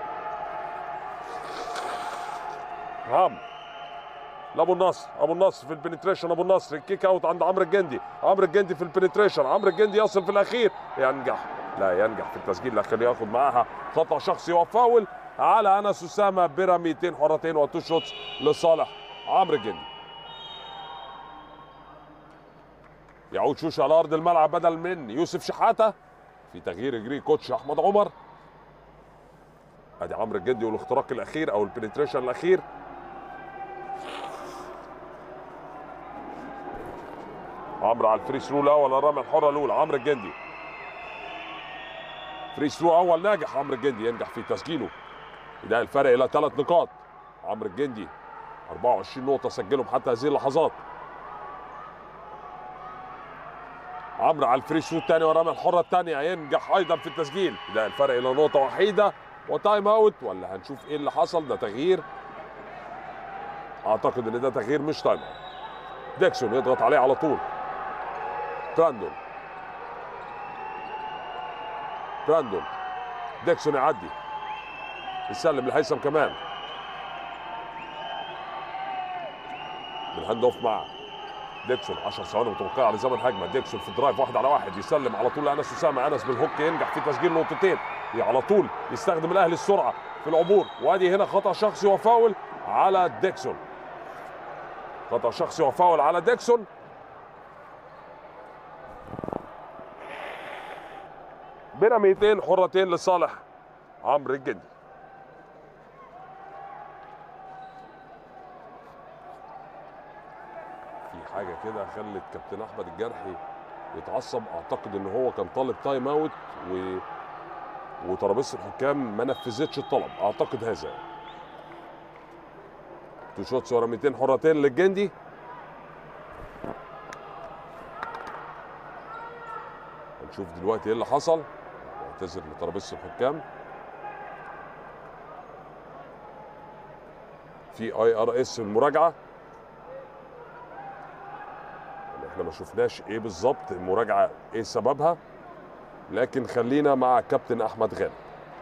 عمرو لابو النصر ابو النصر في البنتريشن ابو النصر الكيك اوت عند عمرو الجندي عمرو الجندي في البنتريشن عمرو الجندي يصل في الاخير ينجح لا ينجح في التسجيل الاخير ياخد معاها خطا شخصي وفاول على انس اسامه برميتين حرتين وتو شوتس لصالح عمرو الجندي يعود شوشه على ارض الملعب بدل من يوسف شحاته في تغيير يجري كوتش احمد عمر ادي عمرو الجندي والاختراق الاخير او البنتريشن الاخير عمرو على الفري ثرو الاول الرميه الحره الاولى عمرو الجندي فري ثرو اول ناجح عمرو الجندي ينجح في تسجيله يدعي الفرق الى ثلاث نقاط عمرو الجندي 24 نقطه سجلهم حتى هذه اللحظات عمرو على الفري ثرو الثاني والرميه الحره الثانيه ينجح ايضا في التسجيل يدعي الفرق الى نقطه وحيده وتايم اوت ولا هنشوف ايه اللي حصل ده تغيير اعتقد ان ده تغيير مش تايم اوت ديكسون يضغط عليه على طول براندون براندون ديكسون يعدي يسلم لهيثم كمان بالهاند اوف مع ديكسون 10 ثواني متوقعه على زمن هجمه ديكسون في درايف واحد على واحد يسلم على طول لانس اسامه انس بالهوك ينجح في تسجيل نقطتين على طول يستخدم الاهلي السرعه في العبور وادي هنا خطا شخصي وفاول على ديكسون خطا شخصي وفاول على ديكسون برميتين حرتين لصالح عمرو الجندي في حاجه كده خلت كابتن احمد الجرحي يتعصب اعتقد ان هو كان طالب تايم اوت و وترابيزه الحكام ما نفذتش الطلب اعتقد هذا تو شوتس ورميتين حرتين للجندي هنشوف دلوقتي ايه اللي حصل اعتذر لترابيزه الحكام في اي ار اس المراجعه يعني احنا ما شفناش ايه بالظبط المراجعه ايه سببها لكن خلينا مع كابتن احمد غالب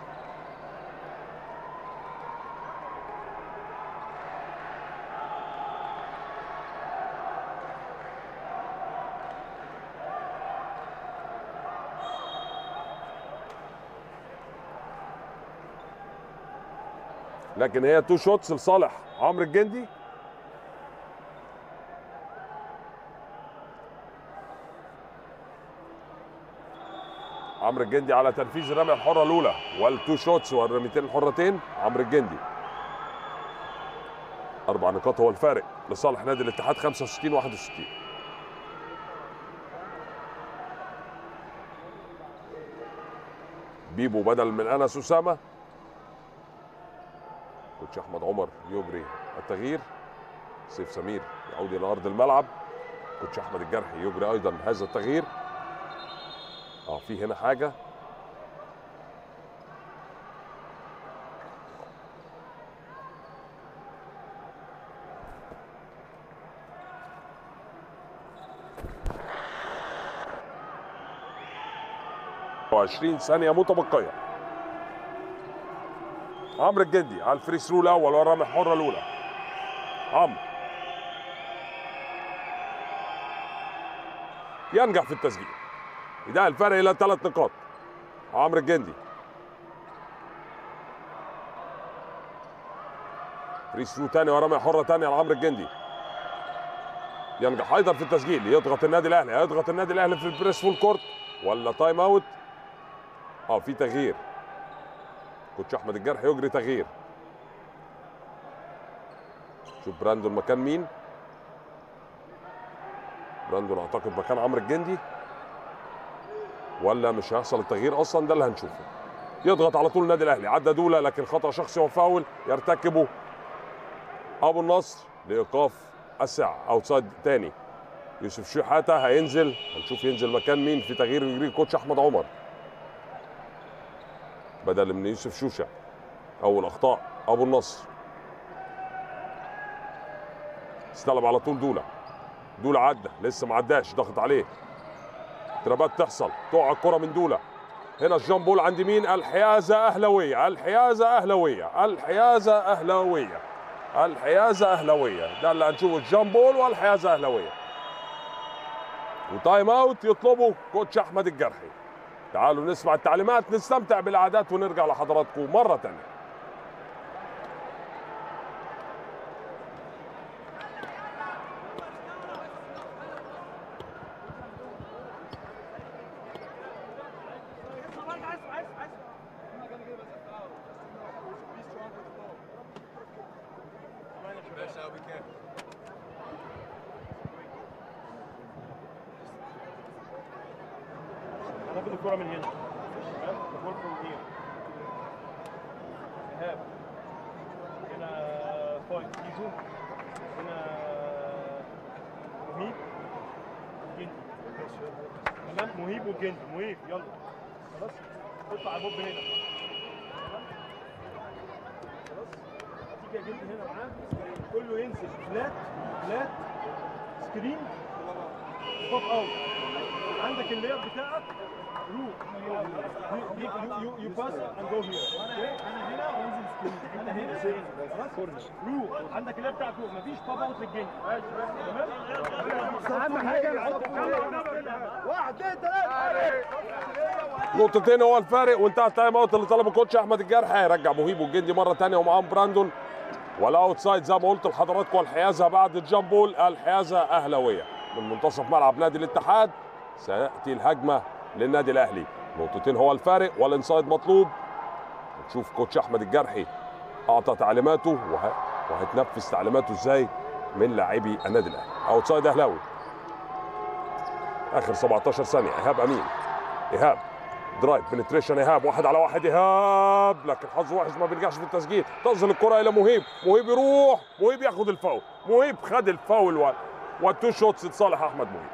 لكن هي تو شوتس لصالح عمرو الجندي عمرو الجندي على تنفيذ الرميه الحره الاولى والتو شوتس والرميتين الحرتين عمرو الجندي اربع نقاط هو الفارق لصالح نادي الاتحاد 65 61 بيبو بدل من انس اسامه كوتش احمد عمر يجري التغيير سيف سمير يعود الى ارض الملعب كوتش احمد الجرحي يجري ايضا هذا التغيير اه في هنا حاجه وعشرين ثانية متبقية عمرو الجندي على الفري ثرو الأول والرمي الحرة الأولى عمرو ينجح في التسجيل يدعي الفرق إلى ثلاث نقاط عمرو الجندي فري ثرو تاني ورمي حرة تانية لعمرو الجندي ينجح أيضا في التسجيل يضغط النادي الأهلي يضغط النادي الأهلي في البريس فول كورت ولا تايم أوت اه في تغيير كوتش احمد الجرح يجري تغيير شوف براندون مكان مين براندون اعتقد مكان عمرو الجندي ولا مش هيحصل التغيير اصلا ده اللي هنشوفه يضغط على طول النادي الاهلي عدى دوله لكن خطا شخصي وفاول يرتكبه ابو النصر لايقاف الساعه اوتسايد تاني يوسف شحاته هينزل هنشوف ينزل مكان مين في تغيير يجري كوتش احمد عمر بدل من يوسف شوشه اول اخطاء ابو النصر استلم على طول دوله دوله عدى لسه ما عداش ضغط عليه ترابات تحصل تقع الكره من دوله هنا الجامب بول عند مين الحيازه اهلاويه الحيازه اهلاويه الحيازه اهلاويه الحيازه اهلاويه ده اللي هنشوفه الجامب بول والحيازه اهلاويه وتايم اوت يطلبه كوتش احمد الجرحي تعالوا نسمع التعليمات نستمتع بالعادات ونرجع لحضراتكم مرة تانية هناخد الكرة من هنا تمام الجول فروم هير ايهاب هنا فايت ايزو هنا مهيب جندي تمام مهيب والجندي مهيب يلا خلاص اطلع على البوب هنا تمام خلاص تيجي يا جندي هنا معاه كله ينزل فلات فلات سكرين بوب اوت عندك اللير بتاعك روح يو يو يو باس اند جو هير انا هنا وانزل سكرين انا هنا خلاص روح عندك اللير بتاعك روح مفيش بوب اوت للجيم تمام اهم حاجه واحد اثنين ثلاثه نقطتين هو الفارق وانتهى التايم اوت اللي طلبه كوتش احمد الجرحي هيرجع مهيب والجندي مره ثانيه ومعاهم براندون والاوت سايد زي ما قلت لحضراتكم الحيازه بعد الجامبول الحيازه اهلاويه من منتصف ملعب نادي الاتحاد سياتي الهجمه للنادي الاهلي نقطتين هو الفارق والانسايد مطلوب نشوف كوتش احمد الجرحي اعطى تعليماته وه... وهتنفذ تعليماته ازاي من لاعبي النادي الاهلي اوتسايد اهلاوي اخر 17 ثانيه ايهاب امين ايهاب درايف بنتريشن ايهاب واحد على واحد ايهاب لكن حظه وحش ما بيرجعش في التسجيل تصل الكره الى مهيب مهيب يروح مهيب ياخد الفاول مهيب خد الفاول و... والتو شوتس لصالح احمد مهيب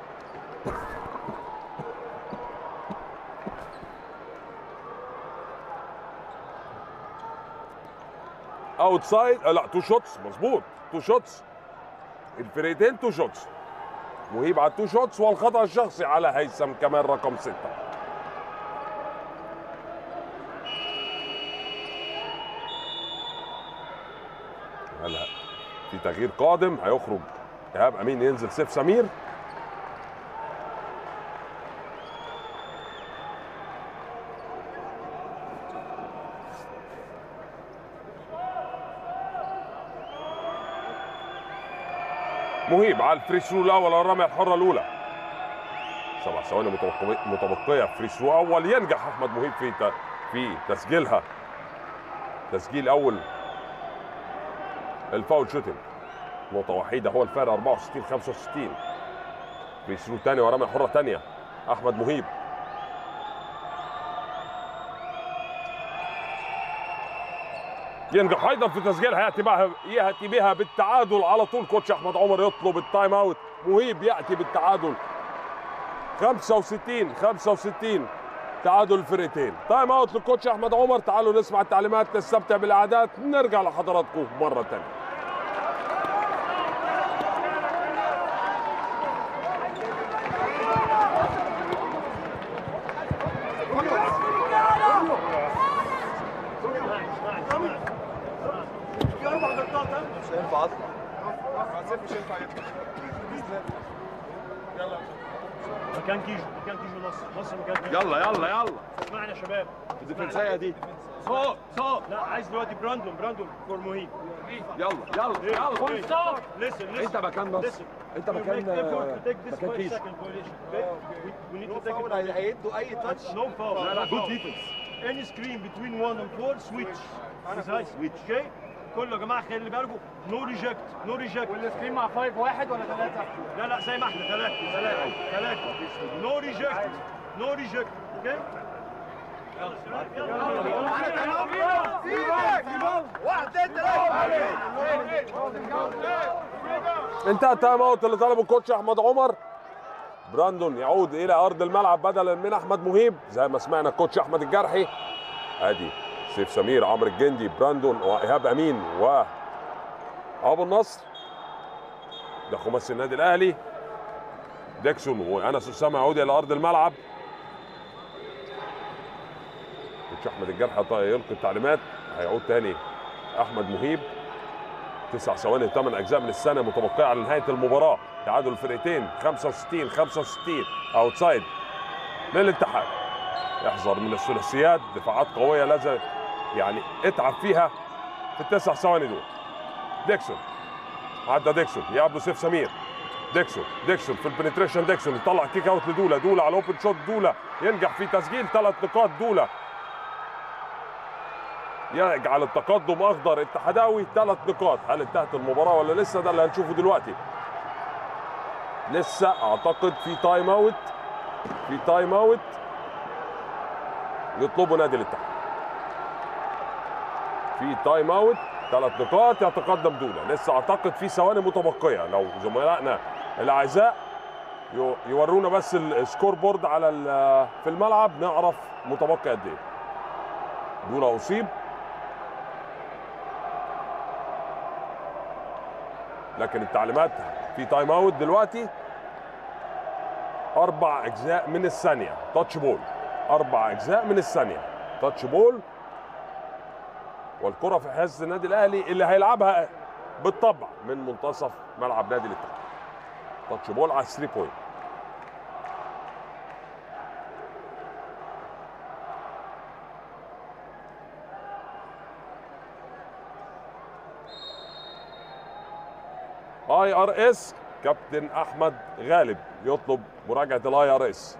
اوتسايد لا تو شوتس مظبوط تو شوتس الفريقين تو شوتس مهيب على التو شوتس والخطا الشخصي على هيثم كمان رقم سته هلا في تغيير قادم هيخرج ايهاب امين ينزل سيف سمير مهيب على الفري ثرو الاول والرميه الحره الاولى سبع ثواني متبقية- متبقيه فري ثرو اول ينجح احمد مهيب في ت- في تسجيلها تسجيل اول الفاول شوتنج نقطة وحيدة هو الفارق 64 65 فري ثرو تاني ورمية حرة تانية أحمد مهيب ينجح ايضا في تسجيلها ياتي بها ياتي بها بالتعادل على طول كوتش احمد عمر يطلب التايم اوت مهيب ياتي بالتعادل 65 65 تعادل الفرقتين تايم اوت للكوتش احمد عمر تعالوا نسمع التعليمات نستمتع بالاعداد نرجع لحضراتكم مره ثانيه في اربع غلطات ها مش هينفع اطلع عسيف مش هينفع يطلع مكان كيجو مكان كيجو نصر نصر مكان كيجو يلا يلا يلا اسمعنا يا شباب الديفنسيه دي فوق فوق لا عايز دلوقتي براندون براندون فور مهيب يلا يلا يلا فول ستوب لسن لسن انت مكان نصر انت مكان مكان كيش هيدوا اي تاتش No foul. لا لا جود ديفنس Any screen between one and four, switch. Precise. Switch. Okay? كله يا جماعه خلي بالكم نو ريجكت نو ريجكت والسكرين مع فايف واحد ولا ثلاثة؟ لا لا زي ما احنا ثلاثة ثلاثة ثلاثة نو ريجكت نو ريجكت اوكي واحد اثنين ثلاثة انتهى التايم اوت اللي طلبه الكوتش احمد عمر براندون يعود الى ارض الملعب بدلا من احمد مهيب زي ما سمعنا الكوتش احمد الجرحي ادي سيف سمير عمرو الجندي براندون وايهاب امين و ابو النصر ده خماسي النادي الاهلي ديكسون وانس اسامه يعود الى ارض الملعب كوتش احمد الجرحي يلقي التعليمات هيعود تاني احمد مهيب تسع ثواني ثمان اجزاء من السنه متبقيه على نهايه المباراه تعادل الفرقتين 65 65 اوتسايد للاتحاد احذر من الثلاثيات دفاعات قويه لازم يعني اتعب فيها في التسع ثواني دول ديكسون عدى ديكسون يقابله سيف سمير ديكسون ديكسون في البنتريشن ديكسون يطلع كيك اوت لدولا دولا على اوبن شوت دولا ينجح في تسجيل ثلاث نقاط دولا يجعل التقدم اخضر اتحداوي ثلاث نقاط هل انتهت المباراه ولا لسه ده اللي هنشوفه دلوقتي لسه اعتقد في تايم اوت في تايم اوت يطلبه نادي الاتحاد في تايم اوت ثلاث نقاط يتقدم دولا لسه اعتقد في ثواني متبقيه لو زملائنا الاعزاء يو- يورونا بس السكور بورد على ال- في الملعب نعرف متبقي قد ايه دولا اصيب لكن التعليمات في تايم اوت دلوقتي اربع اجزاء من الثانيه تاتش بول اربع اجزاء من الثانيه تاتش بول والكره في حصه النادي الاهلي اللي هيلعبها بالطبع من منتصف ملعب نادي الاتحاد تاتش بول على 3 بوينت اي ار اس كابتن احمد غالب يطلب مراجعه الاي ار اس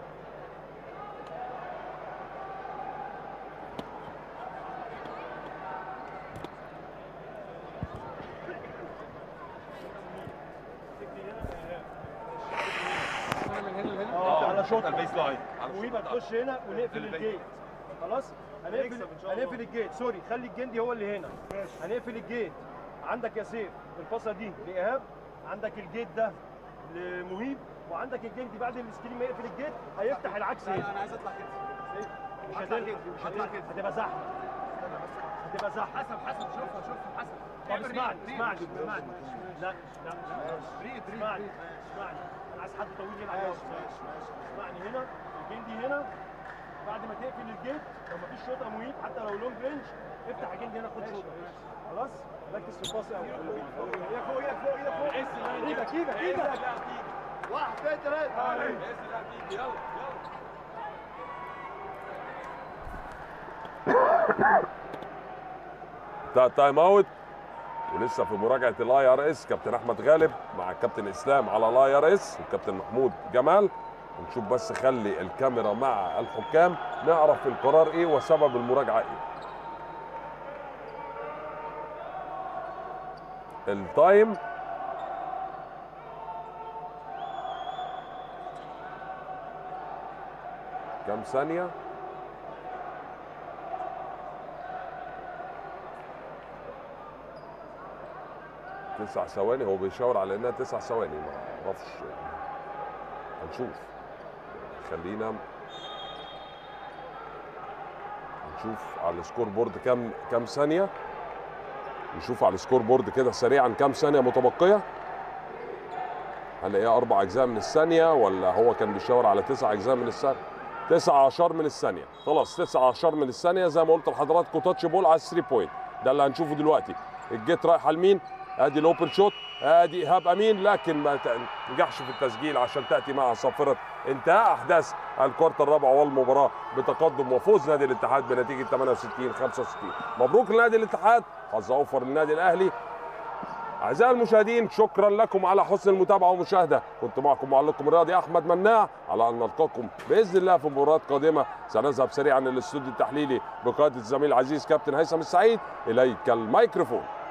اه على شوط البيس لاين ويبقى تخش هنا ونقفل البيت. الجيت خلاص هنقفل هنقفل الجيت سوري خلي الجندي هو اللي هنا هنقفل الجيت عندك يا سيف الفاصله دي لايهاب عندك الجيت ده لمهيب وعندك الجندي بعد السكرين ما يقفل الجيت هيفتح العكس هنا انا عايز اطلع كده مش هتلحق مش هتلحق هتبقى زحمه هتبقى زحمه حسب حسب شوفها شوفها حسب طب اسمعني اسمعني اسمعني لا لا اسمعني اسمعني انا عايز حد طويل يلعب ماشي يقف. ماشي ماشي اسمعني هنا الجندي هنا بعد ما تقفل الجيت لو مفيش شوطه مهيب حتى لو لونج رينج افتح الجندي هنا خد شوطه خلاص ركز في الباص قوي ايدك فوق ايدك فوق ايدك فوق ايدك ايدك ايدك واحد اثنين ثلاثة يلا ده تايم اوت ولسه في مراجعه الاي ار اس كابتن احمد غالب مع الكابتن اسلام على الاي ار اس والكابتن محمود جمال ونشوف بس خلي الكاميرا مع الحكام نعرف القرار ايه وسبب المراجعه ايه التايم كام ثانيه تسع ثواني هو بيشاور على انها تسع ثواني ما اعرفش هنشوف خلينا نشوف على السكور بورد كام كام ثانيه نشوف على السكور بورد كده سريعا كام ثانيه متبقيه هنلاقيها اربع اجزاء من الثانيه ولا هو كان بيشاور على تسع اجزاء من الثانيه 19 من الثانيه خلاص 19 من الثانيه زي ما قلت لحضراتكم تاتش بول على 3 بوينت ده اللي هنشوفه دلوقتي الجيت رايحه لمين ادي الاوبن شوت ادي ايهاب امين لكن ما تنجحش في التسجيل عشان تاتي مع صافره انتهاء احداث الكوارت الرابع والمباراه بتقدم وفوز نادي الاتحاد بنتيجه 68 65 مبروك لنادي الاتحاد حظ اوفر للنادي الاهلي اعزائي المشاهدين شكرا لكم على حسن المتابعه والمشاهده كنت معكم معلقكم الرياضي احمد مناع على ان نلقاكم باذن الله في مباريات قادمه سنذهب سريعا للاستوديو التحليلي بقياده الزميل العزيز كابتن هيثم السعيد اليك الميكروفون